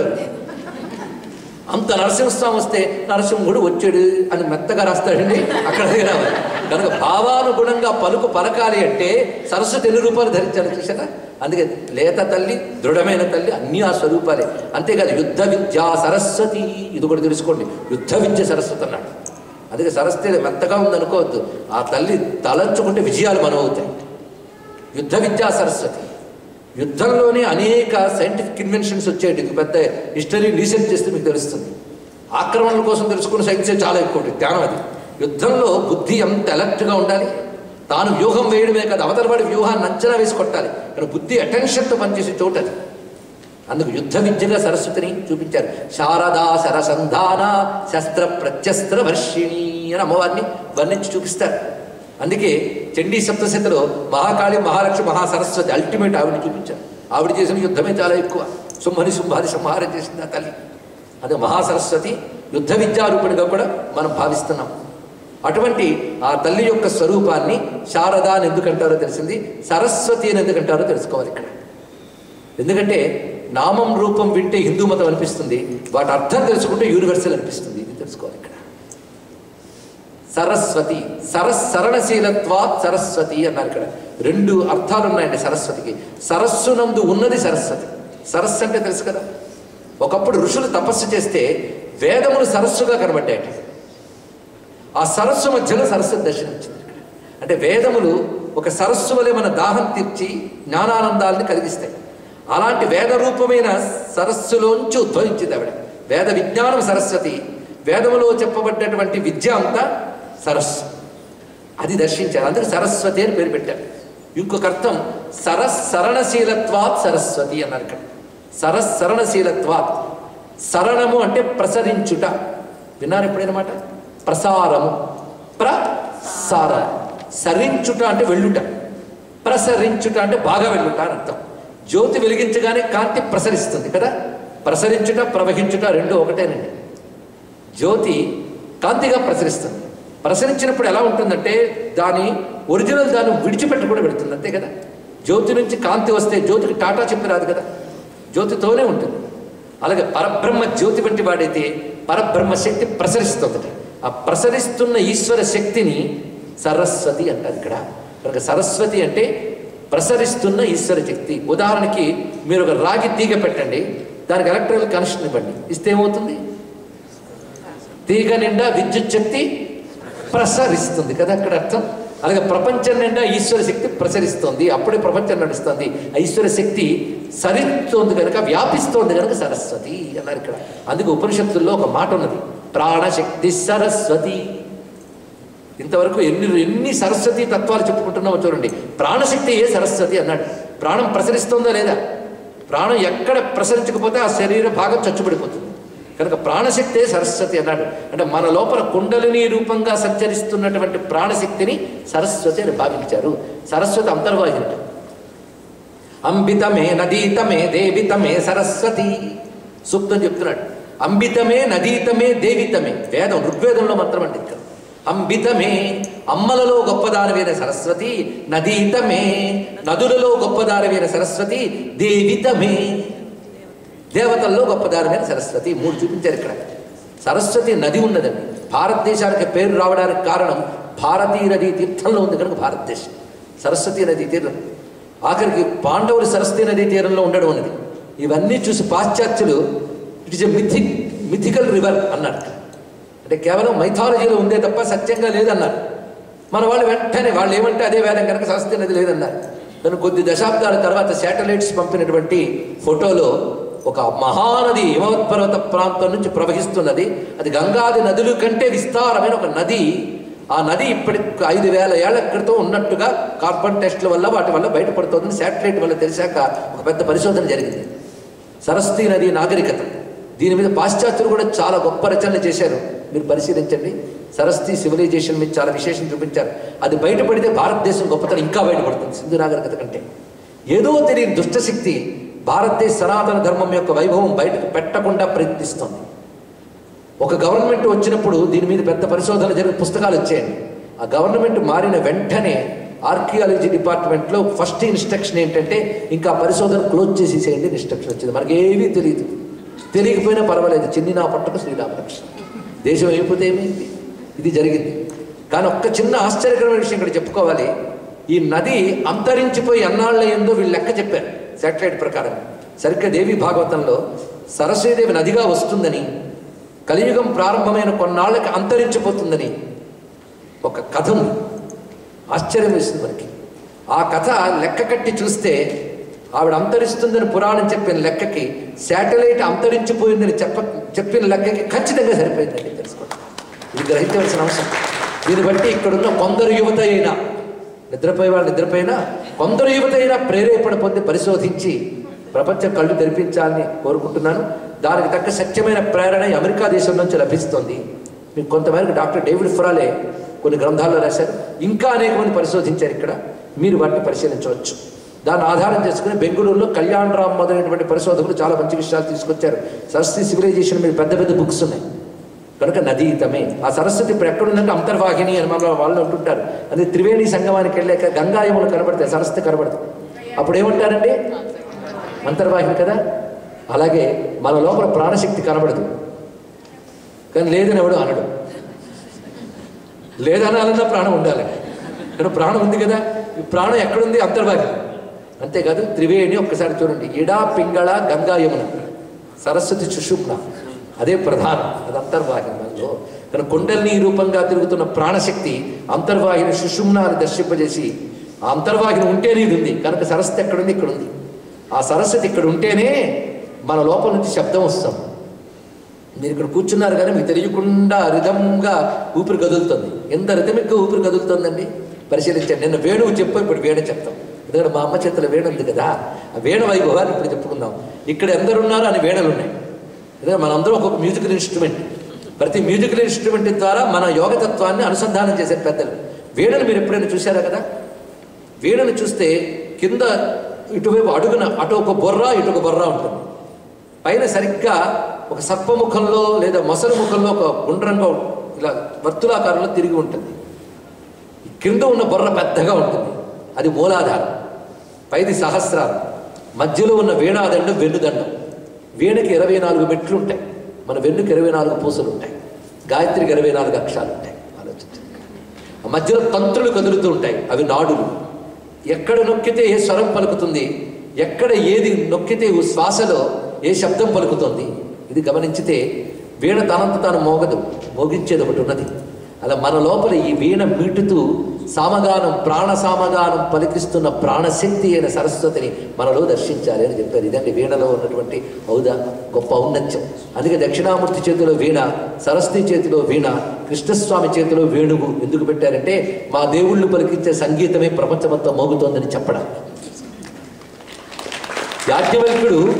అంత నరసింహస్వామి వస్తే నరసింహుడు వచ్చాడు అని మెత్తగా రాస్తాడండి అక్కడ దగ్గర కనుక భావానుగుణంగా పలుకు పలకాలి అంటే సరస్వతి ఎన్ని రూపాలు ధరించాలి చూసారా అందుకే లేత తల్లి దృఢమైన తల్లి అన్ని ఆ స్వరూపాలే అంతేకాదు యుద్ధ విద్యా సరస్వతి ఇది కూడా తెలుసుకోండి యుద్ధ విద్య సరస్వతి అన్నాడు అందుకే సరస్వతి మెత్తగా ఉందనుకోవద్దు ఆ తల్లి తలంచుకుంటే విజయాలు మనమవుతాయి యుద్ధ విద్యా సరస్వతి యుద్ధంలోనే అనేక సైంటిఫిక్ ఇన్వెన్షన్స్ వచ్చాయి ఇది పెద్ద హిస్టరీ రీసెర్చ్ చేస్తే మీకు తెలుస్తుంది ఆక్రమణల కోసం తెలుసుకున్న సైన్సే చాలా ఎక్కువ ఉంటుంది జ్ఞానం అది యుద్ధంలో బుద్ధి ఎంత అలర్ట్గా ఉండాలి తాను వ్యూహం వేయడమే కాదు అవతలవాడి వ్యూహాన్ని అంచనా వేసి కొట్టాలి ఇక్కడ బుద్ధి అటెన్షన్తో పనిచేసే చోటు అది అందుకు యుద్ధ విద్యగా సరస్వతిని చూపించారు శారదా శరసంధాన శస్త్ర ప్రత్యస్త్ర వర్షిణి అని అమ్మవారిని వర్ణించి చూపిస్తారు అందుకే చండీ సప్తశతిలో మహాకాళి మహాలక్ష్మి మహాసరస్వతి అల్టిమేట్ ఆవిడ చూపించారు ఆవిడ చేసిన యుద్ధమే చాలా ఎక్కువ సుమ్మని శుంభాది సంహారం చేసింది ఆ తల్లి అదే మహాసరస్వతి యుద్ధ విద్యారూపిణిగా కూడా మనం భావిస్తున్నాం అటువంటి ఆ తల్లి యొక్క స్వరూపాన్ని శారద అని ఎందుకంటారో తెలిసింది సరస్వతి అని ఎందుకంటారో తెలుసుకోవాలి ఇక్కడ ఎందుకంటే నామం రూపం వింటే హిందూ మతం అనిపిస్తుంది వాటి అర్థం తెలుసుకుంటే యూనివర్సల్ అనిపిస్తుంది ఇది తెలుసుకోవాలి ఇక్కడ సరస్వతి సరస్ సరణశీలత్వాత్ సరస్వతి అన్నారు ఇక్కడ రెండు అర్థాలు ఉన్నాయండి సరస్వతికి సరస్సునందు ఉన్నది సరస్వతి సరస్సు అంటే తెలుసు కదా ఒకప్పుడు ఋషులు తపస్సు చేస్తే వేదములు సరస్సుగా కనబడ్డాయట ఆ సరస్సు మధ్యలో సరస్వతి దర్శనం వచ్చింది ఇక్కడ అంటే వేదములు ఒక సరస్సు వలె మన దాహం తీర్చి జ్ఞానానందాలని కలిగిస్తాయి అలాంటి వేద రూపమైన సరస్సులోంచి ఉద్భవించింది ఆవిడ వేద విజ్ఞానం సరస్వతి వేదములో చెప్పబడ్డటువంటి విద్య అంతా సరస్సు అది దర్శించారు అందుకు సరస్వతి అని పేరు పెట్టారు ఇంకొక అర్థం సరస్ సరణశీలత్వాత్ సరస్వతి అన్నారు ఇక్కడ సరస్ సరణశీలత్వాత్ సరణము అంటే ప్రసరించుట విన్నారు ఎప్పుడైనా మాట ప్రసారము ప్రసారం సరించుట అంటే వెళ్ళుట ప్రసరించుట అంటే బాగా వెళ్ళుట అని అర్థం జ్యోతి వెలిగించగానే కాంతి ప్రసరిస్తుంది కదా ప్రసరించుట ప్రవహించుట రెండు ఒకటేనండి జ్యోతి కాంతిగా ప్రసరిస్తుంది ప్రసరించినప్పుడు ఎలా ఉంటుందంటే దాని ఒరిజినల్ దాన్ని విడిచిపెట్టకుండా పెడుతుంది అంతే కదా జ్యోతి నుంచి కాంతి వస్తే జ్యోతికి టాటా చెప్పి రాదు కదా జ్యోతితోనే ఉంటుంది అలాగే పరబ్రహ్మ జ్యోతి వంటి వాడైతే పరబ్రహ్మ శక్తి ప్రసరిస్తుంది ఆ ప్రసరిస్తున్న ఈశ్వర శక్తిని సరస్వతి అంటారు ఇక్కడ కనుక సరస్వతి అంటే ప్రసరిస్తున్న ఈశ్వర శక్తి ఉదాహరణకి మీరు ఒక రాగి తీగ పెట్టండి దానికి ఎలక్ట్రికల్ కనెక్షన్ ఇవ్వండి ఇస్తే ఏమవుతుంది తీగ నిండా విద్యుత్ శక్తి ప్రసరిస్తుంది కదా అక్కడ అర్థం అలాగే ప్రపంచం నిండా ఈశ్వర శక్తి ప్రసరిస్తోంది అప్పుడే ప్రపంచం నడుస్తుంది ఆ ఈశ్వర శక్తి సరిస్తోంది కనుక వ్యాపిస్తోంది కనుక సరస్వతి అన్నారు ఇక్కడ అందుకే ఉపనిషత్తుల్లో ఒక మాట ఉన్నది ప్రాణశక్తి సరస్వతి ఇంతవరకు ఎన్ని ఎన్ని సరస్వతి తత్వాలు చెప్పుకుంటున్నామో చూడండి ప్రాణశక్తి ఏ సరస్వతి అన్నాడు ప్రాణం ప్రసరిస్తోందా లేదా ప్రాణం ఎక్కడ ప్రసరించకపోతే ఆ శరీర భాగం చచ్చుబడిపోతుంది కనుక ప్రాణశక్తే సరస్వతి అన్నాడు అంటే మన లోపల కుండలిని రూపంగా సంచరిస్తున్నటువంటి ప్రాణశక్తిని సరస్వతి అని భావించారు సరస్వతి అంతర్వాహిని అంబితమే నదీతమే దేవితమే సరస్వతి సూక్తం చెప్తున్నాడు అంబితమే నదీతమే దేవితమే వేదం ఋగ్వేదంలో మంత్రం అంటే ఇక్కడ అంబితమే అమ్మలలో గొప్పదానమైన సరస్వతి నదీతమే నదులలో గొప్పదానమైన సరస్వతి దేవితమే దేవతల్లో గొప్పదానమైన సరస్వతి మూడు చూపించారు ఇక్కడ సరస్వతి నది ఉన్నదండి భారతదేశానికి పేరు రావడానికి కారణం భారతీయ నదీ తీర్థంలో ఉంది కనుక భారతదేశం సరస్వతి నదీ తీరం ఆఖరికి పాండవులు సరస్వతి నదీ తీరంలో ఉండడం ఉన్నది ఇవన్నీ చూసి పాశ్చాత్యులు it is a mythic mythical river అన్నారు అంటే కేవలం మైథాలజీలో ఉందే తప్ప సత్యంగా లేదన్నారు మన వాళ్ళు వెంటనే వాళ్ళు ఏమంటే అదే వేదం కనుక సరస్వతి నది లేదన్నారు కానీ కొద్ది దశాబ్దాల తర్వాత శాటిలైట్స్ పంపినటువంటి ఫోటోలో ఒక మహానది హిమవత్పర్వత ప్రాంతం నుంచి ప్రవహిస్తున్నది అది గంగాది నదుల కంటే విస్తారమైన ఒక నది ఆ నది ఇప్పటి ఐదు వేల ఏళ్ల క్రితం ఉన్నట్టుగా కార్బన్ టెస్ట్ల వల్ల వాటి వల్ల బయటపడుతోందని శాటిలైట్ వల్ల తెలిసాక ఒక పెద్ద పరిశోధన జరిగింది సరస్వతి నది నాగరికత దీని మీద పాశ్చాత్యులు కూడా చాలా గొప్ప రచనలు చేశారు మీరు పరిశీలించండి సరస్వతి సివిలైజేషన్ మీద చాలా విశేషం చూపించారు అది బయటపడితే భారతదేశం గొప్పతనం ఇంకా బయటపడుతుంది సింధు నాగరికత కంటే ఏదో తెలియని దుష్టశక్తి భారతదేశ సనాతన ధర్మం యొక్క వైభవం బయటకు పెట్టకుండా ప్రయత్నిస్తోంది ఒక గవర్నమెంట్ వచ్చినప్పుడు దీని మీద పెద్ద పరిశోధన జరిగి పుస్తకాలు వచ్చాయండి ఆ గవర్నమెంట్ మారిన వెంటనే ఆర్కియాలజీ డిపార్ట్మెంట్లో ఫస్ట్ ఇన్స్ట్రక్షన్ ఏంటంటే ఇంకా పరిశోధన క్లోజ్ చేసేసేయండి ఇన్స్ట్రక్షన్ వచ్చింది మనకి ఏమీ తెలియదు తెలియకపోయినా పర్వాలేదు చిన్ని నా పట్టుకు శ్రీరామకృష్ణ దేశం అయిపోతే ఏమైంది ఇది జరిగింది కానీ ఒక్క చిన్న ఆశ్చర్యకరమైన విషయం ఇక్కడ చెప్పుకోవాలి ఈ నది అంతరించిపోయి ఎన్నాళ్ళ ఏందో వీళ్ళు లెక్క చెప్పారు శాటిలైట్ ప్రకారం సరిగ్గా దేవి భాగవతంలో సరస్వతీదేవి నదిగా వస్తుందని కలియుగం ప్రారంభమైన కొన్నాళ్ళకి అంతరించిపోతుందని ఒక కథ ఉంది ఆశ్చర్యం వేస్తుంది మనకి ఆ కథ లెక్క కట్టి చూస్తే ఆవిడ అంతరిస్తుందని పురాణం చెప్పిన లెక్కకి శాటిలైట్ అంతరించిపోయిందని చెప్ప చెప్పిన లెక్కకి ఖచ్చితంగా సరిపోయిందండి తెలుసుకోండి ఇది గ్రహించవలసిన అవసరం దీన్ని బట్టి ఇక్కడున్న కొందరు యువత అయినా నిద్రపోయే వాళ్ళు నిద్రపోయినా కొందరు యువత అయినా ప్రేరేపణ పొంది పరిశోధించి ప్రపంచం కళ్ళు తెరిపించాలని కోరుకుంటున్నాను దానికి తగ్గ సత్యమైన ప్రేరణ ఈ అమెరికా దేశం నుంచి లభిస్తుంది మీకు కొంతమేరకు డాక్టర్ డేవిడ్ ఫురాలే కొన్ని గ్రంథాల్లో రాశారు ఇంకా అనేక మంది పరిశోధించారు ఇక్కడ మీరు వాటిని పరిశీలించవచ్చు దాన్ని ఆధారం చేసుకుని బెంగళూరులో కళ్యాణ్ రామ్ మొదలైనటువంటి పరిశోధకులు చాలా మంచి విషయాలు తీసుకొచ్చారు సరస్వతి సివిలైజేషన్ మీద పెద్ద పెద్ద బుక్స్ ఉన్నాయి కనుక నదీతమే ఆ సరస్వతి ఇప్పుడు ఎక్కడుందంటే అంతర్వాహిని అని మన వాళ్ళు అంటుంటారు అది త్రివేణి సంగమానికి వెళ్ళాక గంగాయములు కనబడతాయి సరస్వతి కనబడతాయి అప్పుడు ఏమంటారండి అంతర్వాహిని కదా అలాగే మన లోపల ప్రాణశక్తి కనబడదు కానీ లేదని ఎవడు అనడు లేదనాలన్నా ప్రాణం ఉండాలి కానీ ప్రాణం ఉంది కదా ఈ ప్రాణం ఎక్కడుంది అంతర్వాహిని అంతేకాదు త్రివేణి ఒక్కసారి చూడండి ఇడా పింగళ గంగా యమున సరస్వతి సుషుమ్న అదే ప్రధానం అది అంతర్వాహిని మనలో కానీ కుండలిని రూపంగా తిరుగుతున్న ప్రాణశక్తి అంతర్వాహిని సుషుమ్నాన్ని దర్శింపజేసి ఆ అంతర్వాహిని ఉంటేనే ఇది ఉంది కనుక సరస్వతి ఎక్కడుంది ఇక్కడ ఉంది ఆ సరస్వతి ఇక్కడ ఉంటేనే మన లోపల నుంచి శబ్దం వస్తాం మీరు ఇక్కడ కూర్చున్నారు కానీ మీకు తెలియకుండా రిధంగా ఊపిరి కదులుతుంది ఎంత రిథమిక్గా ఊపిరి కదులుతుందండి పరిశీలించండి నిన్న వేణువు చెప్పు ఇప్పుడు వేణ చెప్తాం ఎందుకంటే మా అమ్మ చేతిలో వేణు ఉంది కదా ఆ వేణ వైభవాన్ని ఇప్పుడు చెప్పుకుందాం ఇక్కడ ఎందరున్నారో అని వేణలు ఉన్నాయి ఎందుకంటే మనందరం ఒక్కొక్క మ్యూజికల్ ఇన్స్ట్రుమెంట్ ప్రతి మ్యూజికల్ ఇన్స్ట్రుమెంట్ ద్వారా మన యోగతత్వాన్ని అనుసంధానం చేసే పెద్దలు వేణులు మీరు ఎప్పుడైనా చూశారా కదా వీణను చూస్తే కింద ఇటువైపు అడుగున అటు ఒక బొర్ర ఇటు ఒక బొర్ర ఉంటుంది పైన సరిగ్గా ఒక సర్పముఖంలో లేదా మొసలి ముఖంలో ఒక గుండ్రంగా ఇలా వర్తులాకారంలో తిరిగి ఉంటుంది కింద ఉన్న బొర్ర పెద్దగా ఉంటుంది అది మూలాధారం పైది సహస్రారం మధ్యలో ఉన్న వీణాదండం వెన్నుదండం వీణకి ఇరవై నాలుగు మెట్లు ఉంటాయి మన వెన్నుకి ఇరవై నాలుగు పూసలు ఉంటాయి గాయత్రికి ఇరవై నాలుగు అక్షరాలు ఉంటాయి ఆలోచించండి ఆ మధ్యలో తంత్రులు కదులుతూ ఉంటాయి అవి నాడులు ఎక్కడ నొక్కితే ఏ స్వరం పలుకుతుంది ఎక్కడ ఏది నొక్కితే ఓ శ్వాసలో ఏ శబ్దం పలుకుతుంది ఇది గమనించితే వీణ తనంత తాను మోగదు మోగించేది ఒకటి ఉన్నది అలా మన లోపల ఈ వీణ మీటుతూ సామగానం ప్రాణ సామగానం పలికిస్తున్న ప్రాణశక్తి అయిన సరస్వతిని మనలో దర్శించాలి అని చెప్పారు ఇదండి వీణలో ఉన్నటువంటి ఔదా గొప్ప ఔన్నత్యం అందుకే దక్షిణామూర్తి చేతిలో వీణ సరస్వతి చేతిలో వీణ కృష్ణస్వామి చేతిలో వేణువు ఎందుకు పెట్టారంటే మా దేవుళ్ళు పలికించే సంగీతమే ప్రపంచమంతా మోగుతోందని చెప్పడం యాజ్ఞవల్కుడు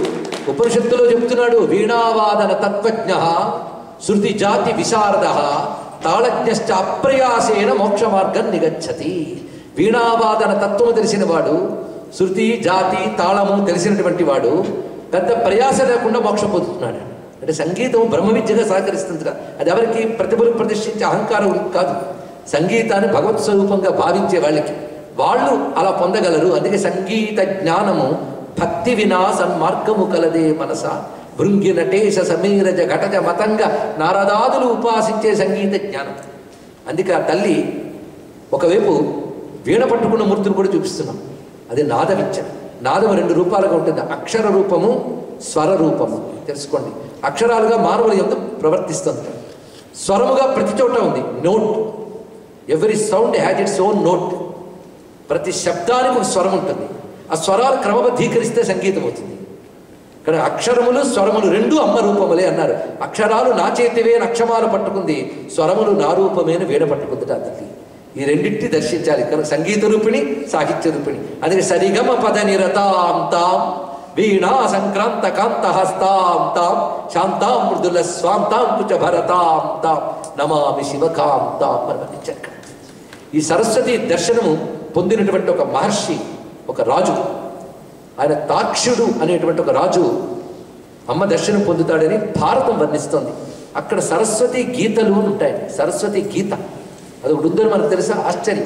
ఉపనిషత్తులో చెప్తున్నాడు వీణావాదన తత్వజ్ఞ శృతి జాతి విశారద తాళజ్ఞశ్చ అప్రయాసేన మోక్ష మార్గం నిగచ్చతి వీణావాదన తత్వము తెలిసిన వాడు శృతి జాతి తాళము తెలిసినటువంటి వాడు పెద్ద ప్రయాస లేకుండా మోక్షం పొందుతున్నాడు అంటే సంగీతం బ్రహ్మ విద్యగా సహకరిస్తుంది అది ఎవరికి ప్రతిభలు ప్రదర్శించే అహంకారం కాదు సంగీతాన్ని భగవత్ స్వరూపంగా భావించే వాళ్ళకి వాళ్ళు అలా పొందగలరు అందుకే సంగీత జ్ఞానము భక్తి వినా సన్మార్గము కలదే మనస భృంగి నటేశ సమీరజ ఘటజ మతంగ నారదాదులు ఉపాసించే సంగీత జ్ఞానం అందుకే ఆ తల్లి ఒకవైపు వీణ పట్టుకున్న మూర్తిని కూడా చూపిస్తున్నాం అది నాద విద్య నాదం రెండు రూపాలుగా ఉంటుంది అక్షర రూపము స్వర రూపము తెలుసుకోండి అక్షరాలుగా మానవులు ఎందుకు ప్రవర్తిస్తుంది స్వరముగా ప్రతి చోట ఉంది note every sound has its own note ప్రతి శబ్దానికి ఒక స్వరం ఉంటుంది ఆ స్వరాలు క్రమబద్ధీకరిస్తే సంగీతం అవుతుంది ఇక్కడ అక్షరములు స్వరములు రెండు అమ్మ రూపములే అన్నారు అక్షరాలు నా చేతివే నక్షమాలు పట్టుకుంది స్వరములు నా రూపమేను వీణ పట్టుకుంది ఆ తల్లి ఈ రెండింటిని దర్శించాలి కనుక సంగీత రూపిణి సాహిత్య రూపిణి అందుకే సరిగమ పద నిరతాం తాం వీణా సంక్రాంత కాంత హస్తాం తాం శాంతాం మృదుల స్వాంతాం కుచ భరతాం తాం నమామి శివకాంతాం అని వర్ణించారు ఇక్కడ. ఈ సరస్వతి దర్శనము పొందినటువంటి ఒక మహర్షి ఒక రాజు ఆయన తాక్షుడు అనేటువంటి ఒక రాజు అమ్మ దర్శనం పొందుతాడని భారతం వర్ణిస్తోంది అక్కడ సరస్వతి గీతలు అని ఉంటాయి సరస్వతి గీత అది ఒకటి ఉందని మనకు తెలుసా ఆశ్చర్యం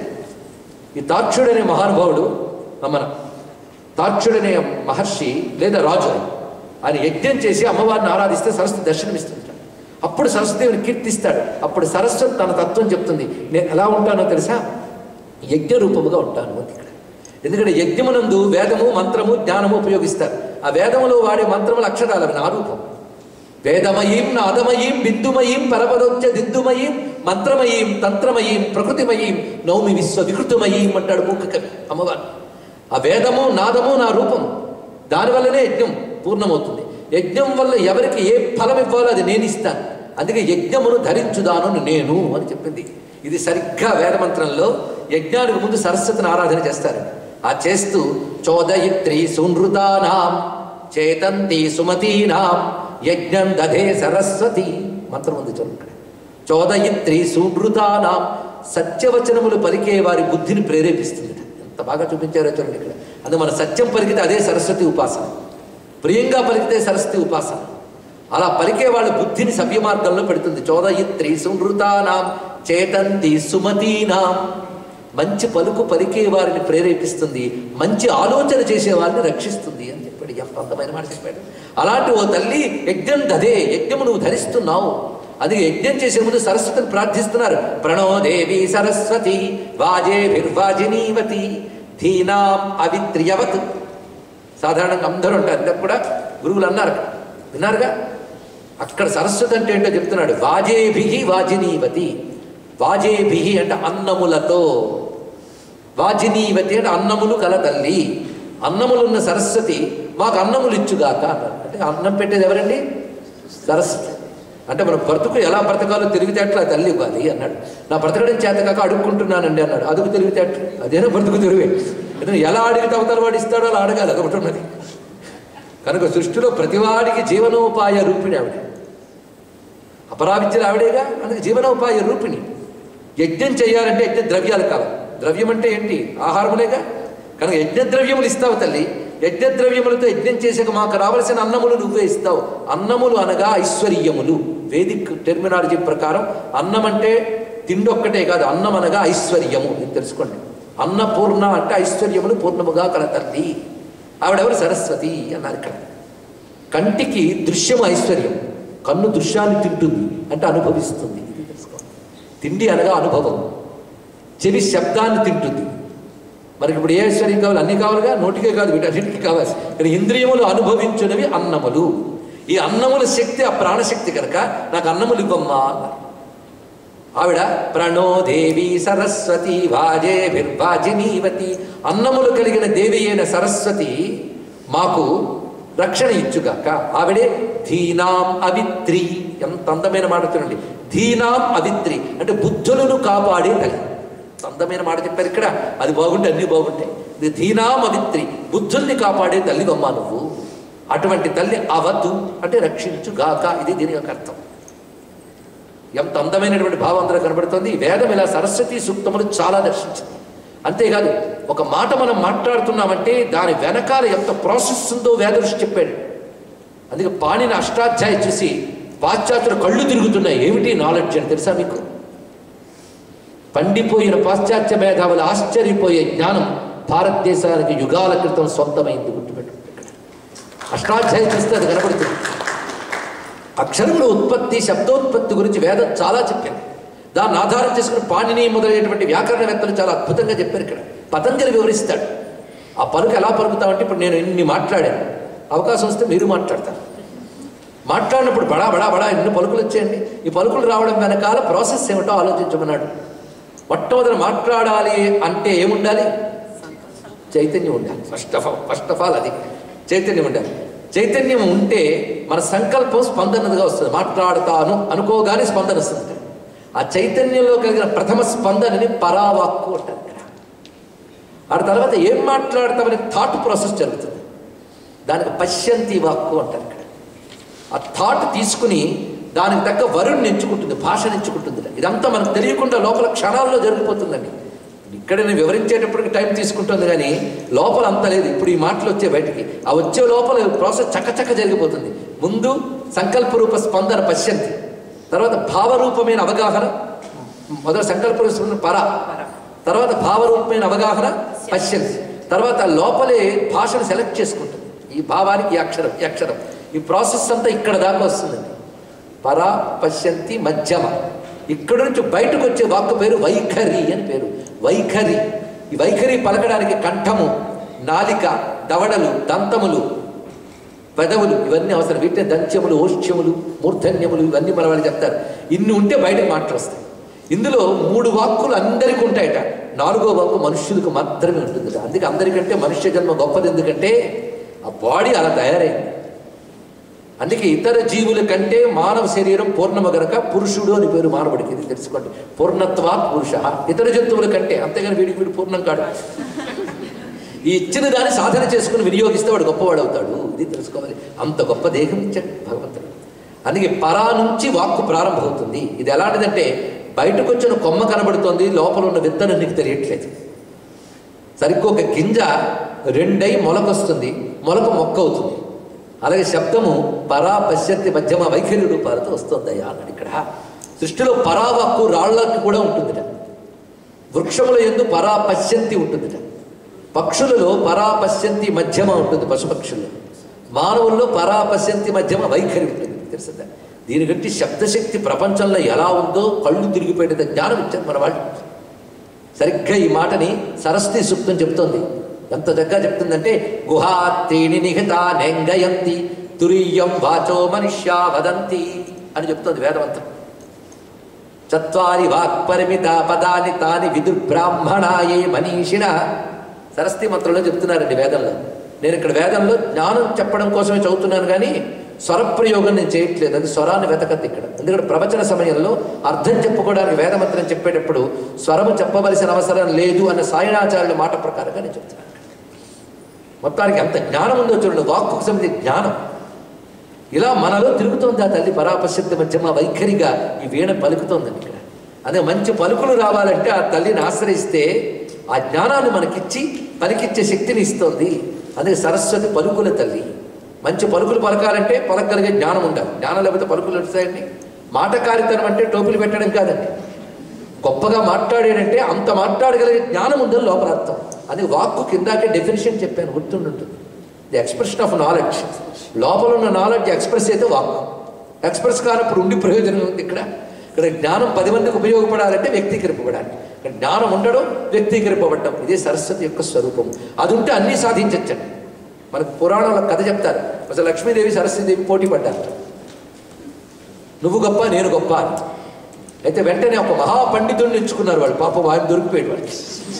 ఈ తాక్షుడు అనే మహానుభావుడు మన తాక్షుడనే మహర్షి లేదా రాజు ఆయన. ఆయన యజ్ఞం చేసి అమ్మవారిని ఆరాధిస్తే సరస్వతి దర్శనమిస్తుంటాడు అప్పుడు సరస్వతిని కీర్తిస్తాడు అప్పుడు సరస్వతి తన తత్వం చెప్తుంది నేను ఎలా ఉంటానో తెలుసా యజ్ఞ రూపముగా ఉంటాను అంది ఇక్కడ ఎందుకంటే యజ్ఞమునందు వేదము మంత్రము జ్ఞానము ఉపయోగిస్తారు ఆ వేదములో వాడే మంత్రముల అక్షరాలు అవి నా రూపం వేదమయీం నాదమయీం బిందుమయీం పరపదోచ్య దిందుమయీం మంత్రమయీం తంత్రమయీం ప్రకృతిమయీం నౌమి విశ్వ వికృతమయీం అంటాడు మూక కవి అమ్మవారు ఆ వేదము నాదము నా రూపం దానివల్లనే యజ్ఞం పూర్ణమవుతుంది యజ్ఞం వల్ల ఎవరికి ఏ ఫలం ఇవ్వాలో అది నేను ఇస్తాను అందుకే యజ్ఞమును ధరించుదాను నేను అని చెప్పింది ఇది సరిగ్గా వేదమంత్రంలో యజ్ఞానికి ముందు సరస్వతిని ఆరాధన చేస్తారు ఆ చేస్తూ చోదయిత్రి సునృతానాం చేతంతి సుమతీనాం యజ్ఞం దధే సరస్వతి మంత్రం ఉంది చూడండి ఇక్కడ. చోదయిత్రి సునృతానాం సత్యవచనములు పలికే వారి బుద్ధిని ప్రేరేపిస్తుంది ఎంత బాగా చూపించారో చూడండి ఇక్కడ అందుకే మన సత్యం పలికితే అదే సరస్వతి ఉపాసన ప్రియంగా పలికితే సరస్వతి ఉపాసన అలా పలికే వాళ్ళ బుద్ధిని సవ్య మార్గంలో పెడుతుంది చోదయిత్రి సునృతానాం చేతంతి సుమతీనాం మంచి పలుకు పలికే వారిని ప్రేరేపిస్తుంది మంచి ఆలోచన చేసే వారిని రక్షిస్తుంది అని చెప్పాడు ఎంత అందమైన మాట చెప్పాడు అలాంటి ఓ తల్లి యజ్ఞం దదే యజ్ఞము నువ్వు ధరిస్తున్నావు అది యజ్ఞం చేసే ముందు సరస్వతిని ప్రార్థిస్తున్నారు ప్రణో దేవి సరస్వతి వాజేభిర్వాజినీవతి ధీనాం అవిత్రియవత్ సాధారణంగా అందరూ ఉంటారు ఇంతకు కూడా గురువులు అన్నారు విన్నారుగా అక్కడ సరస్వతి అంటే ఏంటో చెప్తున్నాడు వాజేభి వాజినీవతి వాజేభి అంటే అన్నములతో వాజినీవతి అంటే అన్నములు కల తల్లి అన్నములున్న సరస్వతి మాకు అన్నములు ఇచ్చుగాక అన్నారు అంటే అన్నం పెట్టేది ఎవరండి సరస్వతి అంటే మన బ్రతుకు ఎలా బ్రతకాలో తెలివితేటలు ఆ తల్లి ఇవ్వాలి అన్నాడు నా బ్రతకడం చేత కాక అడుక్కుంటున్నానండి అన్నాడు అదుగు తెలివితేటలు అదేనా బ్రతుకు తెలివే అంటే ఎలా అడిగితే అవతల వాడు ఇస్తాడో అలా అడగాలి అదొకటి ఉన్నది కనుక సృష్టిలో ప్రతివాడికి జీవనోపాయ రూపిణి ఆవిడ అపరావిద్యలు ఆవిడేగా అందుకే జీవనోపాయ రూపిణి యజ్ఞం చేయాలంటే యజ్ఞ ద్రవ్యాలు కావాలి ద్రవ్యం అంటే ఏంటి ఆహారములేగా కనుక యజ్ఞ ద్రవ్యములు ఇస్తావు తల్లి యజ్ఞ ద్రవ్యములతో యజ్ఞం చేసాక మాకు రావలసిన అన్నములు నువ్వే ఇస్తావు అన్నములు అనగా ఐశ్వర్యములు వేదిక్ టెర్మినాలజీ ప్రకారం అన్నం అంటే తిండి ఒక్కటే కాదు అన్నం అనగా ఐశ్వర్యము ఇది తెలుసుకోండి అన్నపూర్ణ అంటే ఐశ్వర్యములు పూర్ణముగా కల తల్లి ఆవిడెవరు సరస్వతి అన్నారు ఇక్కడ కంటికి దృశ్యము ఐశ్వర్యం కన్ను దృశ్యాన్ని తింటుంది అంటే అనుభవిస్తుంది ఇది తెలుసుకోవాలి తిండి అనగా అనుభవం చెవి శబ్దాన్ని తింటుంది మనకి ఇప్పుడు ఏ ఐశ్వర్యం కావాలి అన్ని కావాలిగా నోటికే కాదు వీటన్నిటికీ కావాలి కానీ ఇంద్రియములు అనుభవించున్నవి అన్నములు ఈ అన్నముల శక్తి ఆ ప్రాణశక్తి కనుక నాకు అన్నములు ఇవ్వమ్మా అన్నారు ఆవిడ ప్రణో దేవి సరస్వతి వాజేభిర్వాజినీవతి అన్నములు కలిగిన దేవి అయిన సరస్వతి మాకు రక్షణ ఇచ్చుగాక ఆవిడే ధీనాం అవిత్రి ఎంత అందమైన మాట చూడండి ధీనాం అవిత్రి అంటే బుద్ధులను కాపాడే తల్లి ఎంత అందమైన మాట చెప్పారు ఇక్కడ అది బాగుంటే అన్నీ బాగుంటాయి ఇది ధీనాం అవిత్రి బుద్ధుల్ని కాపాడే తల్లివమ్మా నువ్వు అటువంటి తల్లి అవతు అంటే రక్షించు గాక ఇది దీని యొక్క అర్థం ఎంత అందమైనటువంటి భావం అందులో కనబడుతుంది ఈ వేదం ఇలా సరస్వతి సూక్తములు చాలా దర్శించింది అంతేకాదు ఒక మాట మనం మాట్లాడుతున్నామంటే దాని వెనకాల ఎంత ప్రాసెస్ ఉందో వేదఋషి చెప్పాడు అందుకే పాణిని అష్టాధ్యాయ చూసి పాశ్చాత్యులు కళ్ళు తిరుగుతున్నాయి ఏమిటి నాలెడ్జ్ అని తెలుసా మీకు పండిపోయిన పాశ్చాత్య మేధావులు ఆశ్చర్యపోయే జ్ఞానం భారతదేశానికి యుగాల క్రితం సొంతమైంది గుర్తుపెట్టుకుంటే ఇక్కడ అష్టాధ్యాయం చూస్తే అది కనబడుతుంది అక్షరముల ఉత్పత్తి శబ్దోత్పత్తి గురించి వేదం చాలా చెప్పింది దాన్ని ఆధారం చేసుకుని పాణిని మొదలైనటువంటి వ్యాకరణవేత్తలు చాలా అద్భుతంగా చెప్పారు ఇక్కడ పతంజలి వివరిస్తాడు ఆ పలుకు ఎలా పలుకుతామంటే ఇప్పుడు నేను ఇన్ని మాట్లాడాను అవకాశం వస్తే మీరు మాట్లాడతారు మాట్లాడినప్పుడు బడా బడా బడా ఎన్ని పలుకులు వచ్చేయండి ఈ పలుకులు రావడం వెనకాల ప్రాసెస్ ఏమిటో ఆలోచించమన్నాడు మొట్టమొదటి మాట్లాడాలి అంటే ఏముండాలి చైతన్యం ఉండాలి first of all first of all అది చైతన్యం ఉండాలి చైతన్యం ఉంటే మన సంకల్పం స్పందనగా వస్తుంది మాట్లాడతాను అనుకోగానే స్పందన వస్తుంది ఆ చైతన్యంలో కలిగిన ప్రథమ స్పందనని పరావాక్కు అంటారు ఇక్కడ ఆ తర్వాత ఏం మాట్లాడతామని థాట్ ప్రాసెస్ జరుగుతుంది దానికి పశ్యంతి వాక్కు అంటారు ఇక్కడ ఆ థాట్ తీసుకుని దానికి తగ్గ వరుణ్ ఎంచుకుంటుంది భాషను ఎంచుకుంటుంది ఇదంతా మనకు తెలియకుండా లోపల క్షణాల్లో జరిగిపోతుందండి ఇక్కడ నేను వివరించేటప్పటికి టైం తీసుకుంటుంది కానీ లోపల అంత లేదు ఇప్పుడు ఈ మాటలు వచ్చే బయటికి ఆ వచ్చే లోపల ప్రాసెస్ చక్కచక్క జరిగిపోతుంది ముందు సంకల్ప రూప స్పందన పశ్యంతి తర్వాత భావరూపమైన అవగాహన మొదటి సంకల్ప రూపమైన పర తర్వాత భావరూపమైన అవగాహన పశ్యంతి తర్వాత లోపలే భాషను సెలెక్ట్ చేసుకుంటుంది ఈ భావానికి ఈ అక్షరం ఈ అక్షరం ఈ ప్రాసెస్ అంతా ఇక్కడ దాకా వస్తుందండి పర పశ్యంతి మధ్యమ ఇక్కడ నుంచి బయటకు వచ్చే వాక్కు పేరు వైఖరి అని పేరు వైఖరి ఈ వైఖరి పలకడానికి కంఠము నాలిక దవడలు దంతములు పెదవులు ఇవన్నీ అవసరం వీటిని దంత్యములు ఓష్ట్యములు మూర్ధన్యములు ఇవన్నీ మన వాళ్ళు చెప్తారు ఇన్ని ఉంటే బయటకు మాటలు వస్తాయి ఇందులో మూడు వాక్కులు అందరికీ ఉంటాయట నాలుగో వాక్కు మనుష్యులకు మాత్రమే ఉంటుంది అందుకే అందరికంటే మనుష్య జన్మ గొప్పది ఎందుకంటే ఆ బాడీ అలా తయారైంది అందుకే ఇతర జీవుల కంటే మానవ శరీరం పూర్ణమ గనక పురుషుడు అని పేరు మానవుడికి ఇది తెలుసుకోండి పూర్ణత్వా పురుష ఇతర జంతువుల కంటే అంతేగాని వీడికి వీడు పూర్ణం కాడు ఈ ఇచ్చిన దాన్ని సాధన చేసుకుని వినియోగిస్తే వాడు గొప్పవాడు అవుతాడు ఇది తెలుసుకోవాలి అంత గొప్ప దేహం ఇచ్చాడు భగవంతుడు అందుకే పరా నుంచి వాక్కు ప్రారంభమవుతుంది ఇది ఎలాంటిదంటే బయటకు వచ్చిన కొమ్మ కనబడుతోంది లోపల ఉన్న విత్తనం నీకు తెలియట్లేదు సరిగ్గా ఒక గింజ రెండై మొలకొస్తుంది మొలక మొక్క అవుతుంది అలాగే శబ్దము పరా పశ్యత్తి మధ్యమ వైఖరి రూపాలతో వస్తుందయ్యా అన్నాడు ఇక్కడ సృష్టిలో పరావక్కు రాళ్ళకి కూడా ఉంటుందిట వృక్షముల ఎందు పరా పశ్యంతి ఉంటుందిట పక్షులలో పరా పశ్యంతి మధ్యమ ఉంటుంది పశుపక్షుల్లో మానవుల్లో పరా పశ్యంతి మధ్యమ వైఖరి ఉంటుంది తెలుస్తుందా దీనికంటే శబ్దశక్తి ప్రపంచంలో ఎలా ఉందో కళ్ళు తిరిగిపోయేట జ్ఞానం ఇచ్చారు మన వాళ్ళు సరిగ్గా ఈ మాటని సరస్వతి సూక్తం చెప్తోంది ఎంత దగ్గర చెప్తుందంటే గుహాత్రీని నిహిత నెంగయంతి తురీయం వాచో మనుష్యా వదంతి అని చెప్తోంది వేదవంతం చత్వారి వాక్పరిమిత పదాని తాని విదుర్బ్రాహ్మణాయే మనీషిణ సరస్వతి మంత్రంలో చెప్తున్నారండి వేదంలో నేను ఇక్కడ వేదంలో జ్ఞానం చెప్పడం కోసమే చదువుతున్నాను కానీ స్వరప్రయోగం నేను చేయట్లేదు అది స్వరాన్ని వెతకద్దు ఇక్కడ ఎందుకంటే ప్రవచన సమయంలో అర్థం చెప్పుకోవడానికి వేదమంత్రం చెప్పేటప్పుడు స్వరము చెప్పవలసిన అవసరం లేదు అన్న సాయనాచార్యుల మాట ప్రకారంగా నేను చెప్తున్నాను మొత్తానికి ఎంత జ్ఞానం ఉందో చూడండి వాక్కుకు సంబంధించి జ్ఞానం ఇలా మనలో తిరుగుతోంది ఆ తల్లి పరాపశక్తి మధ్యమ వైఖరిగా ఈ వీణ పలుకుతోందండి ఇక్కడ అదే మంచి పలుకులు రావాలంటే ఆ తల్లిని ఆశ్రయిస్తే ఆ జ్ఞానాన్ని మనకిచ్చి పలికిచ్చే శక్తిని ఇస్తోంది అదే సరస్వతి పలుకుల తల్లి మంచి పలుకులు పలకాలంటే పలకగలిగే జ్ఞానం ఉండాలి జ్ఞానం లేకపోతే పలుకులు వస్తాయండి మాటకారితనం అంటే టోపులు పెట్టడం కాదండి గొప్పగా మాట్లాడాడంటే అంత మాట్లాడగలిగే జ్ఞానం ఉందని లోపల అర్థం అది వాక్కు కిందాకే డెఫినేషన్ చెప్పాను గుర్తుండుంటుంది ది ఎక్స్ప్రెషన్ ఆఫ్ నాలెడ్జ్ లోపల ఉన్న నాలెడ్జ్ ఎక్స్ప్రెస్ అయితే వాక్కు ఎక్స్ప్రెస్ కానప్పుడు ఉండి ప్రయోజనం ఉంది ఇక్కడ ఇక్కడ జ్ఞానం పది మందికి ఉపయోగపడాలంటే వ్యక్తీకరింపబడాలి ఇక్కడ జ్ఞానం ఉండడం వ్యక్తీకరింపబడటం ఇదే సరస్వతి యొక్క స్వరూపం అది ఉంటే అన్నీ సాధించచ్చండి మనకు పురాణంలో కథ చెప్తారు అసలు లక్ష్మీదేవి సరస్వతీదేవి పోటీ పడ్డారు నువ్వు గొప్ప నేను గొప్ప అని అయితే వెంటనే ఒక మహాపండితుడిని ఎంచుకున్నారు వాళ్ళు పాపం ఆయన దొరికిపోయాడు వాళ్ళకి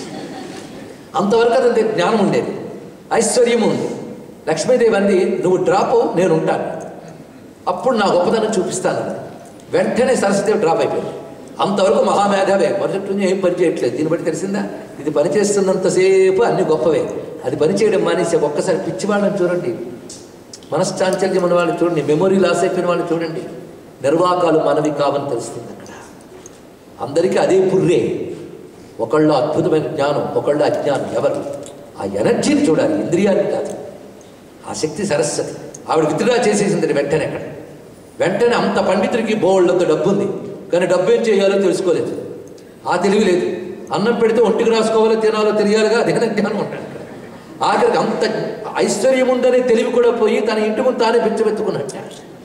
అంతవరకు అతని జ్ఞానం ఉండేది ఐశ్వర్యం ఉంది లక్ష్మీదేవి అంది నువ్వు డ్రాప్ నేను ఉంటాను అప్పుడు నా గొప్పదనం చూపిస్తాను వెంటనే సరస్వతి డ్రాప్ అయిపోయింది అంతవరకు మహామేధావే మొదటి నుంచి ఏం పని చేయట్లేదు దీన్ని బట్టి తెలిసిందా ఇది పని చేస్తున్నంతసేపు అన్ని గొప్పవే అది పని చేయడం మానేసి ఒక్కసారి పిచ్చివాళ్ళని చూడండి మనశ్చాంచల్యం ఉన్న వాళ్ళని చూడండి మెమొరీ లాస్ అయిపోయిన వాళ్ళని చూడండి నిర్వాకాలు మనవి కావని తెలుస్తుంది అక్కడ అందరికీ అదే పుర్రే ఒకళ్ళు అద్భుతమైన జ్ఞానం ఒకళ్ళు అజ్ఞానం ఎవరు ఆ ఎనర్జీని చూడాలి ఇంద్రియాన్ని కాదు ఆ శక్తి సరస్వతి ఆవిడ విత్డ్రా చేసేసింది వెంటనే అక్కడ వెంటనే అంత పండితుడికి బోల్డంత డబ్బు ఉంది కానీ డబ్బు ఏం చేయాలో తెలుసుకోలేదు ఆ తెలివి లేదు అన్నం పెడితే ఒంటికి రాసుకోవాలో తినాలో తెలియాలిగా అదే జ్ఞానం ఉంటాడు ఆఖరికి అంత ఐశ్వర్యం ఉందనే తెలివి కూడా పోయి తన ఇంటి ముందు తానే పెంచబెత్తుకున్నట్ట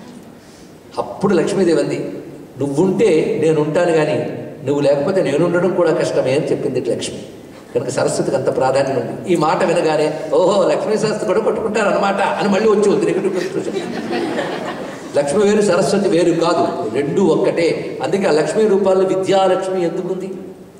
అప్పుడు లక్ష్మీదేవి అంది నువ్వుంటే నేను ఉంటాను కానీ నువ్వు లేకపోతే నేను ఉండడం కూడా కష్టమే అని చెప్పింది లక్ష్మి కనుక సరస్వతికి అంత ప్రాధాన్యం ఉంది ఈ మాట వినగానే ఓహో లక్ష్మీ శాస్త్రి కూడా కొట్టుకుంటారు అనమాట అని మళ్ళీ వచ్చి ఉంది నెగిటివ్ conclusion. లక్ష్మి వేరు సరస్వతి వేరు కాదు రెండు ఒక్కటే అందుకే ఆ లక్ష్మీ రూపాల్లో విద్యాలక్ష్మి ఎందుకుంది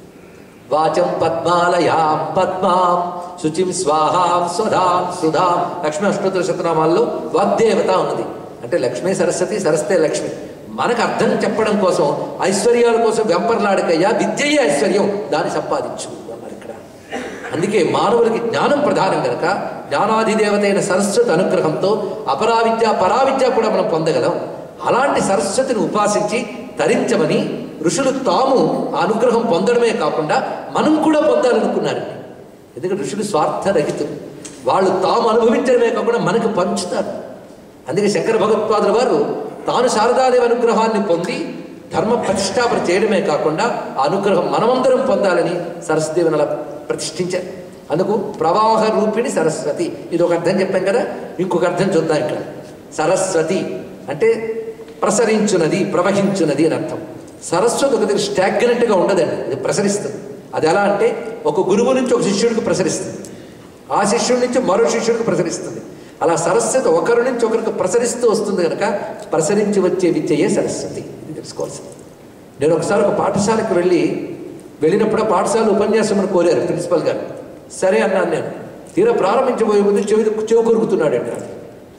వాచం పద్మాలయాం పద్మాం శుచిం స్వాహాం స్వధాం సుధాం లక్ష్మీ అష్టోత్తర శతనామాల్లో వాగ్దేవత ఉన్నది అంటే లక్ష్మీ సరస్వతి సరస్వతే లక్ష్మి మనకు అర్థం చెప్పడం కోసం ఐశ్వర్యాల కోసం వెంపర్లాడకయ్యా విద్యయే ఐశ్వర్యం దాన్ని సంపాదించు అన్నారు ఇక్కడ అందుకే మానవులకి జ్ఞానం ప్రధానం కనుక జ్ఞానాధిదేవత అయిన సరస్వతి అనుగ్రహంతో అపరావిద్య పరావిద్య కూడా మనం పొందగలం అలాంటి సరస్వతిని ఉపాసించి తరించమని ఋషులు తాము ఆ అనుగ్రహం పొందడమే కాకుండా మనం కూడా పొందాలనుకున్నారండి ఎందుకంటే ఋషులు స్వార్థరహితులు వాళ్ళు తాము అనుభవించడమే కాకుండా మనకు పంచుతారు అందుకే శంకర భగవత్పాదుల వారు తాను శారదాదేవి అనుగ్రహాన్ని పొంది ధర్మ ప్రతిష్టాపన చేయడమే కాకుండా ఆ అనుగ్రహం మనమందరం పొందాలని సరస్వదేవిని అలా ప్రతిష్ఠించారు అందుకు ప్రవాహ రూపిణి సరస్వతి ఇది ఒక అర్థం చెప్పాం కదా ఇంకొక అర్థం చూద్దాం ఇక్కడ సరస్వతి అంటే ప్రసరించున్నది ప్రవహించున్నది అని అర్థం సరస్వతి ఒక దగ్గర స్టాగ్నెంట్గా ఉండదండి ఇది ప్రసరిస్తుంది అది ఎలా అంటే ఒక గురువు నుంచి ఒక శిష్యుడికి ప్రసరిస్తుంది ఆ శిష్యుడి నుంచి మరో శిష్యుడికి ప్రసరిస్తుంది అలా సరస్వతి ఒకరి నుంచి ఒకరికి ప్రసరిస్తూ వస్తుంది కనుక ప్రసరించి వచ్చే విద్యయే సరస్వతి ఇది తెలుసుకోవాల్సింది నేను ఒకసారి ఒక పాఠశాలకు వెళ్ళి వెళ్ళినప్పుడు ఆ పాఠశాల ఉపన్యాసం అని కోరారు ప్రిన్సిపల్ గారు సరే అన్నాను నేను తీరా ప్రారంభించబోయే ముందు చెవి చెవి కొరుకుతున్నాడండి నాకు.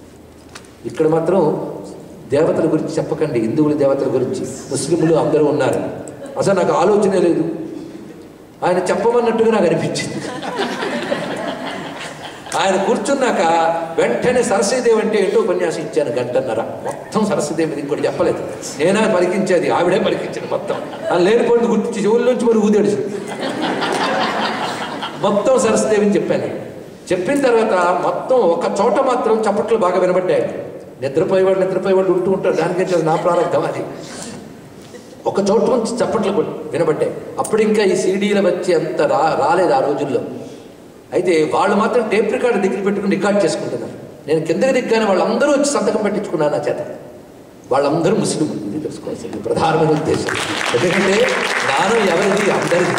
ఇక్కడ మాత్రం దేవతల గురించి చెప్పకండి హిందువుల దేవతల గురించి ముస్లింలు అందరూ ఉన్నారు అసలు నాకు ఆలోచనే లేదు ఆయన చెప్పమన్నట్టుగా నాకు అనిపించింది ఆయన కూర్చున్నాక వెంటనే సరస్వతిదేవి అంటే ఏంటో ఉపన్యాసం ఇచ్చాను గంటన్నర మొత్తం సరస్వతిదేవి మీద ఇంకోటి చెప్పలేదు నేనా పలికించేది ఆవిడే పలికించాను మొత్తం అని లేనిపోయింది గుర్తించి చెవుల నుంచి మరి ఊదేడు మొత్తం సరస్వతిదేవిని చెప్పాను చెప్పిన తర్వాత మొత్తం ఒక చోట మాత్రం చప్పట్లు బాగా వినబడ్డాయి నిద్రపోయేవాడు నిద్రపోయేవాడు ఉంటూ ఉంటారు దానికైతే అది నా ప్రారంభం అది ఒక చోట నుంచి చప్పట్లు కొ- వినబడ్డాయి అప్పుడు ఇంకా ఈ సీడీలు వచ్చి అంత రా రాలేదు ఆ రోజుల్లో అయితే వాళ్ళు మాత్రం టేప్ రికార్డు దగ్గర పెట్టుకుని రికార్డ్ చేసుకుంటున్నారు నేను కిందకి దిగ్గానే వాళ్ళందరూ వచ్చి సంతకం పెట్టించుకున్నాను నా చేత వాళ్ళందరూ ముస్లిం ఇది తెలుసుకోవాల్సింది ప్రధానమైన ఉద్దేశం ఎందుకంటే జ్ఞానం ఎవరిది అందరిది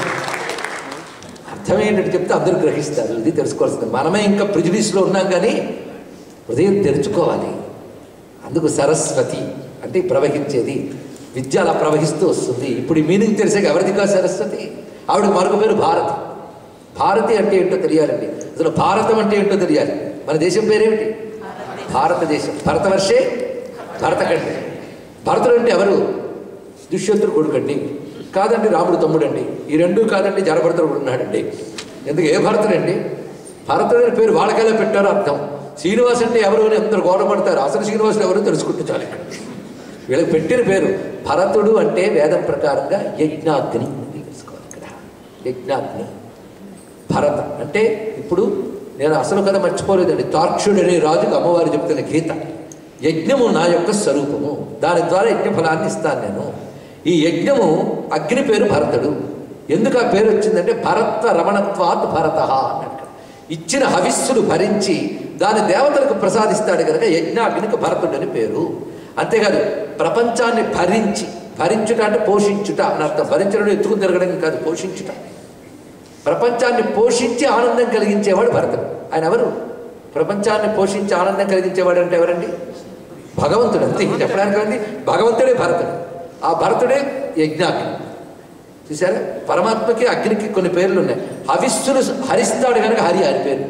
అర్థం ఏంటంటే చెప్తే అందరూ గ్రహిస్తారు ఇది తెలుసుకోవాల్సింది మనమే ఇంకా ప్రిజుడిస్లో ఉన్నాం కానీ హృదయం తెరుచుకోవాలి అందుకు సరస్వతి అంటే ప్రవహించేది విద్య అలా ప్రవహిస్తూ వస్తుంది ఇప్పుడు ఈ మీనింగ్ తెలిసాక ఎవరిది కాదు సరస్వతి ఆవిడ మరొక పేరు భారతి భారతి అంటే ఏంటో తెలియాలండి అసలు భారతం అంటే ఏంటో తెలియాలి మన దేశం పేరేమిటి భారతదేశం భరతవర్షే భరతఖండి భరతుడు అంటే ఎవరు దుష్యంతుడు కొడుకండి కాదండి రాముడు తమ్ముడండి ఈ రెండు కాదండి జనభరతుడు ఉన్నాడండి ఎందుకు ఏ భరతుడండి భరతుడు అనే పేరు వాళ్ళకెలా పెట్టారో అర్థం శ్రీనివాస్ అంటే ఎవరు అని అందరు గౌరవపడతారు అసలు శ్రీనివాసుడు ఎవరు తెలుసుకుంటే చాలు ఇక్కడ వీళ్ళకి పెట్టిన పేరు భరతుడు అంటే వేదం ప్రకారంగా యజ్ఞాగ్ని ఇది తెలుసుకోవాలి ఇక్కడ యజ్ఞాగ్ని భరత అంటే ఇప్పుడు నేను అసలు కథ మర్చిపోలేదండి తార్క్షుడు అనే రాజుకు అమ్మవారు చెప్తున్న గీత యజ్ఞము నా యొక్క స్వరూపము దాని ద్వారా యజ్ఞ ఫలాన్ని ఇస్తాను నేను ఈ యజ్ఞము అగ్ని పేరు భరతుడు ఎందుకు ఆ పేరు వచ్చిందంటే భరత రమణత్వాత్ భరత అన్నాడు ఇచ్చిన హవిస్సులు భరించి దాని దేవతలకు ప్రసాదిస్తాడు కనుక యజ్ఞాగ్నికి భరతుడు అని పేరు అంతేకాదు ప్రపంచాన్ని భరించి భరించుట అంటే పోషించుట అని అర్థం భరించడం ఎత్తుకుని తిరగడం కాదు పోషించుట ప్రపంచాన్ని పోషించి ఆనందం కలిగించేవాడు భరతుడు ఆయన ఎవరు ప్రపంచాన్ని పోషించి ఆనందం కలిగించేవాడు అంటే ఎవరండి భగవంతుడు అంతే ఇంక చెప్పడానికి ఉంది భగవంతుడే భరతుడు ఆ భరతుడే యజ్ఞాగ్ని చూసారా పరమాత్మకి అగ్నికి కొన్ని పేర్లు ఉన్నాయి హవిస్సులు హరిస్తాడు కనుక హరి హరి పేరు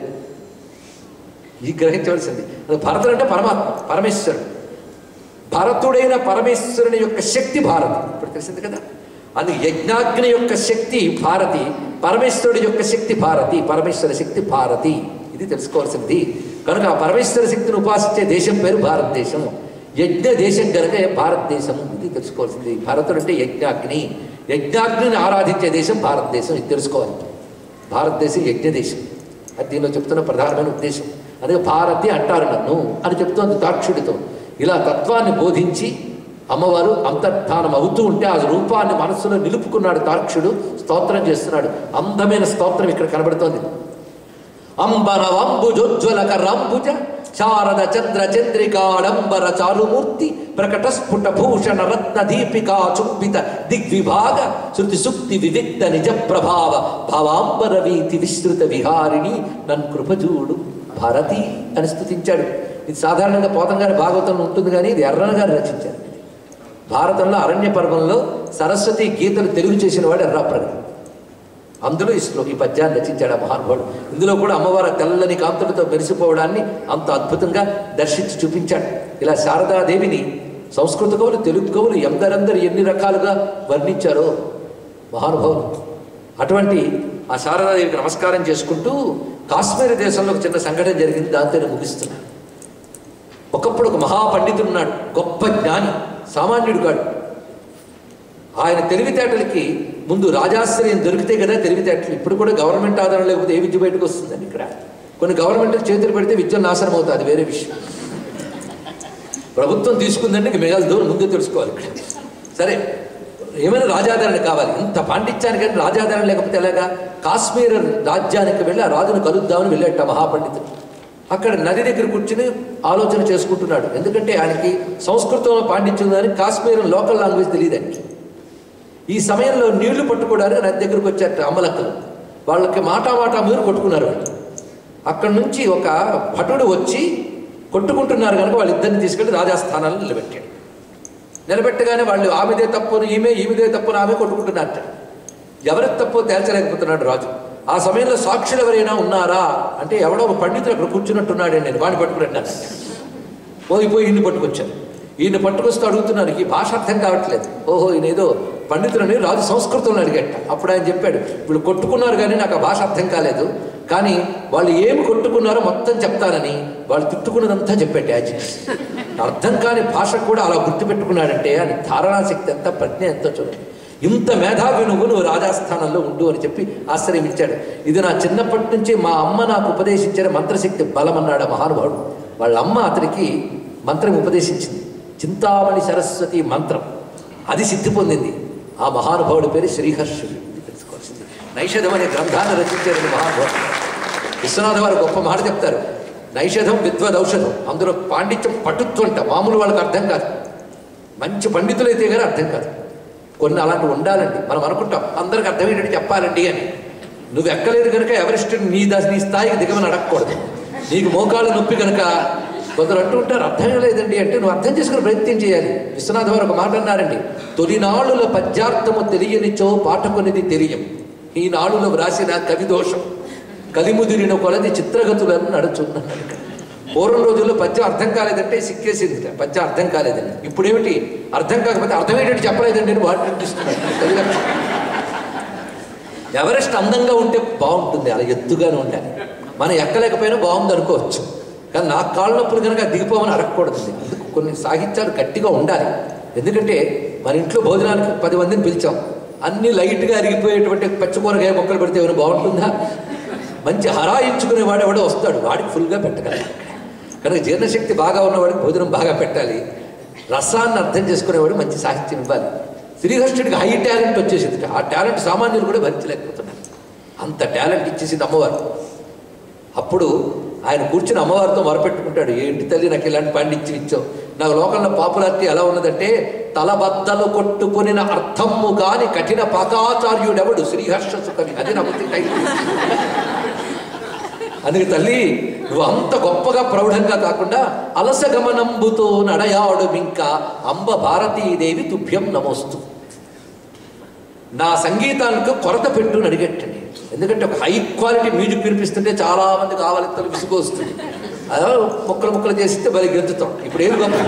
ఈ గ్రహించవలసింది భరతుడు అంటే పరమాత్మ పరమేశ్వరుడు భరతుడైన పరమేశ్వరుని యొక్క శక్తి భారతి ఇప్పుడు తెలిసింది కదా అందుకు యజ్ఞాగ్ని యొక్క శక్తి భారతి పరమేశ్వరుడి యొక్క శక్తి భారతి పరమేశ్వర శక్తి భారతి ఇది తెలుసుకోవాల్సింది కనుక ఆ పరమేశ్వర శక్తిని ఉపాసించే దేశం పేరు భారతదేశం యజ్ఞ దేశం కనుక భారతదేశం ఇది తెలుసుకోవాల్సింది భారతుడు అంటే యజ్ఞాగ్ని యజ్ఞాగ్నిని ఆరాధించే దేశం భారతదేశం ఇది తెలుసుకోవాలి భారతదేశం యజ్ఞ దేశం అది దీనిలో చెప్తున్న ప్రధానమైన ఉద్దేశం అదే భారతి అంటారు నన్ను అని చెప్తోంది తాక్షుడితో ఇలా తత్వాన్ని బోధించి అమ్మవారు అంతర్ధానం అవుతూ ఉంటే ఆ రూపాన్ని మనస్సులో నిలుపుకున్నాడు తాక్షుడు స్తోత్రం చేస్తున్నాడు అందమైన స్తోత్రం ఇక్కడ కనబడుతోంది అంబరవంబుజోజ్వలక రంబుజ శారద చంద్ర చంద్రికాడంబర చారుమూర్తి ప్రకట స్ఫుట భూషణ రత్న దీపికా చుంబిత దిగ్విభాగ శృతి సుక్తి వివిక్త నిజ ప్రభావ భవాంబర వీతి విస్తృత విహారిణి నన్ కృపజూడు భారతి అని స్థుతించాడు ఇది సాధారణంగా పోతంగారి భాగవతంలో ఉంటుంది కానీ ఇది ఎర్రన గారు రచించారు భారతంలో అరణ్య పర్వంలో సరస్వతి గీతలు తెలుగు చేసిన వాడు ఎర్రాప్రగడు అందులో ఈ శ్లో ఈ పద్యాన్ని రచించాడు ఆ మహానుభావుడు ఇందులో కూడా అమ్మవారి తెల్లని కాంతులతో మెరిసిపోవడాన్ని అంత అద్భుతంగా దర్శించి చూపించాడు ఇలా శారదాదేవిని సంస్కృత కవులు తెలుగు కవులు ఎందరందరూ ఎన్ని రకాలుగా వర్ణించారో మహానుభావులు అటువంటి ఆ శారదాదేవికి నమస్కారం చేసుకుంటూ కాశ్మీర దేశంలో ఒక చిన్న సంఘటన జరిగింది దాంతో నేను ముగిస్తున్నాను ఒకప్పుడు ఒక మహాపండితుడు ఉన్నాడు గొప్ప జ్ఞాని సామాన్యుడు కాడు ఆయన తెలివితేటలకి ముందు రాజాశ్రయం దొరికితే కదా తెలివితేటలు ఇప్పుడు కూడా గవర్నమెంట్ ఆధారం లేకపోతే ఏ విద్య బయటకు వస్తుందండి ఇక్కడ కొన్ని గవర్నమెంట్ చేతులు పెడితే విద్య నాశనం అవుతుంది అది వేరే విషయం ప్రభుత్వం తీసుకుందంటే ఇంక మిగలదు ముందే తెలుసుకోవాలి ఇక్కడ సరే ఏమైనా రాజాదరణ కావాలి ఇంత పాండిత్యానికి కానీ రాజాదరణ లేకపోతే ఎలాగా కాశ్మీర్ రాజ్యానికి వెళ్ళి ఆ రాజును కలుద్దామని వెళ్ళాట మహాపండితుడు అక్కడ నది దగ్గర కూర్చుని ఆలోచన చేసుకుంటున్నాడు ఎందుకంటే ఆయనకి సంస్కృతంలో పాండిత్యం ఉందని కాశ్మీర్ లోకల్ లాంగ్వేజ్ తెలియదండి ఈ సమయంలో నీళ్లు పట్టుకోవడానికి నది దగ్గరకు వచ్చారట అమ్మలక్కలు వాళ్ళకి మాటా మాటా మీరు కొట్టుకున్నారు వాళ్ళు అక్కడి నుంచి ఒక భటుడు వచ్చి కొట్టుకుంటున్నారు కనుక వాళ్ళిద్దరిని తీసుకెళ్లి రాజాస్థానాలను నిలబెట్టాడు నిలబెట్టగానే వాళ్ళు ఆమెదే తప్పును ఈమె ఈమెదే తప్పును ఆమె కొట్టుకుంటున్నారట ఎవరికి తప్పో తేల్చలేకపోతున్నాడు రాజు ఆ సమయంలో సాక్షులు ఎవరైనా ఉన్నారా అంటే ఎవడో ఒక పండితుడు అక్కడ కూర్చున్నట్టున్నాడు నేను వాడిని పట్టుకున్నాను పోయిపోయి ఈయన్ని పట్టుకొచ్చాను ఈయన పట్టుకొస్తూ అడుగుతున్నారు ఈ భాష అర్థం కావట్లేదు ఓహో ఈయన ఏదో పండితులని రాజు సంస్కృతంలో అడిగట అప్పుడు ఆయన చెప్పాడు వీళ్ళు కొట్టుకున్నారు కానీ నాకు ఆ భాష అర్థం కాలేదు కానీ వాళ్ళు ఏమి కొట్టుకున్నారో మొత్తం చెప్తానని వాళ్ళు తిట్టుకున్నదంతా చెప్పాడు యాజీ అర్థం కాని భాష కూడా అలా గుర్తుపెట్టుకున్నాడంటే అని ధారణాశక్తి ఎంత ప్రజ్ఞ ఎంతో చూడండి ఇంత మేధావి నువ్వు నువ్వు రాజాస్థానంలో ఉండు అని చెప్పి ఆశ్రయించాడు ఇది నా చిన్నప్పటి నుంచి మా అమ్మ నాకు ఉపదేశించిన మంత్రశక్తి బలం అన్నాడు ఆ మహానుభావుడు వాళ్ళ అమ్మ అతనికి మంత్రం ఉపదేశించింది చింతామణి సరస్వతి మంత్రం అది సిద్ధి పొందింది ఆ మహానుభావుడి పేరు శ్రీహర్షుడు ఇది తెలుసుకోవాల్సింది నైషధం అనే గ్రంథాన్ని రచించారని మహానుభావుడు విశ్వనాథ వారు గొప్ప మాట చెప్తారు నైషధం విద్వద్ ఔషధం అందులో పాండిత్యం పటుత్వంట మామూలు వాళ్ళకి అర్థం కాదు మంచి పండితులైతే కానీ అర్థం కాదు కొన్ని అలాంటివి ఉండాలండి మనం అనుకుంటాం అందరికి అర్థమయ్యేటట్టు చెప్పాలండి అని నువ్వు ఎక్కలేదు కనుక ఎవరిస్ట్ నీ దా నీ స్థాయికి దిగమని అడగకూడదు నీకు మోకాళ్ళ నొప్పి కనుక కొందరు అంటూ ఉంటారు అర్థం లేదండి అంటే నువ్వు అర్థం చేసుకుని ప్రయత్నం చేయాలి విశ్వనాథ వారు ఒక మాట అన్నారండి తొలినాళ్ళుల పద్యార్థము తెలియనిచో పాఠకునిది తెలియం ఈ నాళ్ళులో వ్రాసిన కవి దోషం కలిముదిరిన కొలది చిత్రగతులను నడుచున్నాను ఇక్కడ పూర్వం రోజుల్లో పద్యం అర్థం కాలేదంటే సిక్కేసింది పద్యం అర్థం కాలేదండి ఇప్పుడేమిటి అర్థం కాకపోతే అర్థమయ్యేటట్టు చెప్పలేదండి అని వాడు నిర్దిస్తున్నాడు కలిగచ్చు. ఎవరెస్ట్ అందంగా ఉంటే బాగుంటుంది అలా ఎత్తుగానే ఉండాలి మనం ఎక్కలేకపోయినా బాగుంది అనుకోవచ్చు కానీ నా కాళ్ళ నొప్పులు కనుక దిగిపోమని అడగకూడదు అందుకు కొన్ని సాహిత్యాలు గట్టిగా ఉండాలి ఎందుకంటే మన ఇంట్లో భోజనానికి పది మందిని పిలిచాం అన్ని లైట్గా అరిగిపోయేటువంటి పచ్చికూరగాయ మొక్కలు పెడితే ఏమైనా బాగుంటుందా మంచి హరాయించుకునే వాడు ఎవడో వస్తాడు వాడికి ఫుల్గా పెట్టగలరు కనుక జీర్ణశక్తి బాగా ఉన్నవాడికి భోజనం బాగా పెట్టాలి రసాన్ని అర్థం చేసుకునేవాడు మంచి సాహిత్యం ఇవ్వాలి శ్రీహర్షుడికి హై టాలెంట్ వచ్చేసింది ఆ టాలెంట్ సామాన్యులు కూడా భరించలేకపోతున్నారు అంత టాలెంట్ ఇచ్చేసింది అమ్మవారు అప్పుడు ఆయన కూర్చుని అమ్మవారితో మొరపెట్టుకుంటాడు ఏంటి తల్లి నాకు ఇలాంటి పాండిత్యం ఇచ్చావు నాకు లోకంలో పాపులారిటీ ఎలా ఉన్నదంటే తలబద్దలు కొట్టుకుని అర్థమ్ము కాని కఠిన పాకాచార్యుడెవడు శ్రీహర్ష సుకవి అది నాకు టైటిల్ అందుకే తల్లి నువ్వు అంత గొప్పగా ప్రౌఢంగా కాకుండా అలస గమనంబుతో నడయాడు ఇంకా అంబ భారతీదేవి తుభ్యం నమోస్తు నా సంగీతానికి కొరత పెట్టు అని అడిగట్టండి ఎందుకంటే ఒక హై క్వాలిటీ మ్యూజిక్ వినిపిస్తుంటే చాలా మంది కావాలి తల విసుగు వస్తుంది అలా ముక్కలు ముక్కలు చేస్తే మరి గెంతుతాం ఇప్పుడు ఏం గొప్ప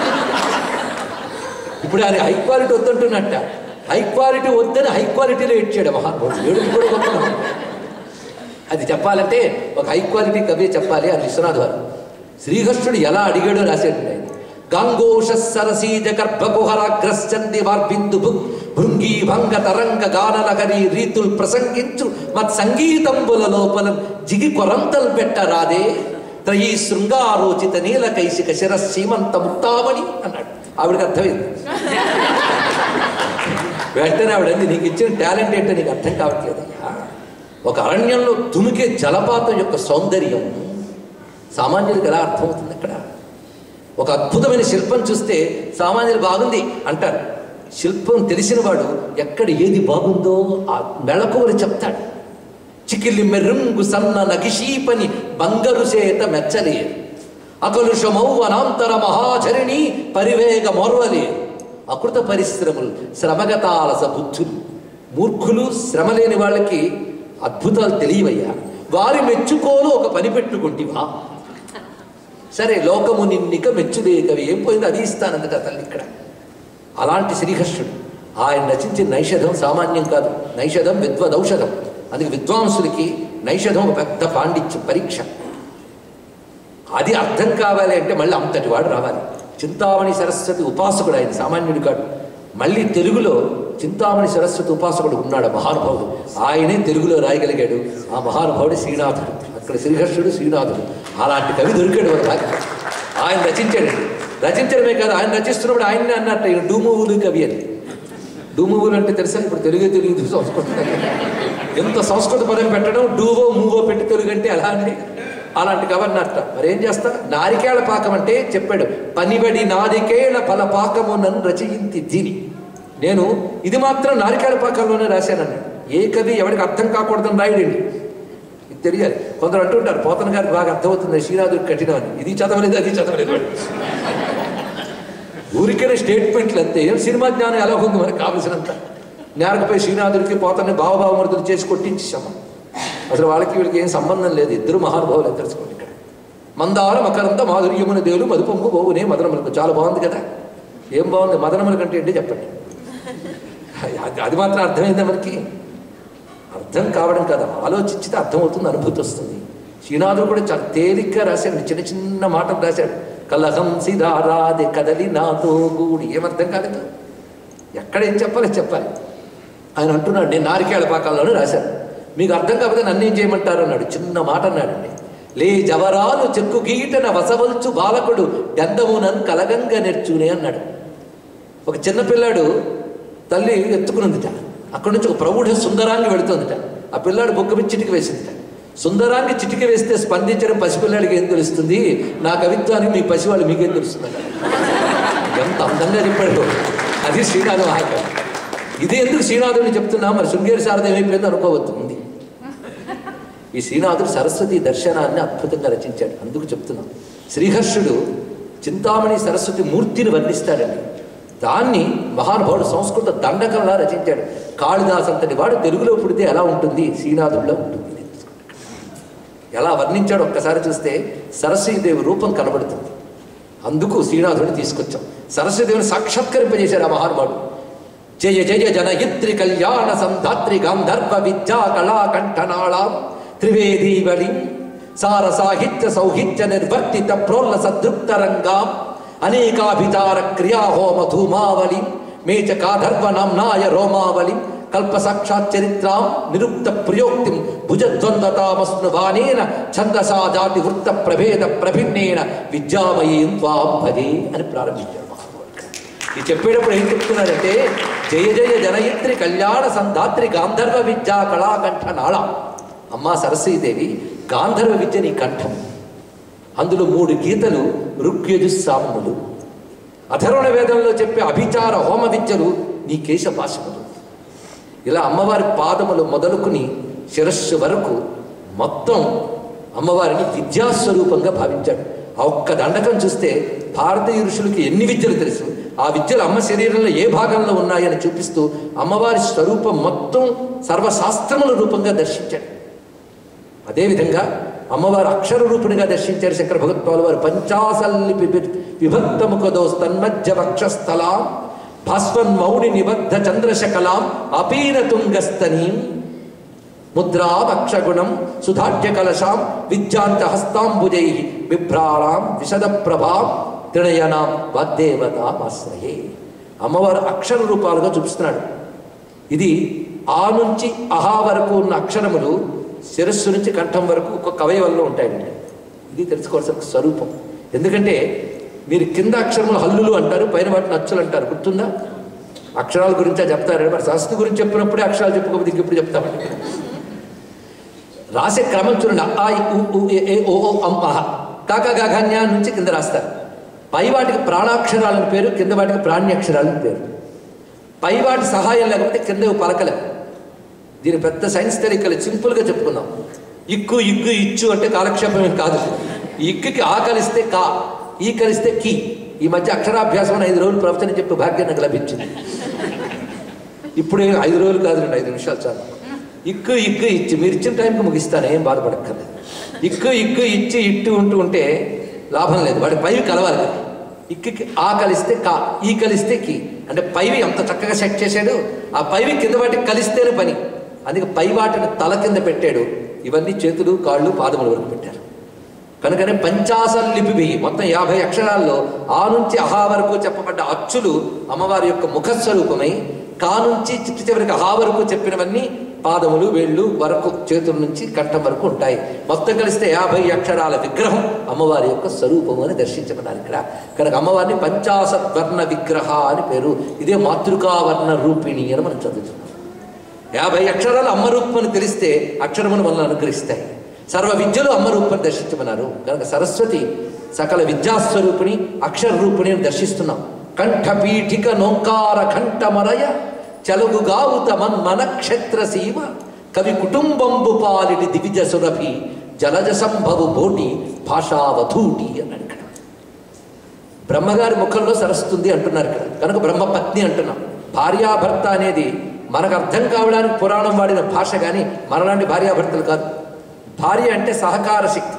ఇప్పుడు ఆయన హై క్వాలిటీ వద్దంటున్నట్ట హై క్వాలిటీ వద్దని హై క్వాలిటీలో ఇచ్చాడు మహానుభావుడు ఏడుపు కూడా గొప్ప అది చెప్పాలంటే ఒక హై క్వాలిటీ కవి చెప్పాలి అని విశ్వనాథ్ వారు శ్రీకృష్ణుడు ఎలా అడిగాడో రాశాడు ఆయన గంగోష సరసీజ గర్భకుహరాగ్రశ్చంది వార్బిందు భుక్ భృంగి భంగ తరంగ గానలహరి రీతుల్ ప్రసంగించు మత్ సంగీతంబుల లోపల జిగి కొరంతల్ పెట్టరాదే త్రయీ శృంగారోచిత నీల కైశిక శిరస్సీమంత ముక్తామణి అన్నాడు ఆవిడకి అర్థమైంది వెంటనే ఆవిడంది నీకు ఇచ్చిన టాలెంట్ ఏంటో నీకు అర్థం కావట్లేదయ్యా ఒక అరణ్యంలో తుమికే జలపాతం యొక్క సౌందర్యం సామాన్యులకు ఎలా అర్థమవుతుంది అక్కడ ఒక అద్భుతమైన శిల్పం చూస్తే సామాన్యులు బాగుంది అంటారు శిల్పం తెలిసిన వాడు ఎక్కడ ఏది బాగుందో ఆ మెళకువలు చెప్తాడు చికిలి మెరుంగు సన్న నగిషీపని బంగరు చేత మెచ్చలేదు అకలుషమౌ వనాంతర మహాచరిణి పరివేగ మొర్వలేదు అకృత పరిశ్రమలు శ్రమగతాలస బుద్ధులు మూర్ఖులు శ్రమ లేని వాళ్ళకి అద్భుతాలు తెలియవయ్యా వారి మెచ్చుకోలు ఒక పని పెట్టుకుంటివా సరే లోకము నిన్నిక మెచ్చుదేకవి ఏం పోయింది అది ఇస్తానందట తల్లి ఇక్కడ అలాంటి శ్రీకృష్ణుడు ఆయన రచించిన నైషధం సామాన్యం కాదు నైషధం విద్వదౌషధం అందుకే విద్వాంసులకి నైషధం ఒక పెద్ద పాండిత్యం పరీక్ష అది అర్థం కావాలి అంటే మళ్ళీ అంతటి వాడు రావాలి చింతామణి సరస్వతి ఉపాసకుడు ఆయన సామాన్యుడు కాడు మళ్ళీ తెలుగులో చింతామణి సరస్వతి ఉపాసకుడు ఉన్నాడు ఆ మహానుభావుడు ఆయనే తెలుగులో రాయగలిగాడు ఆ మహానుభావుడు శ్రీనాథుడు అక్కడ శ్రీకృష్ణుడు శ్రీనాథుడు అలాంటి కవి దొరికాడు వాడు నాకు ఆయన రచించాడండి రచించడమే కాదు ఆయన రచిస్తున్నప్పుడు ఆయన్నే అన్నట్టు ఈయన డూమువులు కవి అని డూమువులు అంటే తెలుసా ఇప్పుడు తెలుగే తెలియదు సంస్కృతం ఎంత సంస్కృత పదం పెట్టడం డూవో మూవో పెట్టి తెలుగు అంటే ఎలా అండి అలాంటి కవన్నట్ట మరేం చేస్తా నారికేళ పాకం అంటే చెప్పాడు పనిబడి నారికేళ ఫల పాకము నన్ను రచయింతి దీని నేను ఇది మాత్రం నారికేళ పాకంలోనే రాశానన్నాడు ఏ కవి ఎవరికి అర్థం కాకూడదని రాయడండి ఇది తెలియాలి కొందరు అంటుంటారు పోతన గారికి బాగా అర్థమవుతుంది శ్రీనాథుడికి కఠినం అని ఇది చదవలేదు అది చదవలేదు ఊరికైనా స్టేట్మెంట్లు అంతే ఏం సినిమా జ్ఞానం ఎలా ఉంది మనకు కావలసినంత నేరకపోయి శ్రీనాథుడికి పోతని భావభావమృతులు చేసి కొట్టించేసాము అసలు వాళ్ళకి వీళ్ళకి ఏం సంబంధం లేదు ఇద్దరు మహానుభావులు తెలుసుకోండి ఇక్కడ మందార మకరంద మాధుర్యమున దేవులు మధుపంపు బోవునే మదనములకు చాలా బాగుంది కదా ఏం బాగుంది మదనములకు అంటే ఏంటి చెప్పండి అది- అది మాత్రం అర్థమైందా మనకి అర్థం కావడం కదా ఆలోచించితే అర్థమవుతుంది అనుభూతి వస్తుంది శ్రీనాథుడు కూడా చాలా తేలిగ్గా రాశాడు చిన్న చిన్న మాటలు రాశాడు కలహం సిధారాది కదలి నాతో గూడి ఏమర్థం కాలేదు ఎక్కడ ఏం చెప్పాలి చెప్పాలి ఆయన అంటున్నాడు నేను నారికేళ పాకాల్లోనే రాశాను మీకు అర్థం కాకపోతే నన్ను ఏం చేయమంటారు అన్నాడు చిన్న మాట అన్నాడండి లే జవరాలు చెక్కు గీటన వసవల్చు బాలకుడు గంధమునన్ కలగంగ నెర్చునే అన్నాడు ఒక చిన్న పిల్లాడు తల్లి ఎత్తుకునుందిట అక్కడి నుంచి ఒక ప్రౌఢ సుందరాన్ని వెళుతుందిట ఆ పిల్లాడు బొక్క మీద చిటికి వేసిందిట సుందరాన్ని చిటికి వేస్తే స్పందించడం పసిపిల్లాడికి ఏం తెలుస్తుంది నా కవిత్వానికి మీ పసివాళ్ళు మీకేం తెలుస్తుంది ఎంత అందంగా చెప్పాడు అది శ్రీనాథ మహాకవి ఇది ఎందుకు శ్రీనాథుడిని చెప్తున్నా మరి శృంగేరి శారద ఏమైపోయిందో అనుకోవద్దు ఉంది ఈ శ్రీనాథుడు సరస్వతి దర్శనాన్ని అద్భుతంగా రచించాడు అందుకు చెప్తున్నాం శ్రీహర్షుడు చింతామణి సరస్వతి మూర్తిని వర్ణిస్తాడండి దాన్ని మహానుభావుడు సంస్కృత దండకంలా రచించాడు కాళిదాస్ అంతటి వాడు తెలుగులో పుడితే ఎలా ఉంటుంది శ్రీనాథుడిలో ఉంటుంది ఎలా వర్ణించాడు ఒక్కసారి చూస్తే సరస్వతీదేవి రూపం కనబడుతుంది అందుకు శ్రీనాథుడిని తీసుకొచ్చాం సరస్వతీదేవిని సాక్షాత్కరింపజేశాడు ఆ మహానుభావుడు జయ జయ జనయిత్రి కళ్యాణ సంధాత్రి గాంధర్వ విద్యా కళా కంఠనాళాం త్రివేదీ బలి సార సాహిత్య సౌహిత్య నిర్వర్తిత ప్రోల్ల సదృక్తరంగాం అనేకాభిచార క్రియాహోమ ధూమావళి మేచ కాధర్వ నామ్నాయ రోమావళి కల్ప సాక్షాత్ చరిత్రాం నిరుక్త ప్రియోక్తిం భుజద్వంద్వతామస్ను వానేన ఛందసా జాతి వృత్త ప్రభేద ప్రభిన్నేన విద్యామయీం త్వాం భజే అని ప్రారంభించాడు మహానుభావుడు ఇది చెప్పేటప్పుడు ఏం చెప్తున్నాడంటే జయ జయ జనయిత్రి కళ్యాణ సంధాత్రి గాంధర్వ విద్యా కళాకంఠ నాళ అమ్మా సరస్వతీదేవి గాంధర్వ విద్య నీ కంఠం అందులో మూడు గీతలు ఋగ్యజు సాములు అధర్వణ వేదంలో చెప్పే అభిచార హోమ విద్యలు నీ కేశ భాషములు ఇలా అమ్మవారి పాదములు మొదలుకుని శిరస్సు వరకు మొత్తం అమ్మవారిని విద్యాస్వరూపంగా భావించాడు ఆ ఒక్క దండకం చూస్తే భారతీయ ఋషులకి ఎన్ని విద్యలు తెలుసు ఆ విద్యలు అమ్మ శరీరంలో ఏ భాగంలో ఉన్నాయని చూపిస్తూ అమ్మవారి స్వరూపం మొత్తం సర్వశాస్త్రముల రూపంగా దర్శించాడు అదేవిధంగా అమ్మవారు అక్షర రూపిణిగా దర్శించారు శంకర భగవత్పాలు వారు పంచాసల్లిపి విభక్తముఖదో తన్మధ్య వక్షస్థలాం భాస్వన్ మౌని నిబద్ధ చంద్రశకలాం అపీన తుంగస్తనీం ముద్రామక్షగుణం సుధాఢ్య కలశాం విద్యాంత హస్తాంబుజై బిభ్రాణాం విశద ప్రభాం త్రినయనాం వాగ్దేవతామాశ్రయే అమ్మవారు అక్షర రూపాలుగా చూపిస్తున్నాడు ఇది ఆ నుంచి అహా వరకు ఉన్న అక్షరములు శిరస్సు నుంచి కంఠం వరకు ఒక్కొక్క అవయవంలో ఉంటాయండి ఇది తెలుసుకోవాల్సిన స్వరూపం ఎందుకంటే మీరు కింద అక్షరములు హల్లులు అంటారు పైన వాటిని అచ్చులు అంటారు గుర్తుందా అక్షరాల గురించే చెప్తారు మరి సంస్కృతి గురించి చెప్పినప్పుడే అక్షరాలు చెప్పుకోకపోతే ఇంకెప్పుడు చెప్తామండి రాసే క్రమం చూడండి ఆ ఇ, ఉ, ఉ, ఏ, ఏ, ఓ ఓ, అం అహ కాక గాఘన్య నుంచి కింద రాస్తారు పై వాటికి ప్రాణాక్షరాలని పేరు కింద వాటికి ప్రాణ్యక్షరాలని పేరు పై వాటి సహాయం లేకపోతే కింద పలకలేం దీని పెద్ద సైన్స్ తెలియకలే సింపుల్గా చెప్పుకుందాం ఇక్కు ఇగ్గు ఇచ్చు అంటే కాలక్షేపం ఏం కాదు ఈ ఇక్కుకి ఆ కలిస్తే కా ఈ కలిస్తే కీ ఈ మధ్య అక్షరాభ్యాసం అని ఐదు రోజులు ప్రవచనం చెప్పే భాగ్యం నాకు లభించింది ఇప్పుడు ఏం ఐదు రోజులు కాదు రెండు ఐదు నిమిషాలు చాలు ఇక్కు ఇక్కు ఇచ్చి మీరు ఇచ్చిన టైంకి ముగిస్తాను ఏం బాధపడక్కర్లేదు ఇక్కు ఇక్కు ఇచ్చి ఇట్టు ఉంటూ ఉంటే లాభం లేదు వాడి పైవి కలవాలి కదా ఇక్కుకి ఆ కలిస్తే కా ఈ కలిస్తే కి అంటే పైవి ఎంత చక్కగా సెట్ చేశాడు ఆ పైవి కింద వాటికి కలిస్తేనే పని అందుకే పై వాటిని తల కింద పెట్టాడు ఇవన్నీ చేతులు కాళ్ళు పాదముల వరకు పెట్టారు కనుకనే పంచాసల్ లిపి మొత్తం యాభై అక్షరాల్లో ఆ నుంచి అహా వరకు చెప్పబడ్డ అచ్చులు అమ్మవారి యొక్క ముఖస్వరూపమై కా నుంచి చిట్టు చివరికి అహా వరకు చెప్పినవన్నీ పాదములు వేళ్ళు వరకు చేతుల నుంచి కంఠం వరకు ఉంటాయి మొత్తం కలిస్తే యాభై అక్షరాల విగ్రహం అమ్మవారి యొక్క స్వరూపము అని దర్శించమన్నారు ఇక్కడ కనుక అమ్మవారిని పంచాసద్వర్ణ విగ్రహ అని పేరు ఇదే మాతృకావర్ణ రూపిణి అని మనం చదువుతున్నాం యాభై అక్షరాలు అమ్మ రూపమని తెలిస్తే అక్షరమును మనల్ని అనుగ్రహిస్తాయి సర్వ విద్యలు అమ్మ రూపని దర్శించమన్నారు కనుక సరస్వతి సకల విద్యాస్వరూపిణి అక్షర రూపిణి అని దర్శిస్తున్నాం కంఠపీఠిక నోంకార కంఠమరయ చలుగుగావుత మన్మన క్షేత్ర సీమ కవి కుటుంబంబు పాలిటి దివిజ సురభి జలజ సంభవు బోటి భాషావధూటి అన్నాడు ఇక్కడ బ్రహ్మగారి ముఖంలో సరస్తుంది అంటున్నారు ఇక్కడ కనుక బ్రహ్మపత్ని అంటున్నాం భార్యాభర్త అనేది మనకు అర్థం కావడానికి పురాణం వాడిన భాష కానీ మనలాంటి భార్యాభర్తలు కాదు భార్య అంటే సహకార శక్తి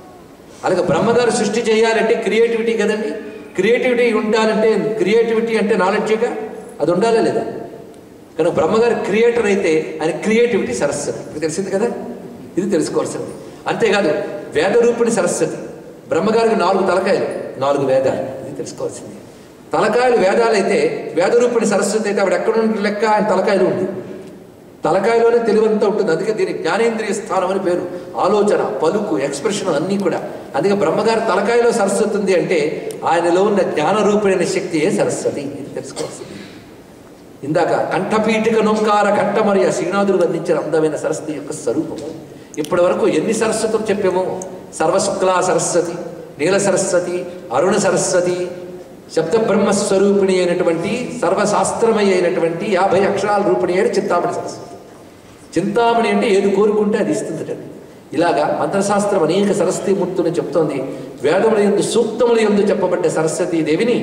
అలాగే బ్రహ్మగారు సృష్టి చేయాలంటే క్రియేటివిటీ కదండి క్రియేటివిటీ ఉండాలంటే క్రియేటివిటీ అంటే నాలెడ్జేగా అది ఉండాలా లేదా కనుక బ్రహ్మగారు క్రియేటర్ అయితే ఆయన క్రియేటివిటీ సరస్వతి మీకు తెలిసింది కదా ఇది తెలుసుకోవాల్సింది అంతేకాదు వేదరూపిణి సరస్వతి బ్రహ్మగారికి నాలుగు తలకాయలు నాలుగు వేదాలు ఇది తెలుసుకోవాల్సింది తలకాయలు వేదాలు అయితే వేదరూపిణి సరస్వతి అయితే ఆవిడ ఎక్కడ ఉండి లెక్క ఆయన తలకాయలు ఉంది తలకాయలోనే తెలివంతా ఉంటుంది అందుకే దీనికి జ్ఞానేంద్రియ స్థానం అని పేరు ఆలోచన పలుకు ఎక్స్ప్రెషన్ అన్నీ కూడా అందుకే బ్రహ్మగారి తలకాయలో సరస్వతి ఉంది అంటే ఆయనలో ఉన్న జ్ఞానరూపమైన శక్తియే సరస్వతి ఇది తెలుసుకోవాల్సింది ఇందాక కంఠపీఠిక నొంకార కంఠమరియ శ్రీనాథుడు వర్ణించిన అందమైన సరస్వతి యొక్క స్వరూపము ఇప్పటి వరకు ఎన్ని సరస్వతులు చెప్పామో సర్వశుక్లా సరస్వతి నీల సరస్వతి అరుణ సరస్వతి శబ్ద బ్రహ్మస్వరూపిణి అయినటువంటి సర్వశాస్త్రమయ అయినటువంటి యాభై అక్షరాల రూపిణి అయిన చింతామణి సరస్వతి చింతామణి అంటే ఏది కోరుకుంటే అది ఇస్తుందటండి ఇలాగా మంత్రశాస్త్రం అనేక సరస్వతి మూర్తులను చెప్తోంది వేదముల ఎందు సూక్తముల ఎందు చెప్పబడ్డ సరస్వతీ దేవిని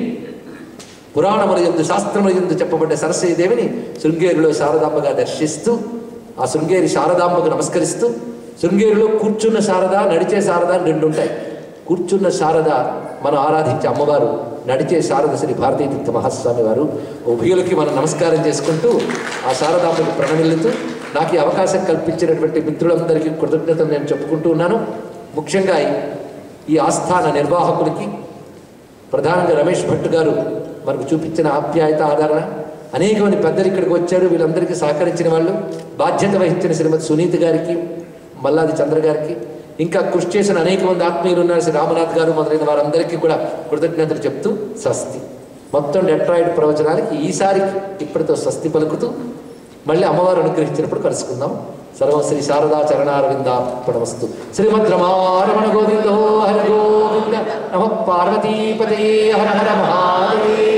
పురాణముల ఎందు శాస్త్రముల ఎందు చెప్పబడ్డ సరస్వతీ దేవిని శృంగేరిలో శారదాంబగా దర్శిస్తూ ఆ శృంగేరి శారదాంబకు నమస్కరిస్తూ శృంగేరిలో కూర్చున్న శారద నడిచే శారద అని రెండు ఉంటాయి కూర్చున్న శారద మనం ఆరాధించే అమ్మవారు నడిచే శారద శ్రీ భారతీ తీర్థ మహాస్వామి వారు ఉభయులకి మనం నమస్కారం చేసుకుంటూ ఆ శారదాంబకు ప్రణమిల్లుతూ నాకు ఈ అవకాశం కల్పించినటువంటి మిత్రులందరికీ కృతజ్ఞతలు నేను చెప్పుకుంటూ ఉన్నాను ముఖ్యంగా ఈ- ఈ ఆస్థాన నిర్వాహకులకి ప్రధానంగా రమేష్ భట్ గారు మనకు చూపించిన ఆప్యాయత ఆదరణ అనేక మంది పెద్దలు ఇక్కడికి వచ్చారు వీళ్ళందరికీ సహకరించిన వాళ్ళు బాధ్యత వహించిన శ్రీమతి సునీత గారికి మల్లాది చంద్ర గారికి ఇంకా కృషి చేసిన అనేక మంది ఆత్మీయులు ఉన్నారు శ్రీ రామనాథ్ గారు మొదలైన వారందరికీ కూడా కృతజ్ఞతలు చెప్తూ స్వస్తి మొత్తం డెట్రాయిడ్ ప్రవచనాలకి ఈసారికి ఇప్పటితో స్వస్తి పలుకుతూ మళ్ళీ అమ్మవారు అనుగ్రహించినప్పుడు కలుసుకుందాం సర్వం శ్రీ శారదా చరణారవిందార్పణమస్తు శ్రీమద్ రమారమణ గోవిందో హర గోవింద నమ పార్వతీపతే హర హర మహాదేవ